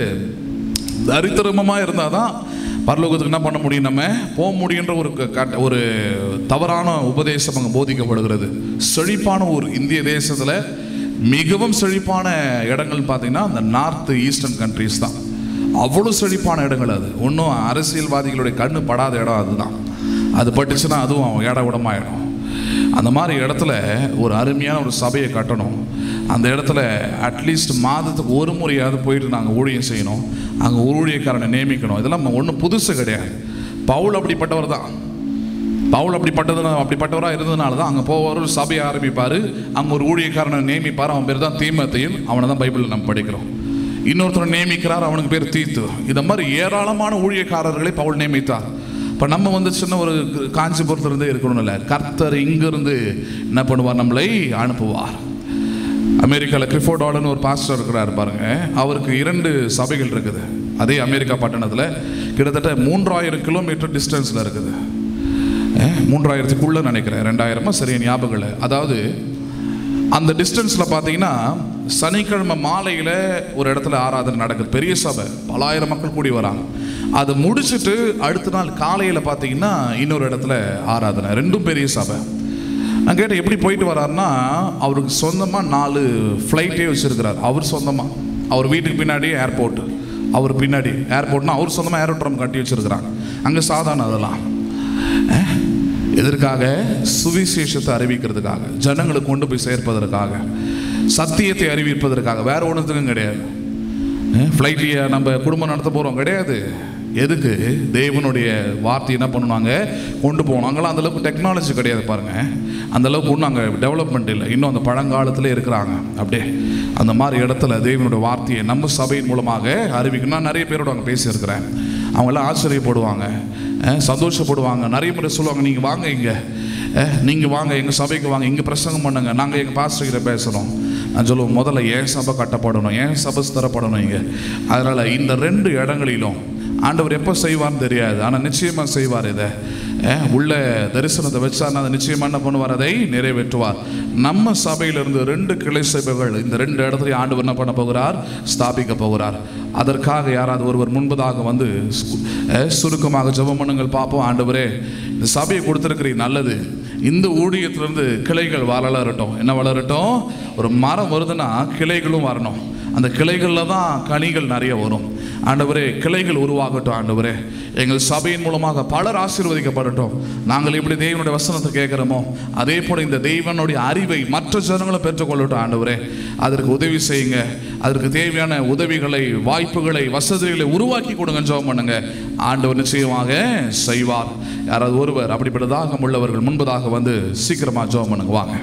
தரித்திரமமாக இருந்தால் தான் பரலோகத்துக்கு என்ன பண்ண முடியும் நம்ம போக முடியுன்ற ஒரு க- கட்ட- ஒரு தவறான உபதேசம் அங்கே போதிக்கப்படுகிறது செழிப்பான ஒரு இந்திய தேசத்தில் மிகவும் செழிப்பான இடங்கள் பார்த்தீங்கன்னா அந்த நார்த் ஈஸ்டர்ன் கண்ட்ரீஸ் தான் அவ்வளோ செழிப்பான இடங்கள் அது ஒன்றும் அரசியல்வாதிகளுடைய கண்ணு படாத இடம் அதுதான் அது பட்டுச்சுன்னா அதுவும் ஏட விடமாயிடும் அந்த மாதிரி இடத்துல ஒரு அருமையான ஒரு சபையை கட்டணும் அந்த இடத்துல அட்லீஸ்ட் மாதத்துக்கு ஒரு முறையாவது போயிட்டு நாங்கள் ஊழியம் செய்யணும் அங்கே ஊழியக்காரனை நியமிக்கணும் இதெல்லாம் ஒன்றும் புதுசு கிடையாது பவுல் அப்படிப்பட்டவர் தான் பவுல் அப்படிப்பட்டது அப்படிப்பட்டவராக இருந்ததுனால தான் அங்கே போவார் ஒரு சபையை ஆரம்பிப்பார் அங்கே ஒரு ஊழியக்காரனை நியமிப்பார் அவன் பேர் தான் தீமத்தையில் அவனை தான் பைபிளில் நம்ம படிக்கிறோம் இன்னொருத்தரை நியமிக்கிறார் அவனுக்கு பேர் தீத்து இந்த மாதிரி ஏராளமான ஊழியக்காரர்களை பவுல் நியமித்தார் இப்போ நம்ம வந்து சின்ன ஒரு காஞ்சிபுரத்துலேருந்தே இருக்கணும் இல்லை கர்த்தர் இங்கிருந்து என்ன பண்ணுவார் நம்மளை அனுப்புவார் அமெரிக்காவில் கிரிஃபோர்டாலன்னு ஒரு பாஸ்டர் இருக்கிறார் பாருங்க அவருக்கு இரண்டு சபைகள் இருக்குது அதே அமெரிக்கா பட்டணத்தில் கிட்டத்தட்ட மூன்றாயிரம் கிலோமீட்டர் டிஸ்டன்ஸில் இருக்குது அஹ், மூன்றாயிரத்துக்குள்ள நினைக்கிறேன் ரெண்டாயிரமா சரியா ஞாபகம் இல்லை அதாவது அந்த டிஸ்டன்ஸில் பார்த்தீங்கன்னா சனிக்கிழமை மாலையில் ஒரு இடத்துல ஆராதனை நடக்குது பெரிய சபை பலாயிரம் மக்கள் கூடி வராங்க அதை முடிச்சுட்டு அடுத்த நாள் காலையில் பார்த்தீங்கன்னா இன்னொரு இடத்துல ஆராதனை ரெண்டும் பெரிய சபை நான் கேட்டேன் எப்படி போயிட்டு வராருன்னா அவருக்கு சொந்தமாக நாலு ஃப்ளைட்டே வச்சுருக்கிறார் அவர் சொந்தமாக அவர் வீட்டுக்கு பின்னாடி ஏர்போர்ட் அவர் பின்னாடி ஏர்போர்ட்னா அவர் சொந்தமாக ஏரோட்ரம் கட்டி வச்சுருக்கிறாங்க அங்கே சாதாரண அதெல்லாம் அஹ், எதற்காக சுவிசேஷத்தை அறிவிக்கிறதுக்காக ஜனங்களுக்கு கொண்டு போய் சேர்ப்பதற்காக சத்தியத்தை அறிவிப்பதற்காக வேற ஒன்றுத்துக்கும் கிடையாது ஃப்ளைட்லையே நம்ம குடும்பம் நடத்த போகிறோம் கிடையாது எதுக்கு தேவனுடைய வார்த்தை என்ன பண்ணுவாங்க கொண்டு போகணும் அங்கெல்லாம் அந்த அளவுக்கு டெக்னாலஜி கிடையாது பாருங்க அந்த அளவுக்கு ஒன்றும் அங்கே டெவலப்மெண்ட் இல்லை இன்னும் அந்த பழங்காலத்திலே இருக்கிறாங்க அப்படியே அந்த மாதிரி இடத்துல தேவனுடைய வார்த்தையை நம்ம சபையின் மூலமாக அறிவிக்கணும் நான் நிறைய பேரோட அங்கே பேசியிருக்கிறேன் அவங்களாம் ஆச்சரியப்படுவாங்க அஹ், சந்தோஷப்படுவாங்க நிறைய முறை சொல்லுவாங்க நீங்கள் வாங்க இங்கே நீங்கள் வாங்க எங்கள் சபைக்கு வாங்க இங்கே பிரசங்கம் பண்ணுங்க நாங்கள் எங்கள் பாஸ்டர்கிட்ட பேசுகிறோம் நான் சொல்லுவோம் முதல்ல ஏன் சபை கட்டப்படணும் ஏன் சபை ஸ்திரப்படணும் இங்கே அதனால் இந்த ரெண்டு இடங்களிலும் ஆண்டவர் எப்போ செய்வார்னு தெரியாது ஆனால் நிச்சயமாக செய்வார் இதை அஹ், உள்ள தரிசனத்தை வச்சார் அதை நிச்சயமாக என்ன பண்ணுவார் அதை நிறைவேற்றுவார் நம்ம சபையிலிருந்து ரெண்டு கிளை சபைகள் இந்த ரெண்டு இடத்துலையும் ஆண்டவர் என்ன பண்ண போகிறார் ஸ்தாபிக்க போகிறார் அதற்காக யாராவது ஒருவர் முன்பதாக வந்து சு- அஹ், சுருக்கமாக ஜெபம் பண்ணுங்கள் பார்ப்போம் ஆண்டவரே இந்த சபையை கொடுத்துருக்கிறீங்க நல்லது இந்த ஊழியத்திலிருந்து கிளைகள் வளரட்டும் என்ன வளரட்டும் ஒரு மரம் வருதுன்னா கிளைகளும் வரணும் அந்த கிளைகளில் தான் கனிகள் நிறைய வரும் ஆண்டவரே கிளைகள் உருவாகட்டும் ஆண்டவரே எங்கள் சபையின் மூலமாக பலர் ஆசீர்வதிக்கப்படட்டும் நாங்கள் எப்படி தேவனுடைய வசனத்தை கேட்குறோமோ அதே போல இந்த தெய்வனுடைய அறிவை மற்ற ஜனங்களும் பெற்றுக்கொள்ளட்டும் ஆண்டவரே அதற்கு உதவி செய்யுங்க அதற்கு தேவையான உதவிகளை வாய்ப்புகளை வசதிகளை உருவாக்கி கொடுங்க ஜெபம் பண்ணுங்க ஆண்டவர் நிச்சயமாக செய்வார் யாராவது ஒருவர் அப்படிப்பட்ட தாகம் உள்ளவர்கள் முன்பதாக வந்து சீக்கிரமா ஜெபம் பண்ணுங்க வாங்க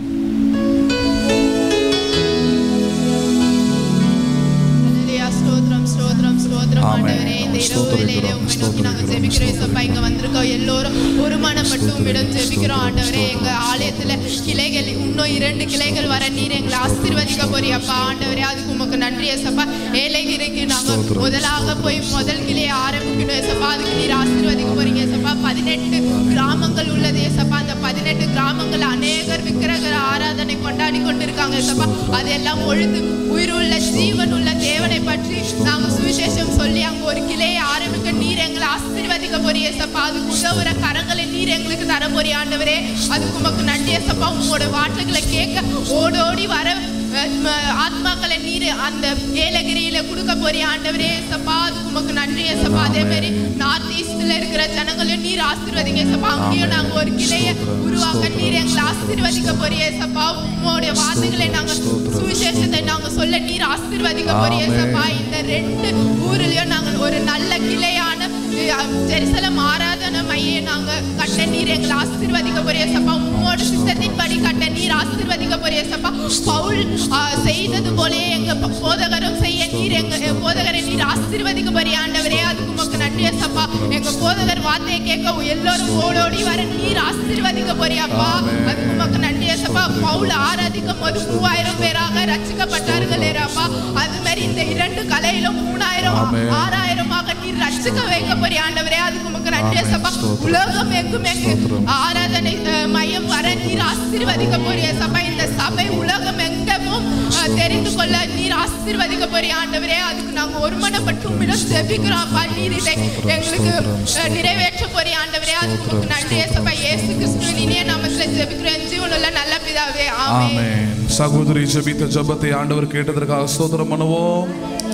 ஹalleluya ஸ்தோத்திரம் ஸ்தோத்திரம் ஸ்தோத்திரம் ஆமென். ஆண்டவரே இந்த இரவு ஸ்தோத்திரிக்கிறோம், வேளையிலே உம்மை நோக்கி நாங்கள் ஸ்தோத்திரிக்கிறோம், ஜெபிக்கிறோம் இசப்பா இங்க வந்திருக்கோம் எல்லோரும் ஒரு மனம் மட்டும் இடம் ஜெபிக்கிறோம் ஆண்டவரே எங்க ஆலயத்துல கிளைகள் இன்னும் இரண்டு கிளைகள் வர நீர் எங்களை ஆசீர்வதிக்க போறியப்பா ஆண்டவரே அதுக்கு உமக்கு நன்றி ஏசப்பா ஏழைகிரிக்கு நாங்க முதலாக போய் முதல் கிளையை ஆரம்பிக்கணும் ஏசப்பா அதுக்கு நீர் ஆசீர்வதிக்க போறீங்க ஏசப்பா பதினெட்டு கிராமங்கள் உள்ளது ஏசப்பா அந்த பதினெட்டு கிராமங்கள் அநேகர் விக்கிரக ஆராதனை கொண்டாடி கொண்டிருக்காங்க ஏசப்பா அதெல்லாம் ஒழுது உயிருள்ள ஜீவன் உள்ள தேவனை பற்றி நாங்க சுவிசேஷம் சொல்லி அங்க ஒரு கிளையை ஆரம்பிக்க நீர் எங்களை ஆசீர்வதிக்க போறிய ஏசப்பா அதுக்கு உதவுற கரங்களை நீர் எங்களுக்கு தர போறிய ஆண்டவரே அதுக்கு உமக்கு நன்றி ஏசப்பா உங்களோட வார்த்தைகளை கேட்க ஓடோடி வர அஹ், ம, ஆத்மாக்களை நீர் அந்த ஏலகிரியில கொடுக்க போறிய ஆண்டவரே ஏசப்பா அதுக்கு உமக்கு நன்றி ஏசப்பா அதே மாதிரி நார்த் ஈஸ்ட்ல இருக்கிற ஜனங்களையும் நீர் ஆசீர்வதிங்க ஏசப்பா அங்கேயும் நாங்க ஒரு கிளையை உருவாக்க நீர் எங்களை ஆசீர்வதிக்க போறிய ஏசப்பா உங்களுடைய வார்த்தைகளை நாங்க சுவிசேஷத்தை நாங்க சொல்ல நீர் ஆசீர்வதிக்க போறிய ஏசப்பா இந்த ரெண்டு ஊர்லயும் நாங்க ஒரு நல்ல கிளையான அஹ், ஜெருசலம் ஆராதனை மையை நாங்க கட்ட நீர் எங்களை ஆசீர்வதிக்க போறிய ஏசப்பா உம்மோட சித்தத்தின்படி கட்ட நீர் ஆசீர்வதிக்க போறிய ஏசப்பா பவுல் அஹ், செய்தது போலே எங்க ப- போதகரும் செய்ய நீர் எங்க எங்க போதகரை நீர் ஆசீர்வதிக்க போறிய ஆண்டவரே அதுக்கு உமக்கு நன்றி ஏசப்பா எங்க போதகர் வார்த்தையை கேட்க எல்லாரும் ஓடோடி வர நீர் ஆசீர்வதிக்க போறியாப்பா அதுக்கு உமக்கு நன்றி ஏசப்பா பவுல் ஆராதிக்கும் போது மூவாயிரம் பேராக ரட்சிக்கப்பட்டார்கள் ஏறாப்பா அது மாதிரி இந்த இரண்டு கலையிலும் மூணாயிரம் ஆமென். ஆறாயிரமாக நீர் ரட்சிக்க வைக்க போறிய ஆண்டவரே அதுக்கு உமக்கு நன்றி ஆமென். ஏசப்பா ஸ்தோத்திரம். உலகம் எங்கும் எங்கு ஸ்தோத்திரம். ஆராதனை அஹ், மையம் வர நீர் ஆசீர்வதிக்க போறிய சபை இந்த சபை உலகம் எங்கமும் அஹ், தெரிந்து கொள்ள நீர் ஆசீர்வதிக்க போறிய ஆண்டவரே அதுக்கு நாங்க ஒருமனப்பட்டு உம்மிடம் ஜெபிக்கிறோம் அப்பா நீர் இதை எங்களுக்கு அஹ், நிறைவேற்ற போறிய ஆண்டவரே அதுக்கு உமக்கு நன்றி ஏசப்பா இயேசு கிறிஸ்துவின் இனிய நாமத்துல ஜெபிக்கிறோம் ஜீவனுள்ள நல்ல பிதாவே ஆமென் ஆமென் சகோதரி ஜெபித்த ஜெபத்தை ஆண்டவர் கேட்டதற்காக ஸ்தோத்திரம் பண்ணுவோம்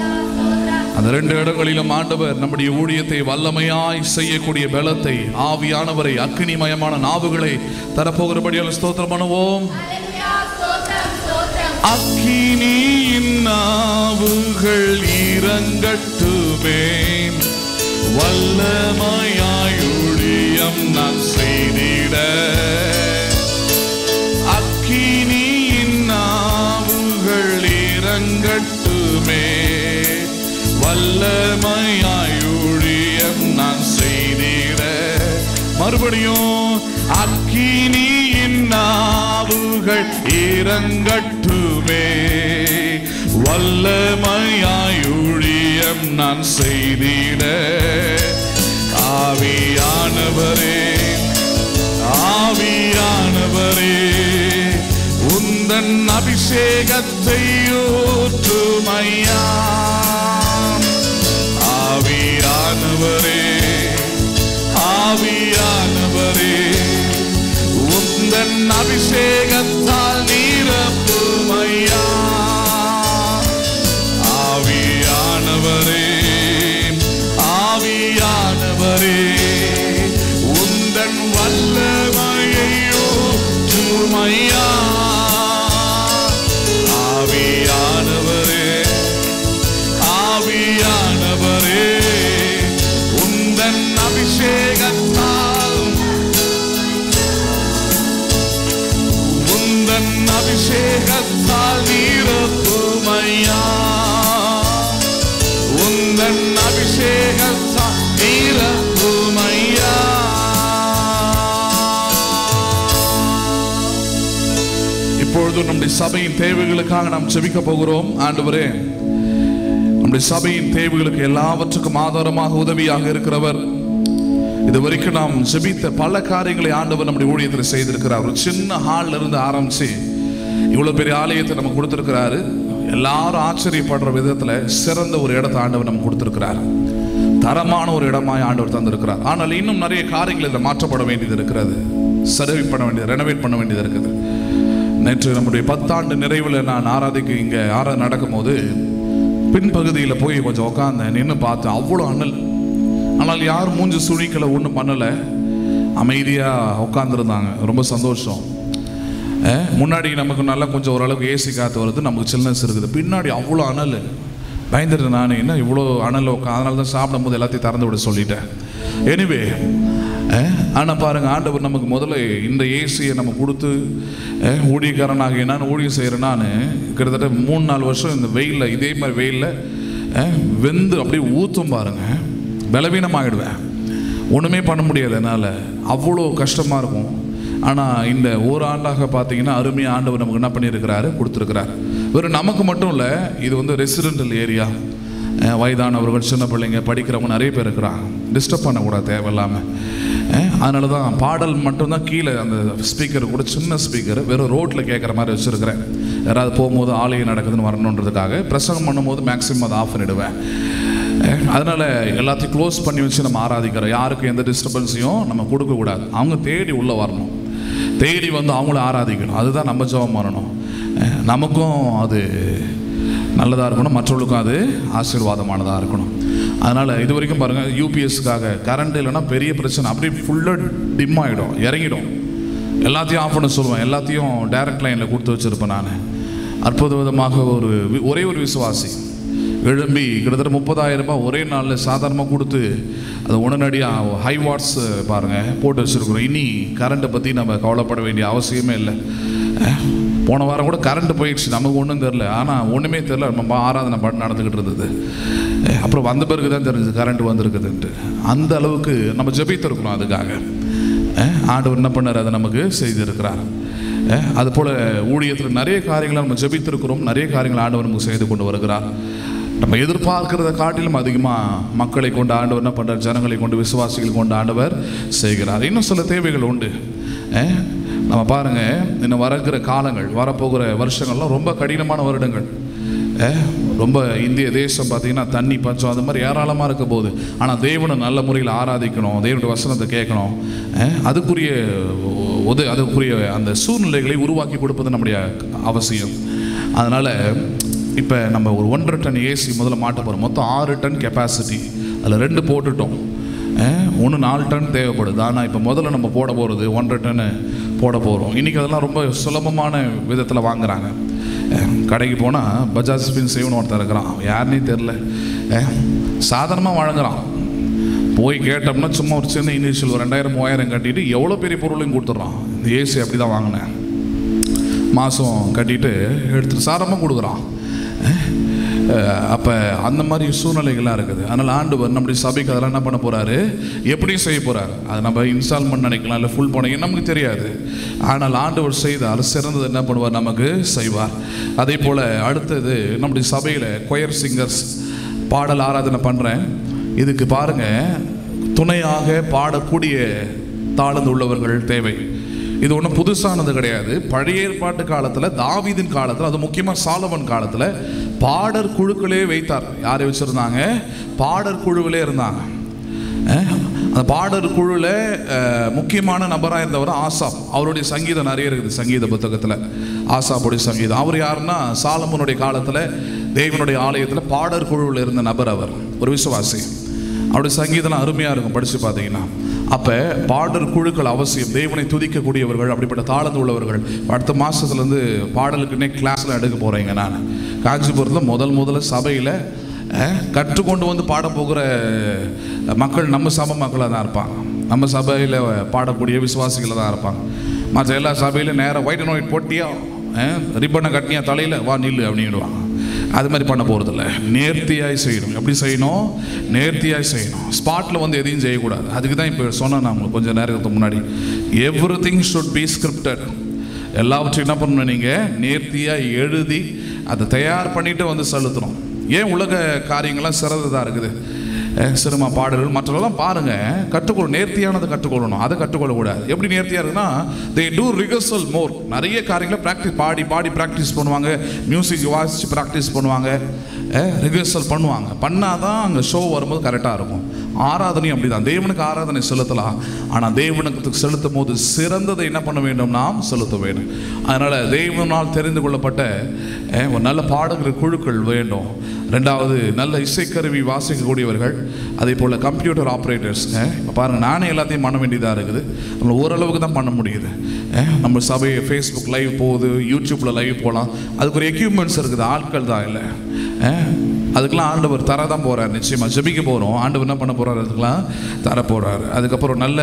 அந்த ரெண்டு இடங்களிலும் ஆண்டவர் நம்முடைய ஊழியத்தை வல்லமையாய் செய்யக்கூடிய பலத்தை ஆவியானவரை அக்னிமயமான நாவுகளை தரப்போகிறபடியால் ஸ்தோத்திரம் பண்ணுவோம் அக்கினியின் நாவுகள் இறங்கட்டுமே வல்லமையாய் ஊழியம் நான் செய்திட அக்கினியின் நாவுகள் இறங்கட்டுமே வல்லமையாய் ஊழியம் நான் செய்திட மறுபடியும் அக்கினியின் நாவுகள் இறங்கட்டுமே வல்லமையாய் ஊழியம் நான் செய்திட ஆவியானவரே ஆவியானவரே உந்தன் அபிஷேகத்தை ஊற்றுமையா ஆவியானவரே ஆவியானவரே உந்தன் அபிஷேகத்தால் நீரப்புமையா ஆவியானவரே ஆவியானவரே உந்தன் வல்லமையோ சுமையா ஆவியானவரே அபிஷேகத்தா நிரப்புமையா இப்பொழுது நம்முடைய சபையின் தேவைகளுக்காக நாம் ஜெபிக்க போகிறோம் ஆண்டவரே நம்முடைய சபையின் தேவைகளுக்கு எல்லாவற்றுக்கும் ஆதாரமாக உதவியாக இருக்கிறவர் இதுவரைக்கும் நாம் ஜெபித்த பல காரியங்களை ஆண்டவர் நம்முடைய ஊழியத்தில் செய்திருக்கிறார் ஒரு சின்ன ஹால்ல இருந்து ஆரம்பிச்சு இவ்வளவு பெரிய ஆலயத்தை நம்ம கொடுத்திருக்கிறாரு எல்லாரும் ஆச்சரியப்படுற விதத்துல சிறந்த ஒரு இடத்தை ஆண்டவர் நம்ம கொடுத்திருக்கிறார் தரமான ஒரு இடமாய் ஆண்டவர் தந்திருக்கிறார் ஆனால் இன்னும் நிறைய காரியங்கள் இதில் மாற்றப்பட வேண்டியது இருக்கிறது சர்வை பண்ண வேண்டியது ரெனோவேட் பண்ண வேண்டியது இருக்குது நேற்று நம்முடைய பத்தாண்டு நிறைவில் நான் ஆராதிக்க இங்கே ஆராதனை நடக்கும்போது பின்பகுதியில் போய் கொஞ்சம் உட்காந்தேன் நின்று பார்த்தேன் அவ்வளோ அனல் ஆனால் யாரும் மூஞ்சி சுழிக்கலை ஒன்றும் பண்ணலை அமைதியாக உட்காந்துருந்தாங்க ரொம்ப சந்தோஷம் அஹ், முன்னாடி நமக்கு நல்லா கொஞ்சம் ஓரளவுக்கு ஏசி காற்று வருது நமக்கு சில்னஸ் இருக்குது பின்னாடி அவ்வளோ அனல் பயந்துட்டு நான் என்ன இவ்வளோ அனல் உட்கா அதனால தான் சாப்பிடும்போது எல்லாத்தையும் திறந்து விட சொல்லிட்டேன் எனிவே ஆனால் பாருங்க ஆண்டவர் நமக்கு முதல்ல இந்த ஏசியை நம்ம கொடுத்து அஹ், ஊழியக்காரனாக நான் ஊழியம் செய்கிறேன் நான் கிட்டத்தட்ட மூணு நாலு வருஷம் இந்த வெயிலில் இதே மாதிரி வெயிலில் அஹ், வெந்து அப்படியே ஊற்றும் பாருங்க பலவீனமாகிடுவேன் ஒன்றுமே பண்ண முடியாது என்னால் அவ்வளோ கஷ்டமாக இருக்கும் ஆனால் இந்த ஓராண்டாக பார்த்தீங்கன்னா அருமையாக ஆண்டவர் நமக்கு என்ன பண்ணியிருக்கிறாரு கொடுத்துருக்கிறார் வெறும் நமக்கு மட்டும் இல்லை இது வந்து ரெசிடென்டல் ஏரியா அஹ் வயதானவர்கள் சின்ன பிள்ளைங்க படிக்கிறவங்க நிறைய பேர் இருக்கிறாங்க டிஸ்டர்ப் பண்ணக்கூடாது தேவையில்லாமல் அதனால தான் பாடல் மட்டும்தான் கீழே அந்த ஸ்பீக்கர் கூட சின்ன ஸ்பீக்கர் வெறும் ரோட்டில் கேட்குற மாதிரி வச்சுருக்கிறேன் யாராவது போகும்போது ஆலயம் நடக்குதுன்னு வரணுன்றதுக்காக பிரசங்கம் பண்ணும்போது மேக்ஸிமம் அதை ஆஃப் பண்ணிடுவேன் அஹ் அதனால எல்லாத்தையும் க்ளோஸ் பண்ணி வச்சு நம்ம ஆராதிக்கிறோம் யாருக்கும் எந்த டிஸ்டர்பன்ஸையும் நம்ம கொடுக்கக்கூடாது அவங்க தேடி உள்ளே வரணும் தேடி வந்து அவங்கள ஆராதிக்கணும் அதுதான் நம்ம ஜெபம் பண்ணணும் அஹ் நமக்கும் அது நல்லதாக இருக்கணும் மற்றவர்களுக்கும் அது ஆசீர்வாதமானதாக இருக்கணும் அதனால் இது வரைக்கும் பாருங்கள் யூபிஎஸ்க்காக கரண்ட் இல்லைன்னா பெரிய பிரச்சனை அப்படியே ஃபுல்லாக டிம் ஆகிடும் இறங்கிடும் எல்லாத்தையும் ஆஃப் பண்ண சொல்லுவேன் எல்லாத்தையும் டைரக்ட் லைனில் கொடுத்து வச்சுருப்பேன் நான் அற்புத விதமாக ஒரு வி- ஒரே ஒரு விசுவாசி எழும்பி கிட்டத்தட்ட முப்பதாயிரம் ரூபாய் ஒரே நாளில் சாதாரணமாக கொடுத்து அது உடனடியாக ஹை வாட்ஸ் பாருங்கள் போட்டு வச்சுருக்குறோம் இனி கரண்ட்டை பற்றி நம்ம கவலைப்பட வேண்டிய அவசியமே இல்லை அஹ், போன வாரம் கூட கரண்ட் போயிடுச்சு நமக்கு ஒன்றும் தெரில ஆனால் ஒன்றுமே தெரில நம்ம ஆராதனை பாட்டு நடந்துக்கிட்டு இருந்தது அஹ், அப்புறம் வந்த பிறகு தான் தெரிஞ்சது கரண்ட் வந்திருக்குதுன்ட்டு அந்த அளவுக்கு நம்ம ஜெபித்திருக்கிறோம் அதுக்காக அஹ், ஆண்டவர் என்ன பண்ணார் அதை நமக்கு செய்திருக்கிறார் அஹ், அது போல் ஊழியத்தில் நிறைய காரியங்களை நம்ம ஜெபித்திருக்கிறோம் நிறைய காரியங்கள் ஆண்டவர் நமக்கு செய்து கொண்டு வருகிறார் நம்ம எதிர்பார்க்கிறத காட்டிலும் அதிகமாக மக்களை கொண்டு ஆண்டவர் என்ன பண்ணுறார் ஜனங்களை கொண்டு விசுவாசிகள் கொண்டு ஆண்டவர் செய்கிறார் இன்னும் சில தேவைகள் உண்டு அஹ், நம்ம பாருங்க இன்னும் வரக்கிற காலங்கள் வரப்போகிற வருஷங்கள்லாம் ரொம்ப கடினமான வருடங்கள் அஹ், ரொம்ப இந்திய தேசம் பார்த்தீங்கன்னா தண்ணி பஞ்சம் அது மாதிரி ஏராளமாக இருக்க போகுது ஆனால் தேவனை நல்ல முறையில் ஆராதிக்கணும் தேவனுடைய வசனத்தை கேட்கணும் அஹ், அதுக்குரிய உத அதுக்குரிய அந்த சூழ்நிலைகளை உருவாக்கி கொடுப்பது நம்முடைய அவசியம் அதனால் இப்போ நம்ம ஒரு ஒன்றரை டன் ஏசி முதல்ல மாட்ட போகிறோம் மொத்தம் ஆறு டன் கெப்பாசிட்டி அதில் ரெண்டு போட்டுட்டோம் ஒன்று நாலு டன் தேவைப்படுது ஆனால் இப்போ முதல்ல நம்ம போட போகிறது ஒன்றரை டன்னு போட போகிறோம் இன்றைக்கி அதெல்லாம் ரொம்ப சுலபமான விதத்தில் வாங்குறாங்க அஹ், கடைக்கு போனால் பஜாஜ் ஸ்பின் சேவன் ஒருத்தன் இருக்கிறான் அவன் யாருன்னே தெரில சாதாரணமாக வழங்குறான் போய் கேட்டோம்னா சும்மா ஒரு சின்ன இனிஷியல் ஒரு ரெண்டாயிரம் மூவாயிரம் கட்டிட்டு எவ்வளோ பெரிய பொருளையும் கொடுத்துட்றான் இந்த ஏசி அப்படி தான் வாங்கினேன் மாதம் கட்டிட்டு எடுத்துட்டு சாரமாக கொடுக்குறான் அப்போ அந்த மாதிரி சூழ்நிலைகள்லாம் இருக்குது அதனால் ஆண்டவர் நம்முடைய சபைக்கு அதெல்லாம் என்ன பண்ண போகிறாரு எப்படி செய்ய போகிறார் அது நம்ம இன்ஸ்டால்மெண்ட் நினைக்கலாம் இல்லை ஃபுல் பண்ண நமக்கு தெரியாது ஆனால் ஆண்டவர் செய்தால் சிறந்தது என்ன பண்ணுவார் நமக்கு செய்வார் அதே போல் அடுத்தது நம்முடைய சபையில் கொயர் சிங்கர்ஸ் பாடல் ஆராதனை பண்ணுறேன் இதுக்கு பாருங்கள் துணையாக பாடக்கூடிய தாழ்ந்து உள்ளவர்கள் தேவை இது ஒன்றும் புதுசானது கிடையாது பழைய ஏற்பாட்டு காலத்தில் தாவீதின் காலத்தில் அது முக்கியமாக சாலவன் காலத்தில் பாடற் குழுக்களே வைத்தார் யாரை வச்சுருந்தாங்க பாடற் குழுவிலே இருந்தாங்க அஹ், அந்த பாடற் குழுவில் அஹ், முக்கியமான நபராக இருந்தவர் ஆசாப் அவருடைய சங்கீதம் நிறைய இருக்குது சங்கீத புத்தகத்தில் ஆசாப்புடைய சங்கீதம் அவர் யாருன்னா சாலமனுடைய காலத்தில் தேவனுடைய ஆலயத்தில் பாடற் குழுவில் இருந்த நபர் அவர் ஒரு விசுவாசி அவருடைய சங்கீதம்லாம் அருமையாக இருக்கும் படித்து பார்த்தீங்கன்னா அப்போ பாடல் குழுக்கள் அவசியம் தேவனை துதிக்கக்கூடியவர்கள் அப்படிப்பட்ட தாளந்து உள்ளவர்கள் அடுத்த மாதத்துலேருந்து பாடலுக்குன்னே கிளாஸில் எடுக்க போகிறேங்க நான் காஞ்சிபுரத்தில் முதல் முதல்ல சபையில் கற்றுக்கொண்டு வந்து பாட போகிற மக்கள் நம்ம சபை மக்களாக தான் இருப்பாங்க நம்ம சபையில் பாடக்கூடிய விசுவாசிகளாக தான் இருப்பாங்க மற்ற எல்லா சபையிலும் நேராக ஒயிட் அண்ட் ஒயிட் போட்டியா ரிப்பனை கட்டினியா தலையில் வா நில்லு அப்படின்னுவாங்க அது மாதிரி பண்ண போகிறதில்ல நேர்த்தியாய் செய்யணும் எப்படி செய்யணும் நேர்த்தியாய் செய்யணும் ஸ்பாட்டில் வந்து எதையும் செய்யக்கூடாது அதுக்கு தான் இப்போ சொன்னேன் நான் உங்களுக்கு கொஞ்சம் நேரத்துக்கு முன்னாடி everything should be scripted எல்லாவற்றையும் என்ன பண்ணணும் நீங்கள் நேர்த்தியாக எழுதி அதை தயார் பண்ணிட்டு வந்து செலுத்தணும் ஏன் உலக காரியங்கள்லாம் சிறந்ததாக இருக்குது அஹ் சினிமா பாடல்கள் மற்றவெல்லாம் பாருங்க கற்றுக்கொள்ளும் நேர்த்தியானதை கற்றுக்கொள்ளணும் அதை கற்றுக்கொள்ளக்கூடாது எப்படி நேர்த்தியாக இருக்குன்னா தே டூ ரிகர்சல் மோர் நிறைய காரியங்களை ப்ராக்டிஸ் பாடி பாடி ப்ராக்டிஸ் பண்ணுவாங்க மியூசிக் வாசித்து ப்ராக்டிஸ் பண்ணுவாங்க ரிகர்சல் பண்ணுவாங்க பண்ணாதான் அங்கே ஷோ வரும்போது கரெக்டாக இருக்கும் ஆராதனையும் அப்படிதான் தேவனுக்கு ஆராதனை செலுத்தலாம் ஆனால் தேவனுக்கு செலுத்தும் போது சிறந்ததை என்ன பண்ண வேண்டும் நாம் செலுத்த வேண்டும் அதனால் தேவனால் தெரிந்து கொள்ளப்பட்ட அஹ், ஒரு நல்ல பாடகர் குழுக்கள் வேண்டும் ரெண்டாவது நல்ல இசைக்கருவி வாசிக்கக்கூடியவர்கள் அதே போல் கம்ப்யூட்டர் ஆப்ரேட்டர்ஸ் இப்போ பாருங்கள் நானே எல்லாத்தையும் பண்ண வேண்டியதாக இருக்குது நம்ம ஓரளவுக்கு தான் பண்ண முடியுது அஹ், நம்ம சபை ஃபேஸ்புக் லைவ் போகுது யூடியூப்பில் லைவ் போகலாம் அதுக்கு ஒரு எக்யூப்மெண்ட்ஸ் இருக்குது ஆட்கள் தான் இல்லை அஹ், அதுக்கெல்லாம் ஆண்டவர் தர தான் போகிறார் நிச்சயமாக ஜெபிக்க போகிறோம் ஆண்டவர் என்ன பண்ண போகிறார் அதுக்கெல்லாம் தர போகிறார் அதுக்கப்புறம் நல்ல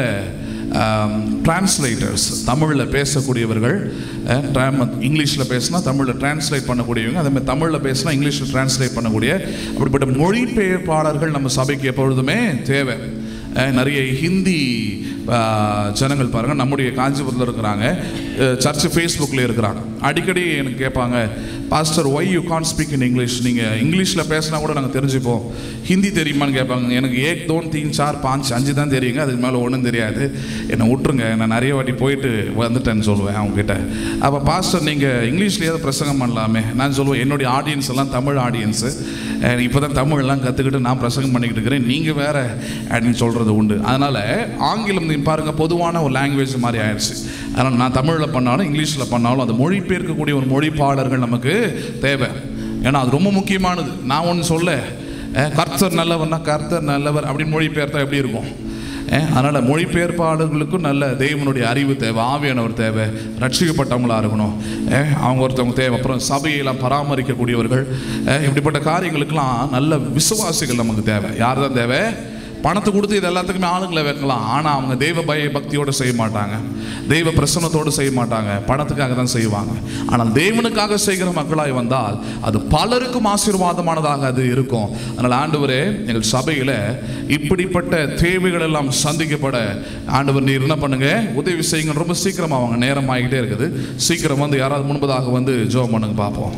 டிரான்ஸ்லேட்டர்ஸ் தமிழில் பேசக்கூடியவர்கள் இங்கிலீஷில் பேசினா தமிழில் டிரான்ஸ்லேட் பண்ணக்கூடியவங்க அதே மாதிரி தமிழில் பேசினா இங்கிலீஷில் டிரான்ஸ்லேட் பண்ணக்கூடிய அப்படிப்பட்ட மொழிபெயர்ப்பாளர்கள் நம்ம சபைக்கு எப்பொழுதுமே தேவை அஹ், நிறைய ஹிந்தி அஹ், ஜனங்கள் பாருங்கள் நம்முடைய காஞ்சிபுரத்தில் இருக்கிறாங்க சர்ச்சு ஃபேஸ்புக்கில் இருக்கிறாங்க அடிக்கடி எனக்கு கேட்பாங்க pastor why you can speak in English நீங்கள் இங்கிலீஷில் பேசினா கூட நாங்கள் தெரிஞ்சுப்போம் ஹிந்தி தெரியுமான்னு கேட்பாங்க எனக்கு ஏக் தோன் தீன் சார் பாஞ்ச் அஞ்சு தான் தெரியுங்க அதுக்கு மேலே ஒன்றும் தெரியாது என்னை விட்டுருங்க நான் நிறைய வாட்டி போயிட்டு வந்துட்டேன்னு சொல்லுவேன் அவங்ககிட்ட அப்போ பாஸ்டர் நீங்கள் இங்கிலீஷ்லேயாவது பிரசங்கம் பண்ணலாமே நான் சொல்லுவேன் என்னுடைய ஆடியன்ஸ் எல்லாம் தமிழ் ஆடியன்ஸு இப்போ தான் தமிழ்லாம் கற்றுக்கிட்டு நான் பிரசங்கம் பண்ணிக்கிட்டு இருக்கிறேன் நீங்கள் வேற அப்படின்னு சொல்கிறது உண்டு அதனால் ஆங்கிலம் நீ பாருங்கள் பொதுவான ஒரு லாங்குவேஜ் மாதிரி ஆயிடுச்சு அதனால் நான் தமிழில் பண்ணாலும் இங்கிலீஷில் பண்ணாலும் அது மொழிபெயர்க்கக்கூடிய ஒரு மொழிப்பாளர்கள் நமக்கு தேவை ஏன்னா அது ரொம்ப முக்கியமானது நான் ஒன்று சொல்ல அஹ், கர்த்தர் நல்லவர்னா கர்த்தர் நல்லவர் அப்படின்னு மொழிபெயர்த்தா எப்படி இருக்கும் அஹ், அதனால் மொழிபெயர்ப்பாளர்களுக்கும் நல்ல தெய்வனுடைய அறிவு தேவை ஆவியானவர் தேவை ரட்சிக்கப்பட்டவங்களா இருக்கணும் அஹ், அவங்க ஒருத்தவங்க தேவை அப்புறம் சபையெல்லாம் பராமரிக்கக்கூடியவர்கள் அஹ், இப்படிப்பட்ட காரியங்களுக்கெல்லாம் நல்ல விசுவாசிகள் நமக்கு தேவை யார் தான் தேவை பணத்தை கொடுத்து இது எல்லாத்துக்குமே ஆளுங்களை வைக்கலாம் ஆனால் அவங்க தெய்வ பய பக்தியோடு செய்ய மாட்டாங்க தெய்வ பிரசன்னத்தோடு செய்ய மாட்டாங்க பணத்துக்காக தான் செய்வாங்க ஆனால் தேவனுக்காக செய்கிற மக்களாய் வந்தால் அது பலருக்கும் ஆசீர்வாதமானதாக அது இருக்கும் அதனால் ஆண்டவரே எங்கள் சபையில் இப்படிப்பட்ட தேவைகள் எல்லாம் சந்திக்கப்பட ஆண்டவர் நீர் என்ன பண்ணுங்க உதவி செய்யுங்க ரொம்ப சீக்கிரமா அவங்க நேரம் ஆகிட்டே இருக்குது சீக்கிரம் வந்து யாராவது முன்பதாக வந்து ஜோம் பண்ணுங்க பார்ப்போம்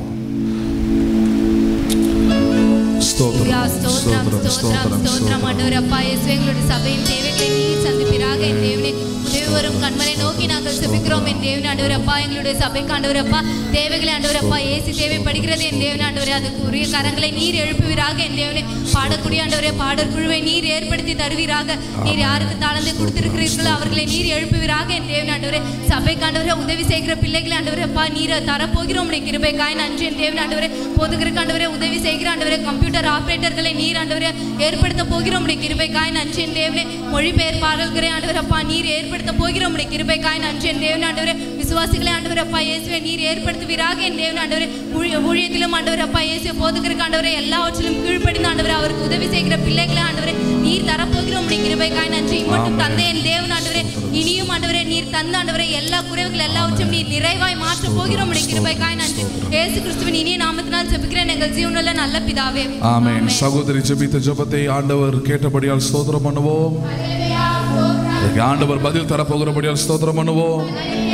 யா, ஸ்தோத்திரம் ஸ்தோத்திரம் ஸ்தோத்திரம் ஸ்தோத்திரம் ஆண்டவர் அப்பா இயேசு எங்களுடைய சபையின் தேவைகளை நீர் சந்திப்பீராக என் தேவனே உதவி வரும் கண்மனை நோக்கி நாங்கள் செபிக்கிறோம் என் தேவன் ஆண்டவர் அப்பா எங்களுடைய சபைக்கு ஆண்டவர் அப்பா தேவைகளை ஆண்டவர் அப்பா ஏசி தேவைப்படுகிறது என் தேவன் ஆண்டவரே அதுக்கு உரிய கரங்களை நீர் எழுப்புவீராக என் தேவனே பாடக்கூடிய ஆண்டவரே பாடற் குழுவை நீர் ஏற்படுத்தி தருவீராக நீர் யாருக்கு தாளந்தை கொடுத்திருக்கிறீர்களோ அவர்களை நீர் எழுப்புவீராக என் தேவன் ஆண்டவரே சபைக்கு ஆண்டவரே உதவி செய்கிற பிள்ளைகளை ஆண்டவரே அப்பா நீர் தரப்போகிறோம் உடைய கிருபைக்காய் நன்றி என் தேவன் ஆண்டவரே போதுகிற ஆண்டவரே உதவி செய்கிற ஆண்டவரே கம்ப்யூட்டர் ஆபரேட்டர்களை நீர் ஆண்டவரே ஏற்படுத்த போகிறோம் உடைய கிருபைக்காய் நன்றி என் தேவனே மொழிபெயர்ப்பாளர்களை ஆண்டவர் அப்பா நீர் ஏற்படுத்த போகிறோம் உடைய கிருபைக்காய் நன்றி என் தேவன் ஆண்டவரே விசுவாசிகளை ஆண்டவர் அப்பா இயேசுவை நீர் ஏற்படுத்துவீராக என் தேவன் ஆண்டவரே ஊழிய- ஊழியத்திலும் ஆண்டவர் அப்பா இயேசு போதுகிற ஆண்டவரே எல்லாவற்றிலும் கீழ்ப்படிந்து ஆண்டவரே அவருக்கு உதவி செய்கிற பிள்ளைகளை ஆண்டவரே நீர் தரப்போகிறோம் உடைய கிருபைக்காய் நன்றி மட்டும் தந்தை என் தேவன் ஆண்டவரே இனியும் ஆண்டவரே நீர் தந்த ஆண்டவரே எல்லா குறைவுகள் எல்லாவற்றையும் நீர் நிறைவாய் மாற்ற போகிறோம் உடைய கிருபைக்காய் நன்றி இயேசு கிறிஸ்துவின் இனிய நாமத்தினால் ஜெபிக்கிறேன் எங்கள் ஜீவனுள்ள நல்ல பிதாவே ஆமென் சகோதரி ஜெபித்த ஜெபத்தை ஆண்டவர் கேட்டபடியால் ஸ்தோத்திரம் பண்ணுவோம் அதுக்கு ஆண்டவர் பதில் தரப்போகிறபடியால் ஸ்தோத்திரம் பண்ணுவோம்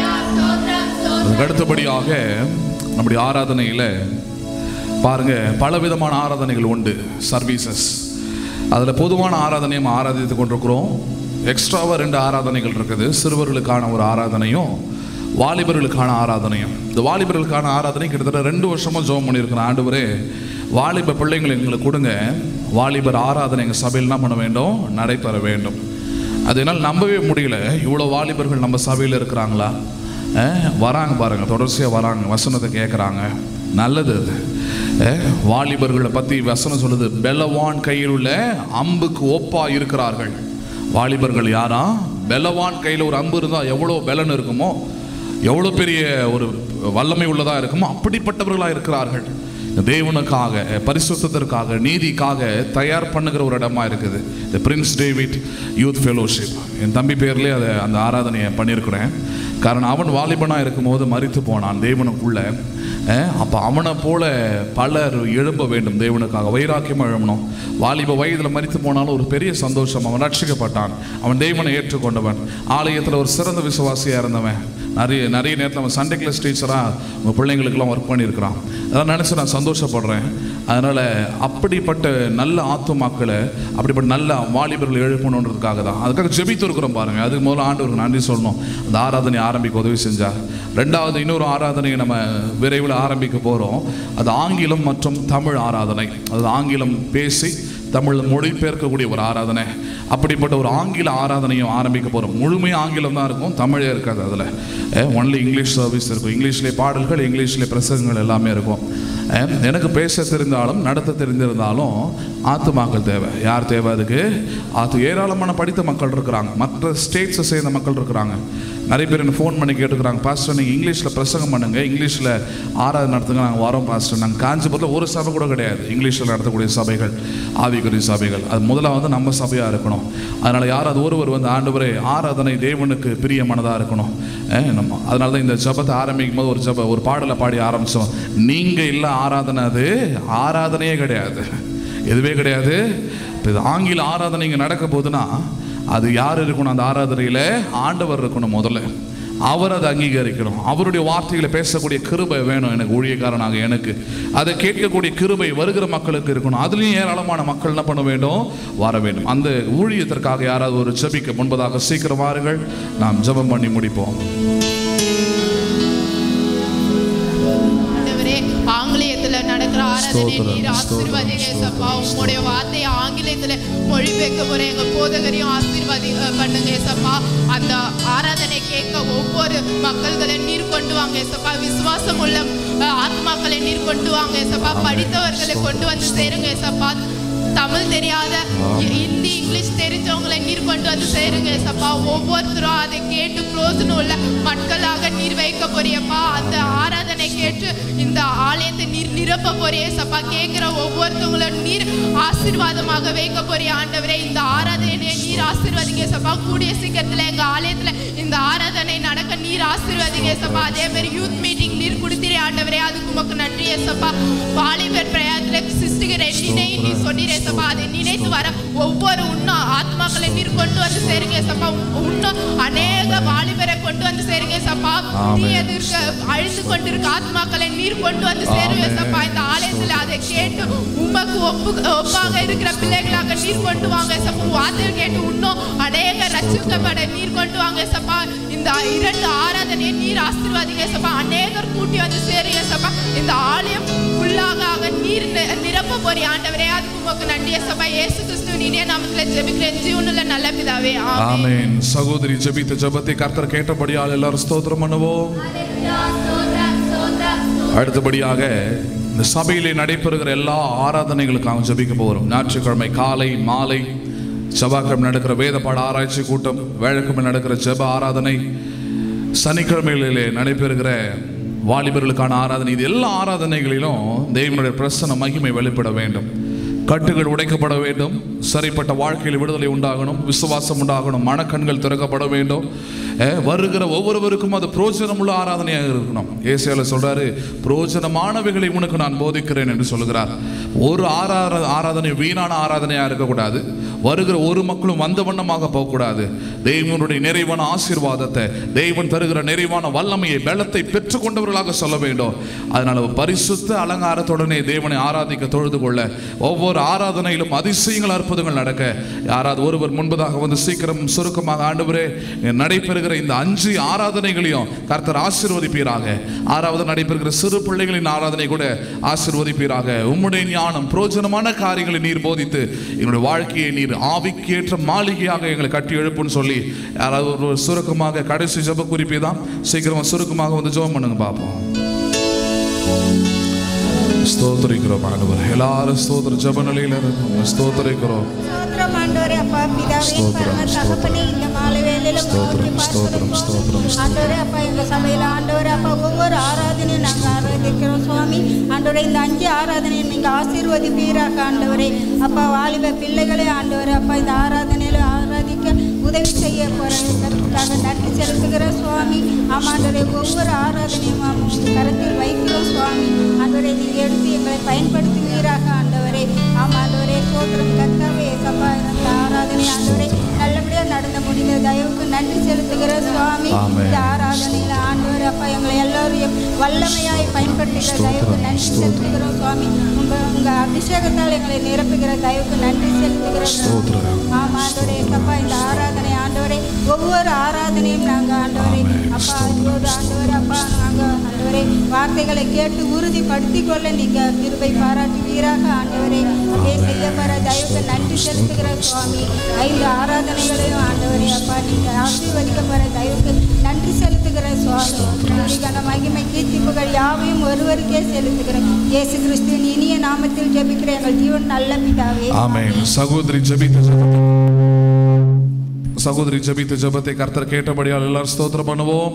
அதுக்கு அடுத்தபடியாக நம்முடைய ஆராதனையில் பாருங்க பலவிதமான ஆராதனைகள் உண்டு சர்வீசஸ் அதில் பொதுவான ஆராதனையும் ஆராதித்து கொண்டிருக்கிறோம் எக்ஸ்ட்ராவாக ரெண்டு ஆராதனைகள் இருக்குது சிறுவர்களுக்கான ஒரு ஆராதனையும் வாலிபர்களுக்கான ஆராதனையும் இந்த வாலிபர்களுக்கான ஆராதனை கிட்டத்தட்ட ரெண்டு வருஷமாக ஜோம் பண்ணியிருக்கிறேன் ஆண்டவரே வாலிப பிள்ளைங்களை எங்களுக்கு கொடுங்க வாலிபர் ஆராதனை எங்கள் சபையில் என்ன பண்ண வேண்டும் நடைபெற வேண்டும் அது என்னால் நம்பவே முடியல இவ்வளோ வாலிபர்கள் நம்ம சபையில் இருக்கிறாங்களா அஹ், வராங்க பாருங்க தொடர்ச்சியாக வராங்க வசனத்தை கேட்குறாங்க நல்லது அது அஹ், வாலிபர்களை பற்றி வசனம் சொல்லுது பெலவான் கையில் உள்ள அம்புக்கு ஒப்பா இருக்கிறார்கள் வாலிபர்கள் யாரா பெலவான் கையில் ஒரு அம்பு இருந்தால் எவ்வளோ பெலன் இருக்குமோ எவ்வளோ பெரிய ஒரு வல்லமை உள்ளதாக இருக்குமோ அப்படிப்பட்டவர்களாக இருக்கிறார்கள் தேவனுக்காக பரிசுத்தத்திற்காக நீதிக்காக தயார் பண்ணுகிற ஒரு இடமா இருக்குது இந்த பிரின்ஸ் டேவிட் யூத் ஃபெலோஷிப் என் தம்பி பேர்லேயே அதை அந்த ஆராதனையை பண்ணியிருக்கிறேன் காரணம் அவன் வாலிபனாக இருக்கும்போது மறித்து போனான் தேவனுக்குள்ள அஹ், அப்ப அவனை போல பலர் எழும்ப வேண்டும் தேவனுக்காக வைராக்கியமா எழும்பணும் வாலிப வயதுல மரித்து போனாலும் ஒரு பெரிய சந்தோஷம் அவன் ரட்சிக்கப்பட்டான் அவன் தேவனை ஏற்றுக்கொண்டவன் ஆலயத்துல ஒரு சிறந்த விசுவாசியா இருந்தவன் நிறைய நிறைய நேரத்தில் அவன் சண்டே கிளாஸ் டீச்சராக உங்கள் பிள்ளைங்களுக்கெல்லாம் ஒர்க் பண்ணியிருக்கிறான் அதெல்லாம் நினச்சி நான் சந்தோஷப்படுறேன் அதனால் அப்படிப்பட்ட நல்ல ஆத்துமாக்களை அப்படிப்பட்ட நல்ல வாலிபர்கள் எழுப்பணுன்றதுக்காக தான் அதுக்காக ஜெபித்து இருக்கிறோம் பாருங்கள் அதுக்கு முதல்ல ஆண்டவருக்கு நன்றி சொல்லணும் அந்த ஆராதனை ஆரம்பிக்க உதவி செஞ்சா ரெண்டாவது இன்னொரு ஆராதனையை நம்ம விரைவில் ஆரம்பிக்க போகிறோம் அது ஆங்கிலம் மற்றும் தமிழ் ஆராதனை அது ஆங்கிலம் பேசி தமிழ் மொழிபெயர்க்கக்கூடிய ஒரு ஆராதனை அப்படிப்பட்ட ஒரு ஆங்கில ஆராதனையும் ஆரம்பிக்க போகிறோம் முழுமையாக ஆங்கிலம் தான் இருக்கும் தமிழே இருக்காது அதில் ஒன்லி இங்கிலீஷ் சர்வீஸ் இருக்கும் இங்கிலீஷ்லேயே பாடல்கள் இங்கிலீஷ்லேயே பிரசங்கங்கள் எல்லாமே இருக்கும் அஹ், எனக்கு பேச தெரிந்தாலும் நடத்த தெரிந்திருந்தாலும் ஆத்துமாக்கள் தேவை யார் தேவை அதுக்கு அது ஏராளமான படித்த மக்கள் இருக்கிறாங்க மற்ற ஸ்டேட்ஸை சேர்ந்த மக்கள் இருக்கிறாங்க நிறைய பேர் என்ன ஃபோன் பண்ணி கேட்டுக்கிறாங்க பாஸ்டர் நீங்கள் இங்கிலீஷில் பிரசங்கம் பண்ணுங்க இங்கிலீஷில் ஆராதனை நடத்துங்க நாங்கள் வரோம் பாஸ்டர் நாங்கள் காஞ்சிபுரத்தில் ஒரு சபை கூட கிடையாது இங்கிலீஷில் நடத்தக்கூடிய சபைகள் ஆவிக்குரிய சபைகள் அது முதல்ல வந்து நம்ம சபையாக இருக்கணும் அதனால் யாராவது ஒருவர் வந்து ஆண்டவரே ஆராதனை தேவனுக்கு பிரியமானதாக இருக்கணும் அஹ் நம்ம அதனால தான் இந்த ஜபத்தை ஆரம்பிக்கும் போது ஒரு ஜப ஒரு பாடலை பாடி ஆரம்பித்தோம் நீங்கள் இல்லை ஆராதனை அது ஆராதனையே கிடையாது எதுவே கிடையாது இப்போ இது ஆங்கில ஆராதனை இங்கே நடக்க போகுதுன்னா அது யார் இருக்கணும் அந்த ஆராதனையில் ஆண்டவர் இருக்கணும் முதல்ல அவர் அதை அங்கீகரிக்கணும் அவருடைய வார்த்தைகளை பேசக்கூடிய கிருபை வேணும் எனக்கு ஊழியக்காரனாக எனக்கு அதை கேட்கக்கூடிய கிருபை வருகிற மக்களுக்கு இருக்கணும் அதுலேயும் ஏராளமான மக்கள் என்ன பண்ண வேண்டும் வர வேண்டும் அந்த ஊழியத்திற்காக யாராவது ஒரு ஜெபிக்க முன்பதாக சீக்கிரம் வாருங்கள் நாம் ஜெபம் பண்ணி முடிப்போம் ஆண்டவரே ஆங்கிலேயத்துல நடக்கிற ஆராதனை ஸ்தோத்திரம், நீர் ஆசீர்வதிங்க ஏசப்பா உங்களுடைய வார்த்தையை ஆங்கிலேயத்துல மொழிபெயர்க்க போற எங்க போதகரையும் ஆசீர்வாதி அஹ், பண்ணுங்க ஏசப்பா அந்த ஆராதனை கேட்க ஒவ்வொரு மக்கள்களை நீர் கொண்டு வாங்க ஏசப்பா விசுவாசம் உள்ள அஹ், ஆத்மாக்களை நீர் கொண்டு வாங்க ஏசப்பா படித்தவர்களை கொண்டு வந்து சேருங்க ஏசப்பா தமிழ் தெரியாத இ- ஹிந்தி இங்கிலீஷ் தெரிஞ்சவங்களை நீர் கொண்டு வந்து சேருங்க ஏசப்பா ஒவ்வொருத்தரும் அதை கேட்டு பிரோசனம் உள்ள மக்களாக நீர் வைக்க போறியப்பா அந்த ஆராதனை கேட்டு இந்த ஆலயத்தை நீர் நிரப்ப போறிய ஏசப்பா கேட்கிற ஒவ்வொருத்தவங்களும் நீர் ஆசீர்வாதமாக வைக்க போறிய ஆண்டவரே இந்த ஆராதனையை நீர் ஆசீர்வாதிங்க ஏசப்பா கூடிய சீக்கிரத்துல எங்க ஆலயத்துல இந்த ஆராதனை நடக்க நீர் ஆசீர்வாதிங்க ஏசப்பா அதே மாதிரி யூத் மீட்டிங் நீர் கொடுத்திரே ஆண்டவரே அதுக்கு உமக்கு நன்றி ஏசப்பா வாலிபர் பிரயாத்துல சிஸ்டிகர் எண்ணினை நீ சொன்னீர் ஏசப்பா அதை நினைத்து வர ஒவ்வொரு இன்னும் ஆத்மாக்களை நீர் கொண்டு வந்து சேருங்க ஏசப்பா இன்னும் அநேக வாலிபரை கொண்டு வந்து சேருங்க ஏசப்பா நீ எதிர்க்க அழிந்து கொண்டிருக்க ஆத்மாக்களை நீர் கொண்டு வந்து சேருங்க ஏசப்பா இந்த ஆலயத்துல அதை கேட்டு உமக்கு ஒப்பு ஒப்பாக இருக்கிற பிள்ளைகளாக நீர் கொண்டு வாங்க ஏசப்பா உன் வார்த்தையை கேட்டு இன்னும் அநேக ரட்சிக்கப்பட நீர் கொண்டு வாங்க ஏசப்பா இந்த இரண்டு ஆராதனையை நீர் ஆசீர்வாதிங்க ஏசப்பா அநேகர் கூட்டி வந்து சேருங்க ஏசப்பா இந்த ஆலயம் ஃபுல்லாக ஆக நீர் நி- நிரப்ப போறி ஆண்டவரே அதுக்கு உமக்கு நன்றி ஏசப்பா இயேசு கிறிஸ்து நீனே நாமத்துல ஜெபிக்கிறேன் ஜீவனுள்ள நல்ல பிதாவே ஆமென் ஆமென் சகோதரி ஜெபித்த ஜெபத்தை கர்த்தர் கேட்டபடியால் எல்லாரும் ஸ்தோத்திரம் பண்ணுவோம் அடுத்தபடியாக இந்த சபையிலே நடைபெறுகிற எல்லா ஆராதனைகளுக்காக ஜெபிக்க போகிறோம் ஞாயிற்றுக்கிழமை காலை மாலை செவ்வாய்க்கிழமை நடக்கிற வேத பாட ஆராய்ச்சி கூட்டம் வேழக்கிழமை நடக்கிற ஜெப ஆராதனை சனிக்கிழமைகளிலே நடைபெறுகிற வாலிபர்களுக்கான ஆராதனை இது எல்லா ஆராதனைகளிலும் தேவனுடைய பிரசன்ன மகிமை வெளிப்பட வேண்டும் கட்டுகள் உடைக்கப்பட வேண்டும் சரிப்பட்ட வாழ்க்கையில் விடுதலை உண்டாகணும் விசுவாசம் உண்டாகணும் மனக்கண்கள் திறக்கப்பட வேண்டும் அஹ், வருகிற ஒவ்வொருவருக்கும் அது பிரோஜனமுள்ள ஆராதனையாக இருக்கணும் ஏசியால சொல்றாரு பிரோஜனமானவைகளை உனக்கு நான் போதிக்கிறேன் என்று சொல்கிறார் ஒரு ஆரார ஆராதனை வீணான ஆராதனையா இருக்கக்கூடாது வருகிற ஒரு மக்களும் வந்த வண்ணமாக போகக்கூடாது தெய்வனுடைய நிறைவான ஆசீர்வாதத்தை தெய்வன் தருகிற நிறைவான வல்லமையை பலத்தை பெற்றுக்கொண்டவர்களாக சொல்ல வேண்டும் அதனால பரிசுத்த அலங்காரத்துடனே தேவனை ஆராதிக்க தொழுது கொள்ள ஒவ்வொரு ஆராதனையிலும் அதிசயங்கள் அற்புதங்கள் நடக்க யாராவது ஒருவர் முன்பதாக வந்து சீக்கிரம் சுருக்கமாக ஆண்டவரே நடைபெறுகிற இந்த அஞ்சு ஆராதனைகளையும் கர்த்தர் ஆசீர்வதிப்பீராக ஆறாவது நடைபெறுகிற சிறு பிள்ளைகளின் ஆராதனை கூட ஆசீர்வதிப்பீராக உம்முடைய ஞானம் பிரோஜனமான காரியங்களை நீர் போதித்து எங்களுடைய வாழ்க்கையை நீர் ஆவிக்கேற்ற மாளிகையாக எங்களை கட்டி எழுப்புன்னு சொல்லி யாராவது ஒரு சுருக்கமாக கடைசி ஜெப குறிப்பை தான் சீக்கிரமா சுருக்கமாக வந்து ஜெபம் பண்ணுங்க பார்ப்போம் ஸ்தோத்திரிக்கிறோம் ஆண்டவர் எல்லாரும் ஸ்தோத்திர ஜெப நிலையில இருக்கும் ஸ்தோத்திரிக்கிறோம் ஸ்தோத்திரம் ஆண்டவரே அப்பா பிதாவே ஸ்தோத்திரம், பரம தகப்பனே இந்த மாலை வேளையில உம்மை ஸ்தோத்திரம், நோக்கி ஸ்தோத்திரம், பார்க்கிறோம் ஸ்தோத்திரம், சுவாமி. ஆண்டவரே அப்பா எங்க சபையில ஆண்டவரே அப்பா ஒவ்வொரு ஆராதனையும் நாங்க ஆராதிக்கிறோம் சுவாமி ஆண்டவரே இந்த அஞ்சு ஆராதனையை நீங்க ஆசீர்வதிப்பீராக ஆண்டவரே அப்பா வாலிப பிள்ளைகளே ஆண்டவரே அப்பா இந்த ஆராதனையில ஆராதிக்க உதவி செய்ய போகிறதுக்காக நன்றி செலுத்துகிற சுவாமி ஆமாண்டவரே ஒவ்வொரு ஆராதனையும் உங்கள் கரத்தில் வைக்கிறோம் சுவாமி ஆண்டவரே நீங்கள் எடுத்து எங்களை பயன்படுத்துவீராக ஆண்டவரே ஆமாண்டவரே சோதரம் கத்தாவே சப்பா இந்த ஆராதனை ஆண்டவரே நல்லபடியாக நடந்து முடிந்த தயவுக்கு நன்றி செலுத்துகிற சுவாமி ஆமென். இந்த ஆராதனையில் ஆண்டவர் அப்பா எங்களை எல்லோரையும் வல்லமையாய் பயன்படுத்துகிற தயவுக்கு நன்றி செலுத்துகிறோம் சுவாமி உங்க உங்க அபிஷேகத்தால் எங்களை நிரப்புகிற தயவுக்கு நன்றி செலுத்துகிறோம் ஸ்தோத்திரம். ஆமா ஆண்டவரே அப்பா இந்த ஆராதனை ஆண்டவரே ஒவ்வொரு ஆராதனையும் நாங்க ஆண்டவரே அப்பா இப்போது ஆண்டவரே அப்பா நாங்க ஆண்டவரே வார்த்தைகளை கேட்டு உறுதிப்படுத்திக் கொள்ள நீங்க கிருபை பாராட்டுவீராக ஆண்டவரே அப்படியே செய்யப்படுற தயவுக்கு நன்றி செலுத்துகிற சுவாமி ஐந்து ஆராதனைகளையும் ஆண்டவரே அப்பா நீங்க ஆசீர்வதிக்கப்படுற தயவுக்கு நன்றி செலுத்துகிற சுவாமி துதிகன மகிமை கீர்த்தி புகழ் யாவையும் ஒருவருக்கே செலுத்துகிறேன் இயேசு கிறிஸ்துவின் இனிய நாமத்தில் ஜெபிக்கிற எங்கள் ஜீவன் நல்ல பிதாவே ஆமென் சகோதரி ஜெபித்த ஜெபத்தை சகோதரி ஜெபித்த ஜெபத்தை கர்த்தர் கேட்டபடியால் எல்லாரும் ஸ்தோத்திரம் பண்ணுவோம்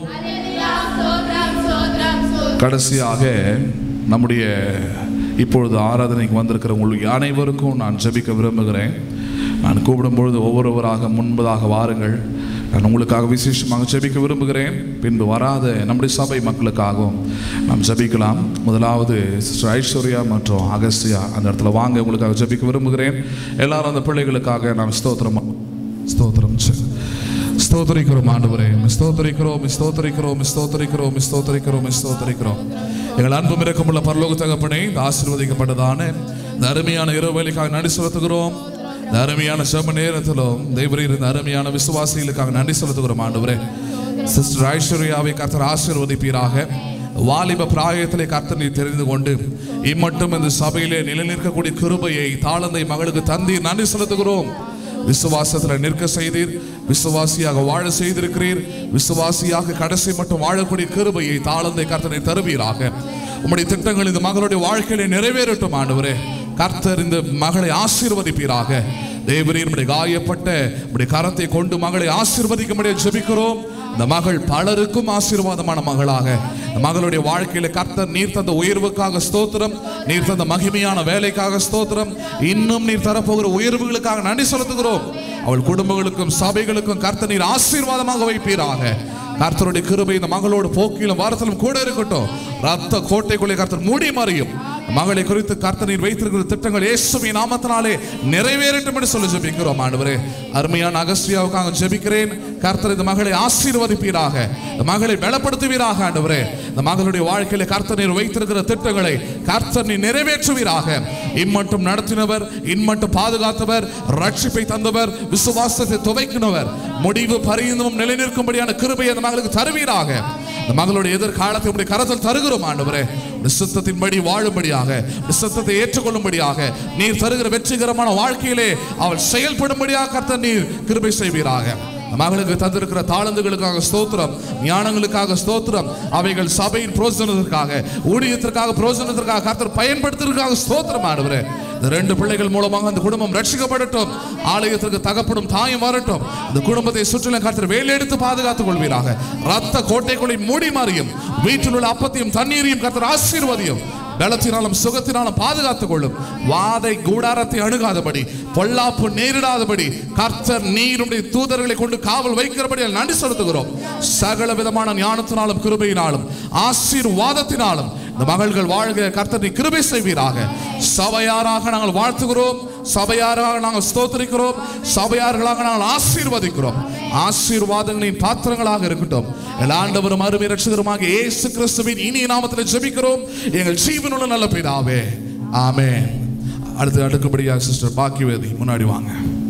கடைசியாக நம்முடைய இப்பொழுது ஆராதனைக்கு வந்திருக்கிற உங்களுக்கு அனைவருக்கும் நான் ஜெபிக்க விரும்புகிறேன் நான் கூப்பிடும் பொழுது ஒவ்வொருவராக முன்பதாக வாருங்கள் நான் உங்களுக்காக விசேஷமாக ஜெபிக்க விரும்புகிறேன் பின்பு வராத நம்முடைய சபை மக்களுக்காகவும் நாம் ஜெபிக்கலாம் முதலாவது சிஸ்டர் ஐஸ்வர்யா மற்றும் அகஸ்தியா அந்த இடத்துல வாங்க உங்களுக்காக ஜெபிக்க விரும்புகிறேன் எல்லாரும் அந்த பிள்ளைகளுக்காக நாம் ஸ்தோத்திரம் ஸ்தோத்திரம் செ- ஸ்தோத்தரிக்கிறோம் ஆண்டவரே ஸ்தோத்தரிக்கிறோம் ஸ்தோத்தரிக்கிறோம் ஸ்தோத்தரிக்கிறோம் ஸ்தோத்தரிக்கிறோம் ஸ்தோத்தரிக்கிறோம் எங்கள் அன்பு மிரக்கமுள்ள பரலோக தகப்பனே இந்த ஆசீர்வதிக்கப்பட்டதான இந்த அருமையான இரவு வேலைக்காக நன்றி செலுத்துகிறோம் இந்த அருமையான செம நேரத்திலும் தெய்வரீர் இந்த அருமையான விசுவாசிகளுக்காக நன்றி செலுத்துகிறோம் ஆண்டவரே சிஸ்டர் ஐஸ்வர்யாவை கர்த்தர் ஆசீர்வதிப்பீராக வாலிப பிராயத்திலே கர்த்தர் நீ தெரிந்து கொண்டு இம்மட்டும் இந்த சபையிலே நிலைநிற்கக்கூடிய கிருபையை தாளந்தை மகளுக்கு தந்தீர் நன்றி செலுத்துகிறோம் விசுவாசத்தில் நிற்க செய்தீர் விசுவாசியாக வாழ செய்திருக்கிறீர் விசுவாசியாக கடைசி மட்டும் வாழக்கூடிய கிருபையை தாளந்தை கர்த்தனை தருவீராக உம்முடைய திட்டங்கள் இந்த மகளுடைய வாழ்க்கையில நிறைவேறட்டும் ஆண்டவரே கர்த்தர் இந்த மகளை ஆசீர்வதிப்பீராக தேவரீர் நம்முடைய காயப்பட்ட நம்முடைய கரத்தை கொண்டு மகளை ஆசீர்வதிக்கும்படியாக ஜெபிக்கிறோம் இந்த மகள் பலருக்கும் ஆசீர்வாதமான மகளாக இந்த மகளுடைய வாழ்க்கையில கர்த்தர் நீர் தந்த உயர்வுக்காக ஸ்தோத்திரம் நீர் தந்த மகிமையான வேலைக்காக ஸ்தோத்திரம் இன்னும் நீர் தரப்போகிற உயர்வுகளுக்காக நன்றி செலுத்துகிறோம் அவள் குடும்பங்களுக்கும் சபைகளுக்கும் கர்த்தர் நீர் ஆசீர்வாதமாக வைப்பீராக கர்த்தருடைய கிருபை இந்த மகளோடு போக்கிலும் வாரத்திலும் கூட இருக்கட்டும் ரத்த கோட்டைக்குள்ளே கர்த்தர் மூடி மறையும் மகளை குறித்து கர்த்தர் நீர் வைத்திருக்கிற திட்டங்கள் இயேசுவின் நாமத்தினாலே நிறைவேறட்டும் என்று சொல்லி ஜெபிக்கிறோம் ஆண்டவரே அருமையான அகஸ்தியாவுக்காக ஜெபிக்கிறேன் கர்த்தர் இந்த மகளை ஆசீர்வதிப்பீராக இந்த மகளை பலப்படுத்துவீராக ஆண்டவரே இந்த மகளுடைய வாழ்க்கையில கர்த்தர் நீர் வைத்திருக்கிற திட்டங்களை கர்த்தர் நீர் நிறைவேற்றுவீராக இம்மட்டும் நடத்தினவர் இம்மட்டும் பாதுகாத்தவர் ரட்சிப்பை தந்தவர் விசுவாசத்தை துவைக்கினவர் முடிவு பரிந்தும் நிலைநிற்கும்படியான கிருபை அந்த மகளுக்கு தருவீராக இந்த மகளுடைய எதிர்காலத்தை உடைய கரத்தில் தருகிறோம் ஆண்டவரே உடைய சித்தத்தின்படி வாழும்படியாக உடைய சித்தத்தை ஏற்றுக்கொள்ளும்படியாக நீர் தருகிற வெற்றிகரமான வாழ்க்கையிலே அவள் செயல்படும்படியாக கர்த்தர் நீர் கிருபை செய்வீராக இந்த மகளுக்கு தந்திருக்கிற தாளந்துகளுக்காக ஸ்தோத்திரம் ஞானங்களுக்காக ஸ்தோத்திரம் அவைகள் சபையின் பிரோஜனத்திற்காக ஊழியத்திற்காக பிரோஜனத்திற்காக கர்த்தர் பயன்படுத்துவதற்காக ஸ்தோத்திரம் ஆண்டவரே இந்த ரெண்டு பிள்ளைகள் மூலமாக அந்த குடும்பம் ரட்சிக்கப்படட்டும் ஆலயத்திற்கு தகப்படும் தாயும் வரட்டும் இந்த குடும்பத்தை சுற்றிலும் கர்த்தர் வேலையெடுத்து பாதுகாத்துக் கொள்வீராக ரத்த கோட்டைக்குள்ளே மூடி மாறியும் வீட்டில் உள்ள அப்பத்தையும் தண்ணீரையும் கர்த்தர் ஆசீர்வதியும் பலத்தினாலும் சுகத்தினாலும் பாதுகாத்துக் கொள்ளும் வாதை கூடாரத்தை அணுகாதபடி பொல்லாப்பு நேரிடாதபடி கர்த்தர் நீருடைய தூதர்களை கொண்டு காவல் வைக்கிறபடி நன்றி செலுத்துகிறோம் சகல விதமான ஞானத்தினாலும் கிருபையினாலும் ஆசீர்வாதத்தினாலும் இந்த மகள்கள் வாழ்க கர்த்தர் நீ கிருபை செய்வீராக சபையாராக நாங்கள் வாழ்த்துகிறோம் சபையாராக நாங்கள் ஸ்தோத்திரிக்கிறோம் சபையார்களாக நாங்கள் ஆசீர்வதிக்கிறோம் ஆசீர்வாதங்களின் பாத்திரங்களாக இருக்கட்டும் எல்லா ஆண்டவரும் அருமை ரட்சகருமாக இயேசு கிறிஸ்துவின் இனிய நாமத்தில் ஜெபிக்கிறோம் எங்கள் ஜீவனுள்ள நல்ல பிதாவே ஆமென் அடுத்து அடுக்கும்படியாக சிஸ்டர் பாக்கியவேதி முன்னாடி வாங்க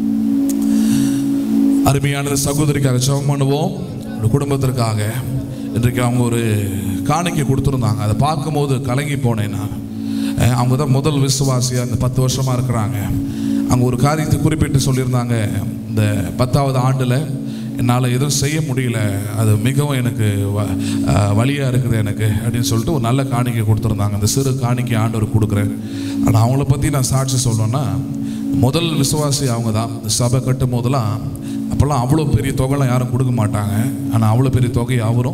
அருமையான சகோதரிக்காக ஜெபம் பண்ணுவோம் ஒரு குடும்பத்திற்காக இன்றைக்கு அவங்க ஒரு காணிக்கை கொடுத்துருந்தாங்க அதை பார்க்கும்போது கலங்கி போனேன் நான் அஹ் அவங்க தான் முதல் விசுவாசியாக இந்த பத்து வருஷமாக இருக்கிறாங்க அங்கே ஒரு காரியத்தை குறிப்பிட்டு சொல்லியிருந்தாங்க இந்த பத்தாவது ஆண்டில் என்னால் எதுவும் செய்ய முடியல அது மிகவும் எனக்கு வ- அஹ் வலியாக இருக்குது எனக்கு அப்படின்னு சொல்லிட்டு ஒரு நல்ல காணிக்கை கொடுத்துருந்தாங்க அந்த சிறு காணிக்கை ஆண்டவர் கொடுக்குறேன் ஆனால் அவங்கள பற்றி நான் சாட்சி சொல்லணும்னா முதல் விசுவாசி அவங்க தான் இந்த சபை கட்டும் போதெல்லாம் அப்போல்லாம் அவ்வளோ பெரிய தொகைலாம் யாரும் கொடுக்க மாட்டாங்க ஆனால் அவ்வளோ பெரிய தொகையை அவரும்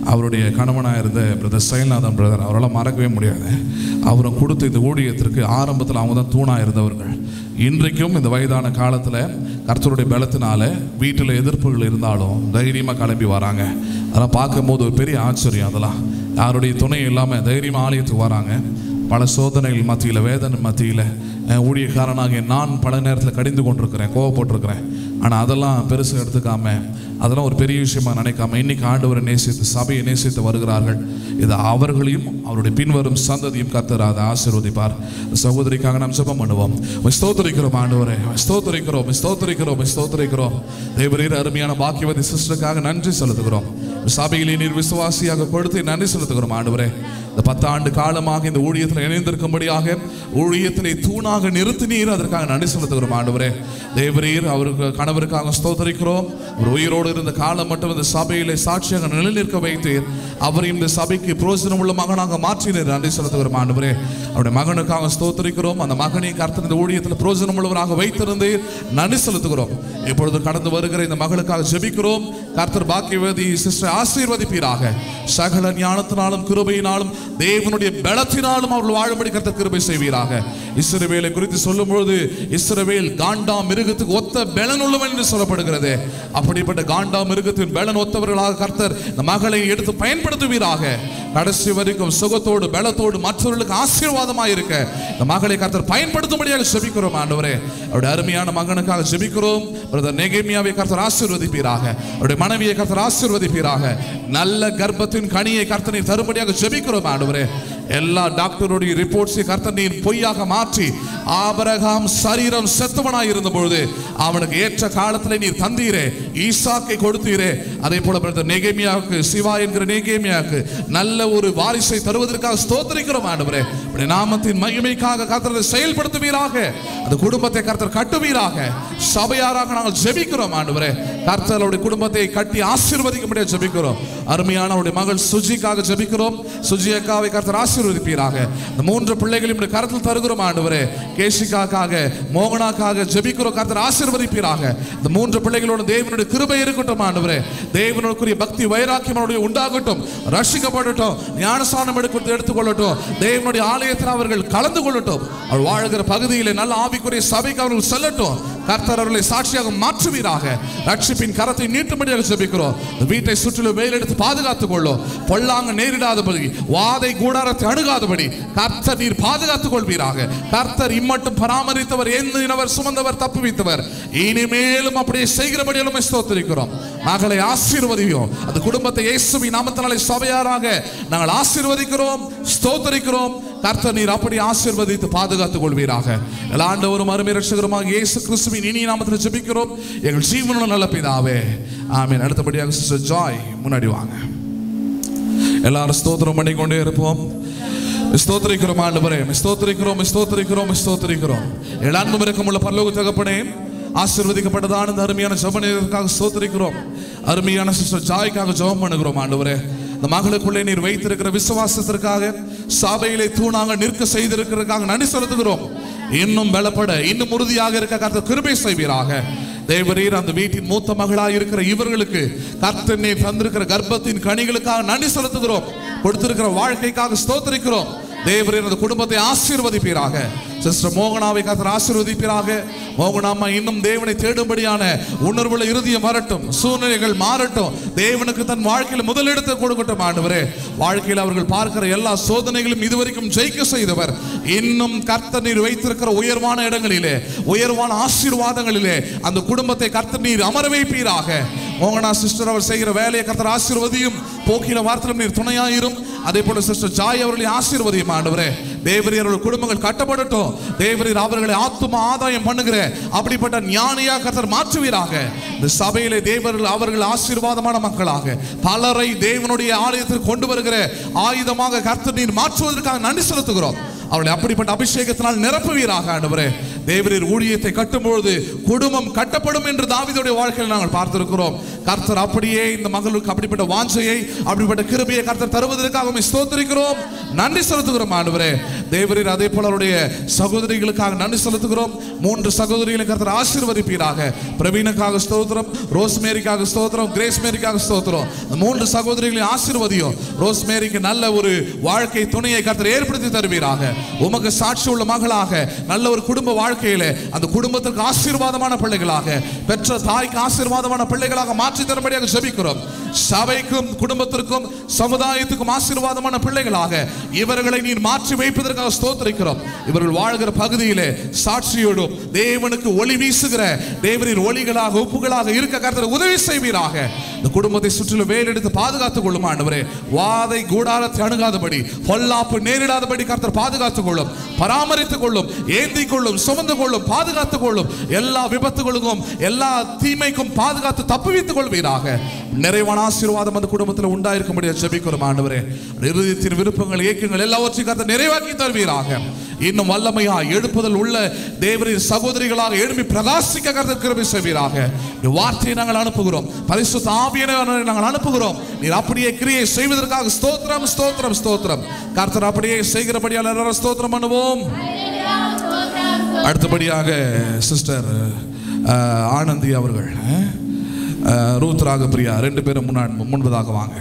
அவருடைய கணவனாக இருந்த பிரதர் சைல்நாதன் பிரதர் அவரால் மறக்கவே முடியாது அவரும் கொடுத்த இந்த ஊழியத்திற்கு ஆரம்பத்தில் அவங்க தான் தூணாக இருந்தவர்கள் இன்றைக்கும் இந்த வயதான காலத்தில் கர்த்தருடைய பலத்தினால வீட்டில் எதிர்ப்புகள் இருந்தாலும் தைரியமாக கிளம்பி வராங்க அதெல்லாம் பார்க்கும்போது ஒரு பெரிய ஆச்சரியம் அதெல்லாம் யாருடைய துணை இல்லாமல் தைரியமாக ஆலயத்துக்கு வராங்க பல சோதனைகள் மத்தியில் வேதனை மத்தியில் அஹ், ஊழியக்காரனாகிய நான் பல நேரத்தில் கடிந்து கொண்டிருக்கிறேன் கோவப்பட்டிருக்கிறேன் ஆனால் அதெல்லாம் பெருசு எடுத்துக்காம அதெல்லாம் ஒரு பெரிய விஷயமா நினைக்காம இன்னைக்கு ஆண்டவரை நேசித்து சபையை நேசித்து வருகிறார்கள் இது அவர்களையும் அவருடைய பின்வரும் சந்ததியும் கத்தர் அதை ஆசீர்வதிப்பார் சகோதரிக்காக நாம் ஜெபம் பண்ணுவோம் உம்மை ஸ்தோத்திரிக்கிறோம் ஆண்டவரே உம்மை ஸ்தோத்திரிக்கிறோம் உம்மை ஸ்தோத்திரிக்கிறோம் உம்மை ஸ்தோத்திரிக்கிறோம் தேவரீர் அருமையான பாக்கியவதி சிஸ்டருக்காக நன்றி செலுத்துகிறோம் சபையிலே நீர் விசுவாசியாக கொடுத்து நன்றி செலுத்துகிறோம் ஆண்டவரே இந்த பத்தாண்டு காலமாக இந்த ஊழியத்தில் இணைந்திருக்கும்படியாக ஊழியத்திலே தூணாக நிறுத்தினீர் அதற்காக நன்றி செலுத்துகிறோம் ஆண்டவரே தேவரீர் அவருக்கு கணவருக்காக ஸ்தோத்தரிக்கிறோம் ஒரு உயிரோடு இருந்த காலம் மட்டும் இந்த சபையிலே சாட்சியாக நிலைநிற்க வைத்தீர் அவரையும் இந்த சபைக்கு பிரோஜனம் உள்ள மகனாக மாற்றினீர் நன்றி செலுத்துகிறோம் ஆண்டவரே அவருடைய மகனுக்காக ஸ்தோத்தரிக்கிறோம் அந்த மகனை கர்த்தர் இந்த ஊழியத்தில் பிரோஜனம் உள்ளவராக வைத்திருந்தீர் நன்றி செலுத்துகிறோம் இப்பொழுது கடந்து வருகிற இந்த மகளுக்காக ஜெபிக்கிறோம் கர்த்தர் பாக்கியவதி சிஸ்டர் ஆசீர்வதிப்பீராக சகல ஞானத்தினாலும் கிருபையினாலும் தேவனுடைய பலத்தினாலும் அவர்கள் வாழும்படி கர்த்தர் கிருபை செய்வீராக இஸ்ரவேலை குறித்து சொல்லும்பொழுது இஸ்ரவேல் காண்டா மிருகத்துக்கு ஒத்த பலன் உள்ளவன் என்று சொல்லப்படுகிறது அப்படிப்பட்ட காண்டா மிருகத்தின் பலன் ஒத்தவர்களாக கர்த்தர் இந்த மகளை எடுத்து பயன்படுத்துவீராக கடைசி வரைக்கும் சுகத்தோடு பலத்தோடு மற்றவர்களுக்கு ஆசீர்வாதமாக இருக்க இந்த மகளை கர்த்தர் பயன்படுத்தும்படியாக ஜெபிக்கிறோம் ஆண்டவரே அவருடைய அருமையான மகனுக்காக ஜெபிக்கிறோம் பிரதர் நெகேமியாவை கர்த்தர் ஆசீர்வதிப்பீராக அவருடைய மனைவியை கர்த்தர் ஆசீர்வதிப்பீராக நல்ல கர்ப்பத்தின் கனியை கர்த்தனை தரும்படியாக ஜெபிக்கிறோம் ஆண்டவரே எல்லா டாக்டருடைய ரிப்போர்ட்ஸை கர்த்தர் நீர் பொய்யாக மாற்றி ஆபரகாம் சரீரம் செத்தவனாய் இருந்த பொழுது அவனுக்கு ஏற்ற காலத்தில் நீர் தந்தீரே ஈசாக்கை கொடுத்தீரே அதே போல பிரதர் நெகேமியாவுக்கு சிவா என்கிற நெகேமியாவுக்கு நல்ல ஒரு வாரிசை தருவதற்காக ஸ்தோத்திரிக்கிறோம் ஆண்டவரே உம்முடைய நாமத்தின் மகிமைக்காக கர்த்தரை செயல்படுத்துவீராக அந்த குடும்பத்தை கர்த்தர் கட்டுவீராக சபையாராக நாங்கள் ஜெபிக்கிறோம் ஆண்டவரே கர்த்தர் அவருடைய குடும்பத்தை கட்டி ஆசீர்வதிக்கும்படியாக ஜெபிக்கிறோம் அருமையான அவருடைய மகள் சுஜிக்காக ஜெபிக்கிறோம் சுஜி அக்காவை கர்த்தர் ஆசீர்வதிப்பீராக இந்த மூன்று பிள்ளைகளையும் இந்த கருத்தில் தருகிறோம் ஆண்டவரே கேஷிகாக்காக மோகனாக்காக ஜெபிக்கிறோம் கர்த்தர் ஆசீர்வதிப்பீராக இந்த மூன்று பிள்ளைகளோட தேவனுடைய கிருபை இருக்கட்டும் ஆண்டவரே தேவனுக்குரிய பக்தி வைராக்கியம் அவருடைய உண்டாகட்டும் ரட்சிக்கப்படட்டும் ஞானஸ்தானம் எடுத்து எடுத்துக்கொள்ளட்டும் தேவனுடைய ஆலயத்தில் அவர்கள் கலந்து கொள்ளட்டும் அவர் வாழ்கிற பகுதியில் நல்ல ஆவிக்குரிய சபைக்கு அவர்கள் செல்லட்டும் கர்த்தர் அவர்களை சாட்சியாக மாற்றுவீராக ரட்சிப்பின் கரத்தை நீட்டும்படியாக ஜெபிக்கிறோம் இந்த வீட்டை சுற்றிலும் வெயில் எடுத்து பாதுகாத்துக் கொள்ளும் பொல்லாங்க நேரிடாதபடி வாதை கூடாரத்தை அணுகாதபடி கர்த்தர் நீர் பாதுகாத்துக் கொள்வீராக கர்த்தர் இம்மட்டும் பராமரித்தவர் எந்தினவர் சுமந்தவர் தப்புவித்தவர் இனிமேலும் அப்படியே செய்கிறபடி எல்லாம் ஸ்தோத்திரிக்கிறோம் மகளை ஆசீர்வதியும் அந்த குடும்பத்தை இயேசுவி நாமத்தினாலே சபையாராக நாங்கள் ஆசீர்வதிக்கிறோம் ஸ்தோத்தரிக்கிறோம் கர்த்தர் நீர் அப்படி ஆசீர்வதித்து பாதுகாத்துக் கொள்வீராக எல்லா ஆண்டவரும் அருமை ரட்சகருமாக இயேசு கிறிஸ்துவின் இனி நாமத்தில் ஜெபிக்கிறோம் எங்கள் ஜீவனுள்ள நல்ல பிதாவே ஆமென் அடுத்தபடியாக சிஸ்டர் ஜாய் முன்னாடி வாங்க எல்லாரும் ஸ்தோத்திரம் பண்ணி கொண்டே இருப்போம் ஸ்தோத்திரிக்கிறோம் ஆண்டவரே ஸ்தோத்திரிக்கிறோம் ஸ்தோத்திரிக்கிறோம் ஸ்தோத்திரிக்கிறோம் எல்லாருக்கும் இருக்கமுள்ள பரலோக தகப்பனே ஆசீர்வதிக்கப்பட்டதான இந்த அருமையான ஜபனைக்காக ஸ்தோத்திரிக்கிறோம் அருமையான சிஸ்டர் ஜாய்க்காக ஜெபம் பண்ணுகிறோம் ஆண்டவரே இந்த மகளுக்குள்ளே நீர் வைத்திருக்கிற விசுவாசத்திற்காக சபையிலே தூணாக நிற்க செய்திருக்கிறதுக்காக நன்றி செலுத்துகிறோம் இன்னும் பலப்பட இன்னும் உறுதியாக இருக்க கர்த்தர் கிருபை செய்வீராக தேவரீர் அந்த வீட்டின் மூத்த மகளாக இருக்கிற இவர்களுக்கு கர்த்தர் நீர் தந்திருக்கிற கர்ப்பத்தின் கனிகளுக்காக நன்றி செலுத்துகிறோம் கொடுத்திருக்கிற வாழ்க்கைக்காக ஸ்தோத்திரிக்கிறோம் தேவரீர் அந்த குடும்பத்தை ஆசீர்வதிப்பீராக சிஸ்டர் மோகனாவை கர்த்தர் ஆசீர்வதிப்பீராக மோகனாமா இன்னும் தேவனை தேடும்படியான உணர்வுள்ள இருதயம் வரட்டும் சூழ்நிலைகள் மாறட்டும் தேவனுக்கு தன் வாழ்க்கையில் முதலிடத்தை கொடுக்கட்டும் ஆண்டவரே வாழ்க்கையில் அவர்கள் பார்க்கிற எல்லா சோதனைகளும் இதுவரைக்கும் ஜெயிக்க செய்தவர் இன்னும் கர்த்தர் நீர் வைத்திருக்கிற உயர்வான இடங்களிலே உயர்வான ஆசீர்வாதங்களிலே அந்த குடும்பத்தை கர்த்தர் நீர் அமர வைப்பீராக மோகனா சிஸ்டர் அவர் செய்கிற வேலையை கர்த்தர் ஆசீர்வதியும் போக்கில வார்த்தையிலும் நீர் துணையாயிரும் அதே போல சிஸ்டர் ஜாய் அவர்களை ஆசீர்வதியும் ஆண்டவரே தேவரீர் அவர்கள் குடும்பங்கள் கட்டப்படட்டும் தேவரீர் அவர்களை ஆத்தும ஆதாயம் பண்ணுகிற அப்படிப்பட்ட ஞானியா கர்த்தர் மாற்றுவீராக இந்த சபையிலே தேவர்கள் அவர்கள் ஆசீர்வாதமான மக்களாக பலரை தேவனுடைய ஆலயத்திற்கு கொண்டு வருகிற ஆயுதமாக கர்த்தர் நீர் மாற்றுவதற்காக நன்றி செலுத்துகிறோம் அவர்களை அப்படிப்பட்ட அபிஷேகத்தினால் நிரப்புவீராக ஆண்டவரே தேவரீர் ஊழியத்தை கட்டும்பொழுது குடும்பம் கட்டப்படும் என்று தாவீதுடைய வாழ்க்கையில் நாங்கள் பார்த்திருக்கிறோம் கர்த்தர் அப்படியே இந்த மகளுக்கு அப்படிப்பட்ட வாஞ்சையை அப்படிப்பட்ட கிருபையை கர்த்தர் தருவதற்காக உம்மை ஸ்தோத்திரிக்கிறோம் நன்றி செலுத்துகிறோம் ஆண்டவரே தேவரீர் அதே போல அவருடைய சகோதரிகளுக்காக நன்றி செலுத்துகிறோம் மூன்று சகோதரிகளை கர்த்தர் ஆசீர்வதிப்பீராக பிரவீனுக்காக ஸ்தோத்திரம் ரோஸ்மேரிக்காக ஸ்தோத்திரம் கிரேஸ் மேரிக்காக ஸ்தோத்திரம் இந்த மூன்று சகோதரிகளை ஆசீர்வதியும் ரோஸ்மேரிக்கு நல்ல ஒரு வாழ்க்கை துணையை கர்த்தர் ஏற்படுத்தி தருவீராக உமக்கு சாட்சி உள்ள மகளாக நல்ல ஒரு குடும்ப வாழ்க்கையில அந்த குடும்பத்திற்கு ஆசீர்வாதமான பிள்ளைகளாக பெற்ற தாய்க்கு ஆசீர்வாதமான பிள்ளைகளாக மாற்றி தரும்படியாக ஜெபிக்கிறோம் சபைக்கும் குடும்பத்திற்கும் சமுதாயத்துக்கும் ஆசீர்வாதமான பிள்ளைகளாக இவர்களை நீர் மாற்றி வைப்பதற்காக ஸ்தோத்திரிக்கிறோம் இவர்கள் வாழ்கிற பகுதியிலே சாட்சியோடும் தேவனுக்கு ஒளி வீசுகிற தேவனின் ஒளிகளாக உப்புகளாக இருக்க கர்த்தர் உதவி செய்வீராக இந்த குடும்பத்தை சுற்றிலும் வேலெடுத்து பாதுகாத்துக் கொள்ளும் ஆண்டவரே வாதை கூடாரத்தை அணுகாதபடி பொல்லாப்பு நேரிடாதபடி கர்த்தர் பாதுகாத்துக் கொள்ளும் பராமரித்துக் கொள்ளும் ஏந்தி கொள்ளும் சுமந்து கொள்ளும் பாதுகாத்துக் கொள்ளும் எல்லா விபத்துகளுக்கும் எல்லா தீமைக்கும் பாதுகாத்து தப்புவித்துக் கொள்வீராக நிறைவான ஆசீர்வாதம் அந்த குடும்பத்தில் உண்டாயிருக்கும்படியா ஜெபிக்கிறோம் ஆண்டவரே இருதயத்தின் விருப்பங்கள் இயக்கங்கள் எல்லாவற்றையும் கர்த்தர் நிறைவாக்கி தருவீராக இன்னும் வல்லமையா எழுப்புதல் உள்ள தேவரின் சகோதரிகளாக எழுப்பி பிரகாசிக்க கருத்து கிருபை செய்வீராக இந்த வார்த்தையை நாங்கள் அனுப்புகிறோம் பரிசுத்த ஆவியனை நாங்கள் அனுப்புகிறோம் நீர் அப்படியே கிரியை செய்வதற்காக ஸ்தோத்திரம் ஸ்தோத்திரம் ஸ்தோத்திரம் கர்த்தர் அப்படியே செய்கிறபடியால் எல்லாரும் ஸ்தோத்திரம் பண்ணுவோம் அடுத்தபடியாக சிஸ்டர் ஆனந்தி அவர்கள் அஹ், ரூத் ராகப்பிரியா ரெண்டு பேரும் முன்னாடி முன்பதாக வாங்க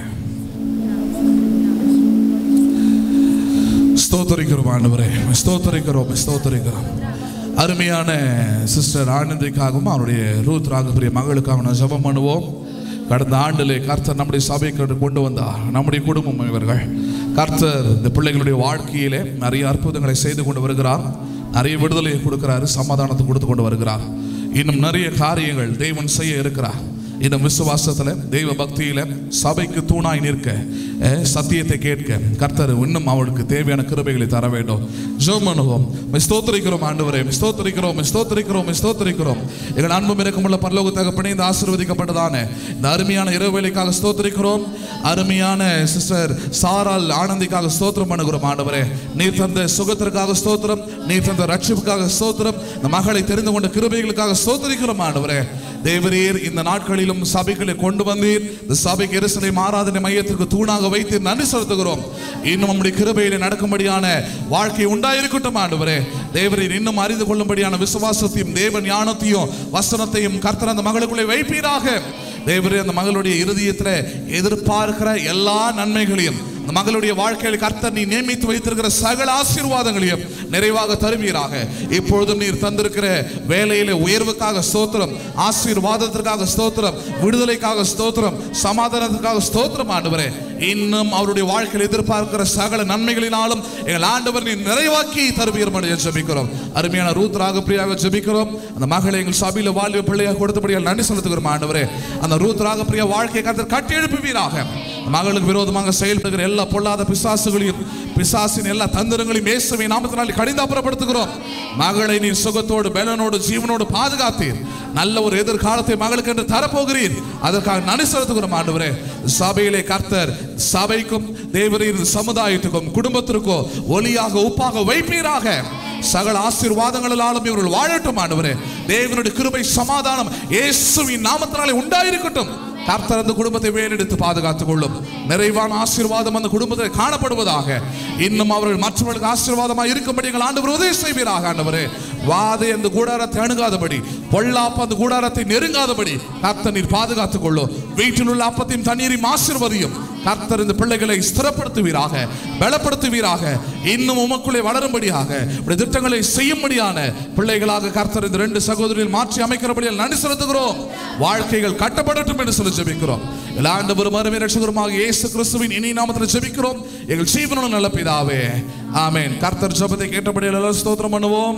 ஸ்தோத்தரிக்கிறோம் ஆண்டவரே ஸ்தோத்தரிக்கிறோம் ஸ்தோத்தரிக்கிறோம் அருமையான சிஸ்டர் ஆனந்திக்காகவும் அவருடைய ரூத் ராகப்பிரிய மகளுக்காக நான் ஜெபம் பண்ணுவோம் கடந்த ஆண்டிலே கர்த்தர் நம்முடைய சபைக்கு கொண்டு வந்தார் நம்முடைய குடும்பம் இவர்கள் கர்த்தர் இந்த பிள்ளைகளுடைய வாழ்க்கையிலே நிறைய அற்புதங்களை செய்து கொண்டு வருகிறார் நிறைய விடுதலையை கொடுக்கிறாரு சமாதானத்தை கொடுத்து கொண்டு வருகிறார் இன்னும் நிறைய காரியங்கள் தெய்வன் செய்ய இருக்கிறார் இந்த விசுவாசத்துல தெய்வ பக்தியில சபைக்கு தூணாய் நிற்க அஹ், சத்தியத்தை கேட்க கர்த்தர் இன்னும் அவளுக்கு தேவையான கிருபைகளை தர வேண்டும் ஜெபம் பண்ணுவோம் உம்மை ஸ்தோத்திரிக்கிறோம் ஆண்டவரே உம்மை ஸ்தோத்திரிக்கிறோம் உம்மை ஸ்தோத்திரிக்கிறோம் உம்மை ஸ்தோத்திரிக்கிறோம் எங்கள் அன்பும் இருக்குமுள்ள பரலோக தகப்பனே இந்த ஆசீர்வதிக்கப்பட்டதான இந்த அருமையான இரவு வேலைக்காக ஸ்தோத்திரிக்கிறோம் அருமையான சிஸ்டர் சாரால் ஆனந்திக்காக ஸ்தோத்திரம் பண்ணுகிறோம் ஆண்டவரே நீர் தந்த சுகத்திற்காக ஸ்தோத்திரம் நீர் தந்த ரட்சிப்புக்காக ஸ்தோத்திரம் இந்த மகளை தெரிந்து கொண்ட கிருபைகளுக்காக ஸ்தோத்திரிக்கிறோம் ஆண்டவரே தேவரீர் இந்த நாட்களிலும் சபைகளை கொண்டு வந்தீர் இந்த சபைக்கு எரிசலை ஆராதனை மையத்திற்கு தூணாக வைத்து நன்றி செலுத்துகிறோம் இன்னும் நம்முடைய கிருபையில நடக்கும்படியான வாழ்க்கை உண்டாயிருக்கட்டும் ஆண்டவரே தேவரீர் இன்னும் அறிந்து கொள்ளும்படியான விசுவாசத்தையும் தேவ ஞானத்தையும் வசனத்தையும் கர்த்தர் அந்த மகளுக்குள்ளே வைப்பீராக தேவரே அந்த மகளுடைய இருதயத்தில் எதிர்பார்க்கிற எல்லா நன்மைகளையும் அந்த மகளுடைய வாழ்க்கையில் கர்த்தர் நீ நியமித்து வைத்திருக்கிற சகல ஆசீர்வாதங்களையும் நிறைவாக தருவீராக இப்பொழுதும் நீர் தந்திருக்கிற வேலையில உயர்வுக்காக ஸ்தோத்திரம் ஆசீர்வாதத்திற்காக ஸ்தோத்திரம் விடுதலைக்காக ஸ்தோத்திரம் சமாதானத்துக்காக ஸ்தோத்திரம் ஆண்டவரே இன்னும் அவருடைய வாழ்க்கையில் எதிர்பார்க்கிற சகல நன்மைகளினாலும் எங்கள் ஆண்டவர் நீ நிறைவாக்கி தருவீர் என்று ஜெபிக்கிறோம் அருமையான ரூத் ராகப்பிரியாக ஜெபிக்கிறோம் அந்த மகளை எங்கள் சபையில வாழ்வு பிள்ளையாக கொடுத்தபடியால் நன்றி செலுத்துகிறோம் ஆண்டவரே அந்த ரூத் ராகப்பிரியா வாழ்க்கையை கருத்து கட்டி எழுப்புவீராக மகளுக்கு விரோதமாக செயல்படுகிற எல்லா பொல்லாத பிசாசுகளையும் பிசாசின் எல்லா தந்திரங்களையும் இயேசுவை நாமத்தினால் கடிந்தாப்புறப்படுத்துகிறோம் மகளை நீ சுகத்தோடு பலனோடு ஜீவனோடு பாதுகாத்தீர் நல்ல ஒரு எதிர்காலத்தை மகளுக்கு என்று தரப்போகிறீர் அதற்காக நன்றி செலுத்துகிறோம் ஆண்டவரே சபையிலே கர்த்தர் சபைக்கும் தேவரீர் சமுதாயத்துக்கும் குடும்பத்திற்கோ ஒளியாக உப்பாக வைப்பீராக சகல ஆசீர்வாதங்களாலும் இவர்கள் வாழட்டும் ஆண்டவரே தேவனுடைய கிருபை சமாதானம் இயேசுவின் நாமத்தினாலே உண்டாயிருக்கட்டும் கர்த்தர் அந்த குடும்பத்தை வேலெடுத்து பாதுகாத்துக் கொள்ளும் நிறைவான ஆசீர்வாதம் அந்த குடும்பத்தில் காணப்படுவதாக இன்னும் அவர்கள் மற்றவர்களுக்கு ஆசீர்வாதமாக இருக்கும்படி எங்கள் ஆண்டவர் உதவி செய்வீராக ஆண்டவரே வாதை அந்த கூடாரத்தை அணுகாதபடி பொல்லாப்பு அந்த கூடாரத்தை நெருங்காதபடி கர்த்தர் நீர் பாதுகாத்துக் கொள்ளும் வீட்டில் உள்ள அப்பத்தையும் தண்ணீரையும் ஆசீர்வதியும் கர்த்தர் இந்த பிள்ளைகளை ஸ்திரப்படுத்துவீராக பலப்படுத்துவீராக இன்னும் உமக்குள்ளே வளரும்படியாக இப்படி திட்டங்களை செய்யும்படியான பிள்ளைகளாக கர்த்தர் இந்த ரெண்டு சகோதரிகள் மாற்றி அமைக்கிறபடியால் நன்றி செலுத்துகிறோம் வாழ்க்கைகள் கட்டப்படட்டும் என்று சொல்லி ஜெபிக்கிறோம் எல்லா ஆண்டவரும் அருமை ரட்சகருமாக இயேசு கிறிஸ்துவின் இனி நாமத்தில் ஜெபிக்கிறோம் எங்கள் ஜீவனும் நல்ல பிதாவே ஆமென் கர்த்தர் ஜெபத்தை கேட்டபடியால் எல்லாம் ஸ்தோத்திரம் பண்ணுவோம்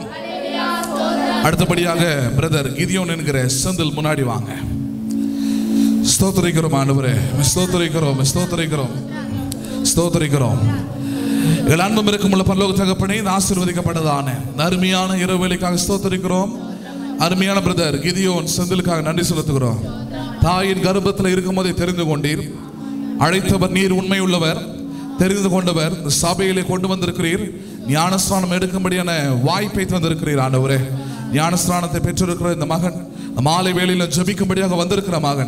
அடுத்தபடியாக பிரதர் கிதியோன் என்கிற செந்தில் முன்னாடி வாங்க ஸ்தோத்தரிக்கிறோம் ஆண்டவரே ஸ்தோத்தரிக்கிறோம் ஸ்தோத்தரிக்கிறோம் ஸ்தோத்தரிக்கிறோம் எங்கள் அன்பும் இருக்கும் உள்ள பரலோக தகப்பனே இந்த ஆசீர்வதிக்கப்பட்டதான இந்த அருமையான இரவு வேலைக்காக ஸ்தோத்தரிக்கிறோம் அருமையான பிரதர் கிதியோன் செந்திலுக்காக நன்றி செலுத்துகிறோம் தாயின் கர்ப்பத்தில் இருக்கும்போதே தெரிந்து கொண்டீர் அழைத்தவர் நீர் உண்மை உள்ளவர் தெரிந்து கொண்டவர் இந்த சபையிலே கொண்டு வந்திருக்கிறீர் ஞானஸ்தானம் எடுக்கும்படியான வாய்ப்பை தந்திருக்கிறீர் ஆண்டவரே ஞானஸ்தானத்தை பெற்றிருக்கிற இந்த மகன் இந்த மாலை வேளையில் ஜெபிக்கும்படியாக வந்திருக்கிற மகன்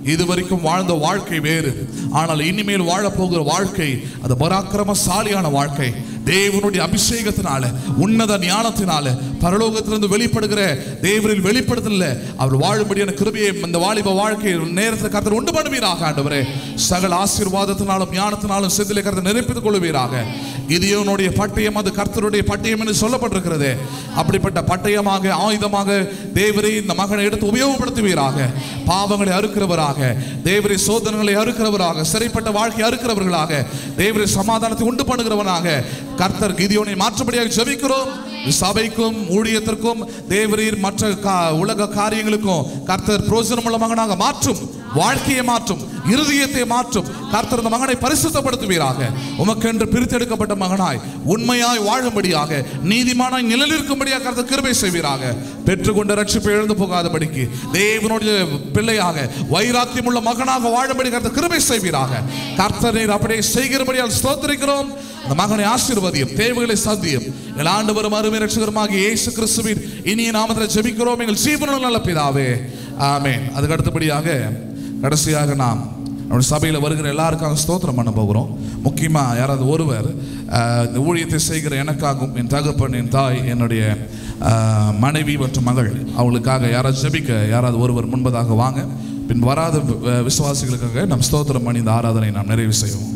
இதுவரைக்கும் வாழ்ந்த வாழ்க்கை வேறு ஆனால் இனிமேல் வாழப்போகிற வாழ்க்கை அது பராக்கிரமசாலியான வாழ்க்கை தேவனுடைய அபிஷேகத்தினால உன்னத ஞானத்தினால பரலோகத்திலிருந்து வெளிப்படுகிற தேவனில் வெளிப்படுத்தல அவர் வாழும்படியான கிருபையை இந்த வாலிப வாழ்க்கை நேரத்தில் கர்த்தர் உண்டு பண்ணுவீராக ஆண்டவரே சகல ஆசீர்வாதத்தினாலும் ஞானத்தினாலும் சிந்திலை கருத்தை நிறைப்பித்துக் கொள்வீராக கிதியோனுடைய பட்டயம் அது கர்த்தருடைய பட்டயம் என்று சொல்லப்பட்டிருக்கிறது அப்படிப்பட்ட பட்டயமாக ஆயுதமாக தேவரை இந்த மகனை எடுத்து உபயோகப்படுத்துவீராக பாவங்களை அறுக்கிறவராக தேவரை சோதனைகளை அறுக்கிறவராக சிறைப்பட்ட வாழ்க்கை அறுக்கிறவர்களாக தேவரை சமாதானத்தை உண்டு பண்ணுகிறவனாக கர்த்தர் கிதியோனை மாற்றும்படியாக ஜெபிக்கிறோம் சபைக்கும் ஊழியத்திற்கும் தேவரீர் மற்ற கா- உலக காரியங்களுக்கும் கர்த்தர் பிரோஜனமுள்ள மகனாக மாற்றும் வாழ்க்கையை மாற்றும் இருதயத்தை மாற்றும் கர்த்தர் இந்த மகனை பரிசுத்தப்படுத்துவீராக உமக்கென்று பிரித்தெடுக்கப்பட்ட மகனாய் உண்மையாய் வாழும்படியாக நீதிமானாய் நிழலிருக்கும்படியாக கர்த்தர் கிருபை செய்வீராக பெற்றுக்கொண்ட ரட்சிப்பை எழுந்து போகாதபடிக்கு தேவனுடைய பிள்ளையாக வைராக்கியமுள்ள மகனாக வாழும்படி கர்த்தர் கிருபை செய்வீராக கர்த்தர் நீர் அப்படியே செய்கிறபடியால் ஸ்தோத்திரிக்கிறோம் இந்த மகனை ஆசீர்வதியும் தேவைகளை சந்தியும் எங்கள் ஆண்டவரும் அருமை ரட்சகருமாகிய இயேசு கிறிஸ்துவின் இனிய நாமத்தில் ஜெபிக்கிறோம் எங்கள் ஜீவனுள்ள நல்ல பிதாவே ஆமென் அதுக்கு அடுத்தபடியாக கடைசியாக நாம் நம்முடைய சபையில் வருகிற எல்லாருக்காக ஸ்தோத்திரம் பண்ண போகிறோம் முக்கியமாக யாராவது ஒருவர் ஆஹ், இந்த ஊழியத்தை செய்கிற எனக்காகவும் என் தகப்பன் என் தாய் என்னுடைய ஆஹ், மனைவி மற்றும் மகள் அவங்களுக்காக யாராவது ஜெபிக்க யாராவது ஒருவர் முன்பதாக வாங்க பின் வராத வி- விசுவாசிகளுக்காக நம் ஸ்தோத்திரம் பண்ணி இந்த ஆராதனை நாம் நிறைவு செய்வோம்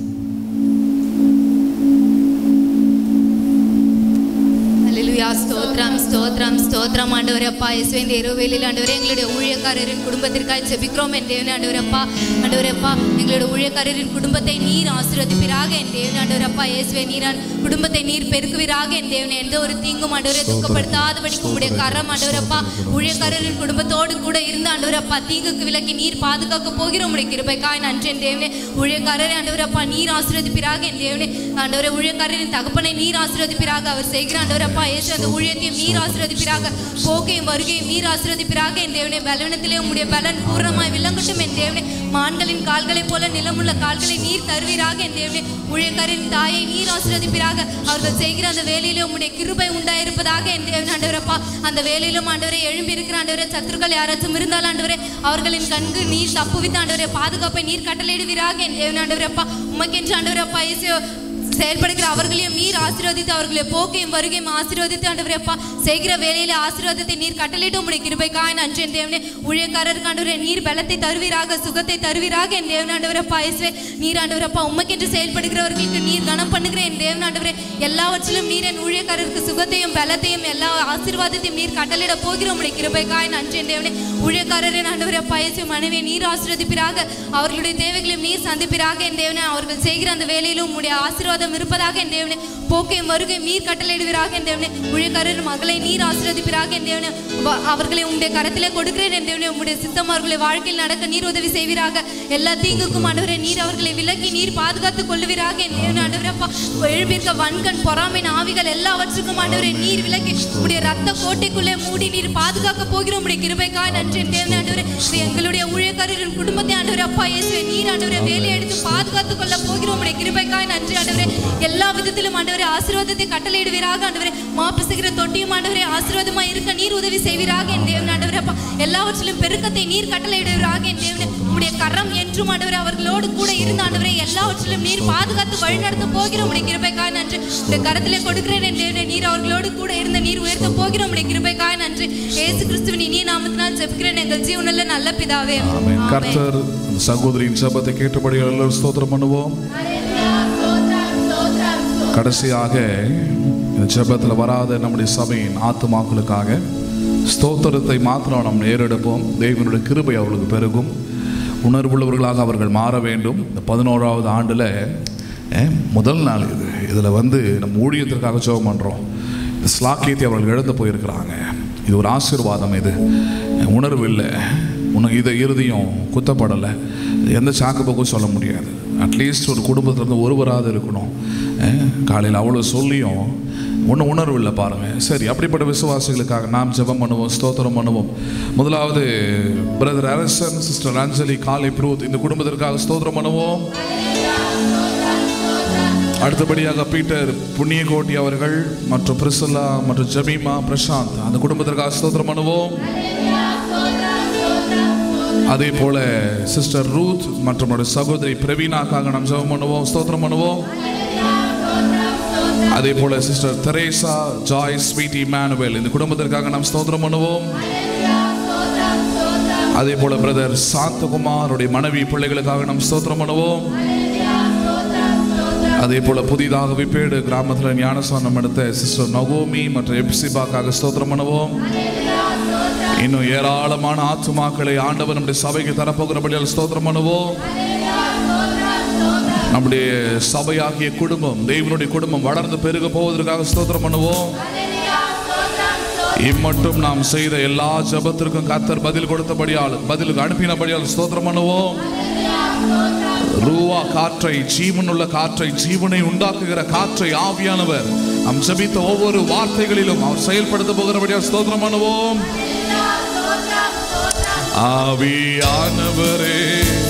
அல்லேலூயா ஸ்தோத்ரம் ஸ்தோத்ரம் ஸ்தோத்ரம் ஆண்டவரே அப்பா இயேசுவே இந்த இரவு வேளையில் ஆண்டவரே எங்களுடைய ஊழியக்காரரின் குடும்பத்திற்காக ஜெபிக்கிறோம் என் தேவனே ஆண்டவரே அப்பா ஆண்டவரே அப்பா எங்களுடைய ஊழியக்காரரின் குடும்பத்தை நீர் ஆசீர்வதிப்பீராக என் தேவனே ஆண்டவரே அப்பா இயேசுவே நீரான் குடும்பத்தை நீர் பெருக்குவீராக என் தேவனே எந்த ஒரு தீங்கும் ஆண்டவரே துக்கப்படுத்தாதபடிக்கு உங்களுடைய கரம் ஆண்டவரே அப்பா ஊழியக்காரரின் குடும்பத்தோடு கூட இருந்து ஆண்டவரே அப்பா தீங்குக்கு விலக்கி நீர் பாதுகாக்க போகிற உங்களுடைய கிருபைக்காய் நன்றி என் தேவனே ஊழியக்காரரே ஆண்டவரே அப்பா நீர் ஆசீர்வதிப்பீராக என் தேவனே ஆண்டவரே ஊழியக்காரரின் தகப்பனை நீர் ஆசீர்வதிப்பீராக அவர் செய்கிற ஆண்டவரே அப்பா இயேசு அந்த ஊழியத்தையும் நீர் ஆசீர்வதிப்பீராக போக்கையும் வருகையும் நீர் ஆசீர்வதிப்பீராக என் தேவனே பலவீனத்திலே உம்முடைய பலன் பூர்ணமாய் விளங்கட்டும் என் தேவனே மான்களின் கால்களைப் போல நிலமுள்ள கால்களை நீர் தருவீராக என் தேவனே ஊழியக்காரின் தாயை நீர் ஆசீர்வதிப்பீராக அவர்கள் செய்கிற அந்த வேலையிலே உம்முடைய கிருபை உண்டாயிருப்பதாக என் தேவன் ஆண்டவரப்பா அந்த வேலையிலும் ஆண்டவரை எழும்பி இருக்கிற ஆண்டவரே சத்துருக்கள் யாராச்சும் இருந்தால் ஆண்டவரே அவர்களின் கண்கு நீர் தப்புவித்து ஆண்டவரே பாதுகாப்பை நீர் கட்டளையிடுவீராக என் தேவன் ஆண்டவரப்பா உமக்கென்று ஆண்டவரப்பா இயேசு செயல்படுகிற அவர்களையும் நீர் ஆசீர்வதித்து அவர்களை போக்கையும் வருகையும் ஆசீர்வதித்து ஆண்டவரே அப்பா செய்கிற வேலையில ஆசீர்வாதத்தை நீர் கட்டளையிட்டு உம்முடைய கிருபைக்காய் நன்றி என் தேவனே ஊழியக்காரருக்கு ஆண்டவரே நீர் பலத்தை தருவீராக சுகத்தை தருவீராக என் தேவன் ஆண்டவரே அப்பா இயேசுவே நீர் ஆண்டவரே அப்பா உமக்கென்று செயல்படுகிறவர்களுக்கு நீர் கனம் பண்ணுகிற என் தேவன் ஆண்டவரே எல்லாவற்றிலும் நீர் என் ஊழியக்காரருக்கு சுகத்தையும் பலத்தையும் எல்லா ஆசீர்வாதத்தையும் நீர் கட்டளையிட போகிற உம்முடைய கிருபைக்காய் நன்றி என் தேவனே ஊழியக்காரரின் ஆண்டவரே அப்பா இயேசுவே மனைவியை நீர் ஆசீர்வதிப்பீராக அவர்களுடைய தேவைகளையும் நீர் சந்திப்பீராக என் தேவனே அவர்கள் செய்கிற அந்த வேலையிலும் உம்முடைய ஆசீர்வாதம் இருப்பதாக என் தேவனே போக்கையும் வருகையும் நீர் கட்டளையிடுவீராக என் தேவனே ஊழியக்காரர் மகளை நீர் ஆசீர்வதிப்பீராக என் தேவனே வ- அவர்களை உம்முடைய கரத்திலே கொடுக்கிறேன் என் தேவனே உம்முடைய சித்தம் அவர்களை வாழ்க்கையில் நடக்க நீர் உதவி செய்வீராக எல்லா தீங்குக்கும் ஆண்டவரே நீர் அவர்களை விலக்கி நீர் பாதுகாத்துக் கொள்ளுவீராக என் தேவனே ஆண்டவரே அப்பா எழுப்பியிருக்க வன்கண் பொறாமை ஆவிகள் எல்லாவற்றுக்கும் ஆண்டவரே நீர் விலக்கி உம்முடைய ரத்த கோட்டைக்குள்ளே மூடி நீர் பாதுகாக்க போகிற உம்முடைய கிருபைக்காய் நன்றி என் தேவனே ஆண்டவரே இது எங்களுடைய ஊழியக்காரரின் குடும்பத்தை ஆண்டவரே அப்பா இயேசுவே நீர் ஆண்டவரே வேலையை எடுத்து பாதுகாத்துக் கொள்ள போகிற உம்முடைய கிருபைக்காய் நன்றி ஆண்டவரே எல்லா விதத்திலும் ஆண்டவரே ஆசீர்வாதத்தை கட்டளையிடுவீராக ஆண்டவரே மாப்பு செய்கிற தொட்டியும் ஆண்டவரே ஆசீர்வாதமா இருக்க நீர் உதவி செய்வீராக என் தேவன் ஆண்டவரே அப்பா எல்லாவற்றிலும் பெருக்கத்தை நீர் கட்டளையிடுவீராக என் தேவனே உம்முடைய கரம் என்றும் ஆண்டவரே அவர்களோடு கூட இருந்த ஆண்டவரே எல்லாவற்றிலும் நீர் பாதுகாத்து வழிநடத்த போகிற உம்முடைய கிருபைக்காய் நன்றி உடைய கரத்திலே கொடுக்கிறேன் என் தேவனே நீர் அவர்களோடு கூட இருந்த நீர் உயர்த்த போகிற உம்முடைய கிருபைக்காய் நன்றி இயேசு கிறிஸ்துவின் இனிய நாமத்தினால் ஜெபிக்கிறேன் எங்கள் ஜீவனுள்ள நல்ல பிதாவே ஆமென் ஆமென். கர்த்தர் அந்த சகோதரியின் சபத்தை கேட்டபடி எல்லாரும் ஸ்தோத்திரம் பண்ணுவோம் கடைசியாக இந்த ஜெபத்தில் வராத நம்முடைய சபையின் ஆத்துமாக்களுக்காக ஸ்தோத்திரத்தை மாத்திரம் நாம் நேரெடுப்போம் தேவனுடைய கிருபை அவர்களுக்கு பெருகும் உணர்வுள்ளவர்களாக அவர்கள் மாற வேண்டும் இந்த பதினோராவது ஆண்டில் முதல் நாள் இது இதில் வந்து நம்ம ஊழியத்திற்காக ஜெபம் பண்ணுறோம் இந்த ஸ்லாக்கியத்தை அவர்கள் இழந்து போயிருக்கிறாங்க இது ஒரு ஆசீர்வாதம் இது உணர்வு இல்லை உனக்கு இதை இறுதியும் குத்தப்படலை எந்த சாக்கு போக்கும் சொல்ல முடியாது அட்லீஸ்ட் ஒரு குடும்பத்திலேருந்து ஒருவராவது இருக்கணும் காலையில் அவ்வளோ சொல்லியும் ஒன்றும் உணர்வு இல்லை பாருங்கள் சரி அப்படிப்பட்ட விசுவாசிகளுக்காக நாம் ஜெபம் பண்ணுவோம் ஸ்தோத்திரம் பண்ணுவோம் முதலாவது பிரதர் அரசன் சிஸ்டர் அஞ்சலி காலை ப்ரூத் இந்த குடும்பத்திற்காக ஸ்தோத்திரம் பண்ணுவோம் அடுத்தபடியாக பீட்டர் புண்ணியகோட்டி அவர்கள் மற்றும் பிரிசல்லா மற்றும் ஜமீமா பிரசாந்த் அந்த குடும்பத்திற்காக ஸ்தோத்திரம் பண்ணுவோம் அதே போல சிஸ்டர் ரூத் மற்றும் ஒரு சகோதரி பிரவீனாக்காக நாம் ஜெபம் பண்ணுவோம் ஸ்தோத்திரம் பண்ணுவோம் அதே போல sister Teresa Joy Sweety Manuel இந்த குடும்பத்திற்காக நாம் ஸ்தோத்திரம் பண்ணுவோம் அதே போல பிரதர் சாந்தகுமாருடைய மனைவி பிள்ளைகளுக்காக நாம் ஸ்தோத்திரம் பண்ணுவோம் அதே போல புதிதாக விப்பேடு கிராமத்தில் ஞானஸ்தானம் எடுத்த சிஸ்டர் நகோமி மற்றும் எப்சிபாக்காக ஸ்தோத்திரம் பண்ணுவோம் இன்னும் ஏராளமான ஆத்துமாக்களை ஆண்டவர் நம்முடைய சபைக்கு தரப்போகிறபடியால் ஸ்தோத்திரம் பண்ணுவோம் நம்முடைய சபையாகிய குடும்பம் தேவனுடைய குடும்பம் வளர்ந்து பெருக போவதற்காக ஸ்தோத்திரம் பண்ணுவோம் இம்மட்டும் நாம் செய்த எல்லா ஜெபத்திற்கும் கத்தர் பதில் கொடுத்தபடியால் பதிலுக்கு அனுப்பினபடியால் ஸ்தோத்திரம் பண்ணுவோம் ரூவா காற்றை ஜீவனுள்ள காற்றை ஜீவனை உண்டாக்குகிற காற்றை ஆவியானவர் நாம் ஜெபித்த ஒவ்வொரு வார்த்தைகளிலும் அவர் செயல்படுத்த போகிறபடியால் ஸ்தோத்திரம் பண்ணுவோம் ஆவியானவரே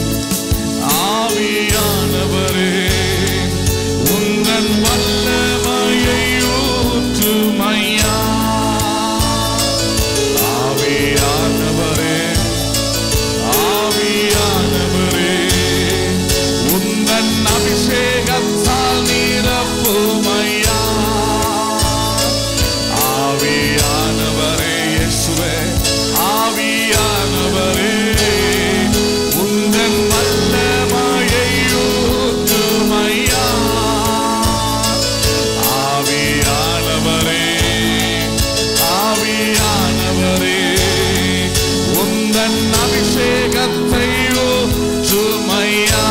ஆவியானவரே உந்தன் வல்லமையை ஊற்றுமையா ஆவியானவரே ஆவியானவரே உந்தன் அபிஷேகத்தால் நிரப்புமையா ஆவியானவரே இயேசுவே ஆவியானவரே உந்தன் வல்லமையை ஊற்றுமையா ஆவியானவரே ஆவியானவரே உந்தன் அபிஷேகத்தை ஊற்றுமையா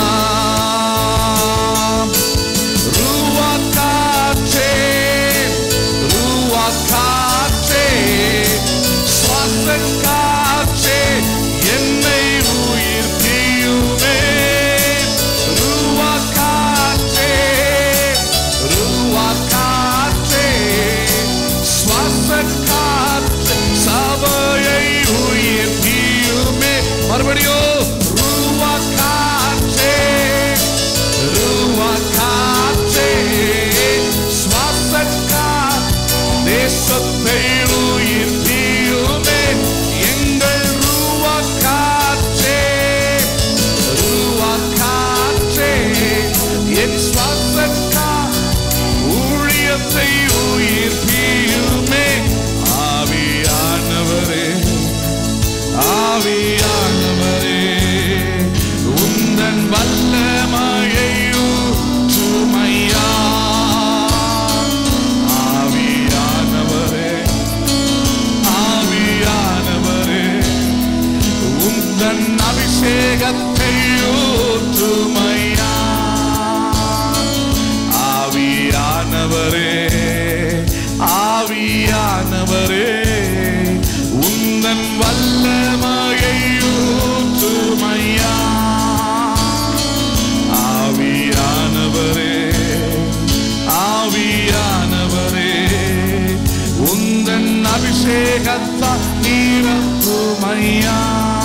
ரூவாக்காற்றே ரூவாக்காற்றே சுவாசக்காற்றே என்னை உயிர்ப்பியுமே ரூவாக்காற்றே ரூவாக்காற்றே சுவாசக்காற்றே சபையை உயிர்ப்பியுமே மறுபடியும் ரூவாக்காற்றே ரூவாக்காற்றே சுவாசக்காற்றே தேசத்தை உயிர்ப்பியுமே எங்கள் ரூவாக்காற்றே ரூவாக்காற்றே என் சுவாசக்கா ஊழியத்தை உயிர்ப்பியுமே ஆவியானவரே ஆவியானவரே உந்தன் வல்லமையை ஊற்றுமையா ஆவியானவரே ஆவியானவரே உந்தன் அபிஷேகத்தை ஊற்றுமையா ஆவியானவரே ஆவியானவரே உந்தன் வல்லமையை ஊற்றுமையா ஆவியானவரே ஆவியானவரே உந்தன் அபிஷேகத்தால் நீரப்புமையா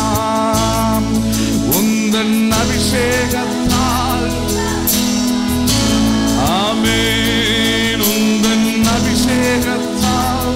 உந்தன் அபிஷேகத்தால் ஆமென் உந்தன் அபிஷேகத்தால்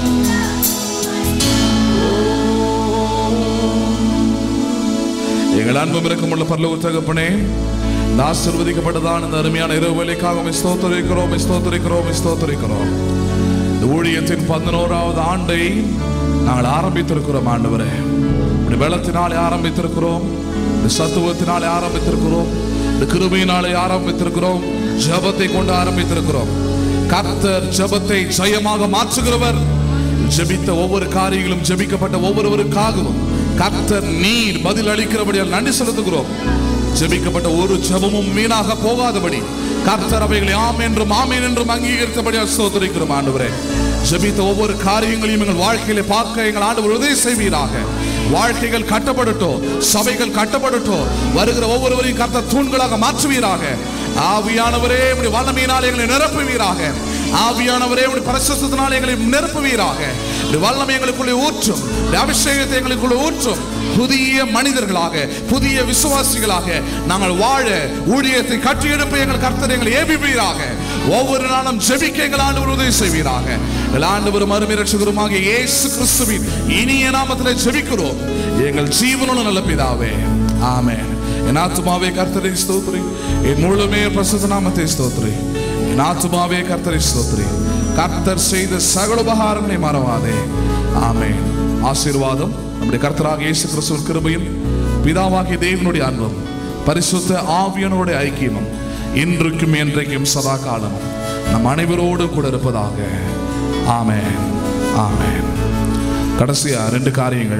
எங்கள் அன்பும் இருக்குமுள்ள பரலோக தகப்பனே இந்த ஆசீர்வதிக்கப்பட்டதான இந்த அருமையான இரவு வேலைக்காக உம்மை ஸ்தோத்தரிக்கிறோம் உம்மை ஸ்தோத்தரிக்கிறோம் உம்மை ஸ்தோத்தரிக்கிறோம் இந்த ஊழியத்தின் பதினோராவது ஆண்டை நாங்கள் ஆரம்பித்திருக்கிறோம் ஆண்டவரே இந்த வெள்ளத்தினாலே ஆரம்பித்திருக்கிறோம் இந்த சத்துவத்தினாலே ஆரம்பித்திருக்கிறோம் இந்த கிருபையினாலே ஆரம்பித்திருக்கிறோம் ஜெபத்தை கொண்டு ஆரம்பித்திருக்கிறோம் கர்த்தர் ஜெபத்தை ஜெயமாக மாற்றுகிறவர் ஜெபித்த ஒவ்வொரு காரியங்களும் ஜெபிக்கப்பட்ட ஒவ்வொருவருக்காகவும் கர்த்தர் நீர் பதில் அளிக்கிறபடியால் நன்றி செலுத்துகிறோம் ஜெபிக்கப்பட்ட ஒரு ஜெபமும் வீணாக போகாதபடி கர்த்தர் அவைகளை ஆம் என்றும் ஆமேன் என்றும் அங்கீகரித்தபடியால் சோதரிக்கிறோம் ஆண்டவரே ஜெபித்த ஒவ்வொரு காரியங்களையும் எங்கள் வாழ்க்கையில பார்க்க எங்கள் ஆண்டவர் உதவி செய்வீராக வாழ்க்கைகள் கட்டப்படட்டும் சபைகள் கட்டப்படட்டும் வருகிற ஒவ்வொருவரையும் கர்த்தர் தூண்களாக மாற்றுவீராக ஆவியானவரே இப்படி வல்லமையினால் எங்களை நிரப்புவீராக ஆவியானவரே உடைய பரிசுத்தத்தினால் எங்களை நிரப்புவீராக உடைய வல்லமை எங்களுக்குள்ளே ஊற்றும் உடைய அபிஷேகத்தை எங்களுக்குள்ளே ஊற்றும் புதிய மனிதர்களாக புதிய விசுவாசிகளாக நாங்கள் வாழ ஊழியத்தை கட்டி எழுப்ப எங்கள் கர்த்தர் எங்களை ஏபிப்பீராக ஒவ்வொரு நாளும் ஜெபிக்க எங்கள் ஆண்டவர் உதவி செய்வீராக எங்கள் ஆண்டவரும் அருமை ரட்சகருமாக இயேசு கிறிஸ்துவின் இனிய நாமத்தில் ஜெபிக்கிறோம் எங்கள் ஜீவனுள்ள நல்ல பிதாவே ஆமென் என் ஆத்துமாவே கர்த்தரை ஸ்தோத்ரி என் முழுமே பிரசுத்த நாமத்தை ஸ்தோத்ரி என் ஆத்துமாவே கர்த்தரை ஸ்தோத்ரி கர்த்தர் செய்த சகல உபகாரங்களை மறவாதே ஆமென் ஆசீர்வாதம் நம்முடைய கர்த்தராக இயேசு கிறிஸ்துவின் கிருபையும் பிதாவாகிய தேவனுடைய அன்பும் பரிசுத்த ஆவியனுடைய ஐக்கியமும் இன்றைக்கும் என்றைக்கும் சதா காலமும் நம் அனைவரோடும் கூட இருப்பதாக ஆமென் ஆமென் கடைசியா ரெண்டு காரியங்கள்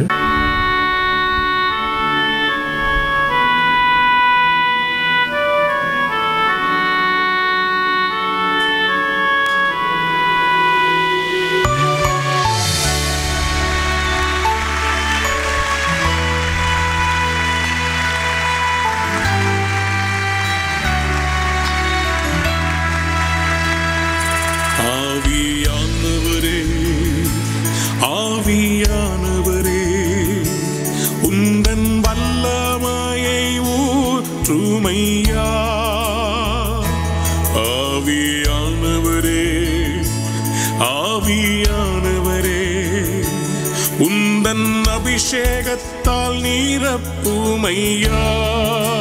ஆவியானவரே ஆவியானவரே உந்தன் வல்லமையை ஊற்றுமையா ஆவியானவரே ஆவியானவரே உந்தன் அபிஷேகத்தால் நீரப்புமையா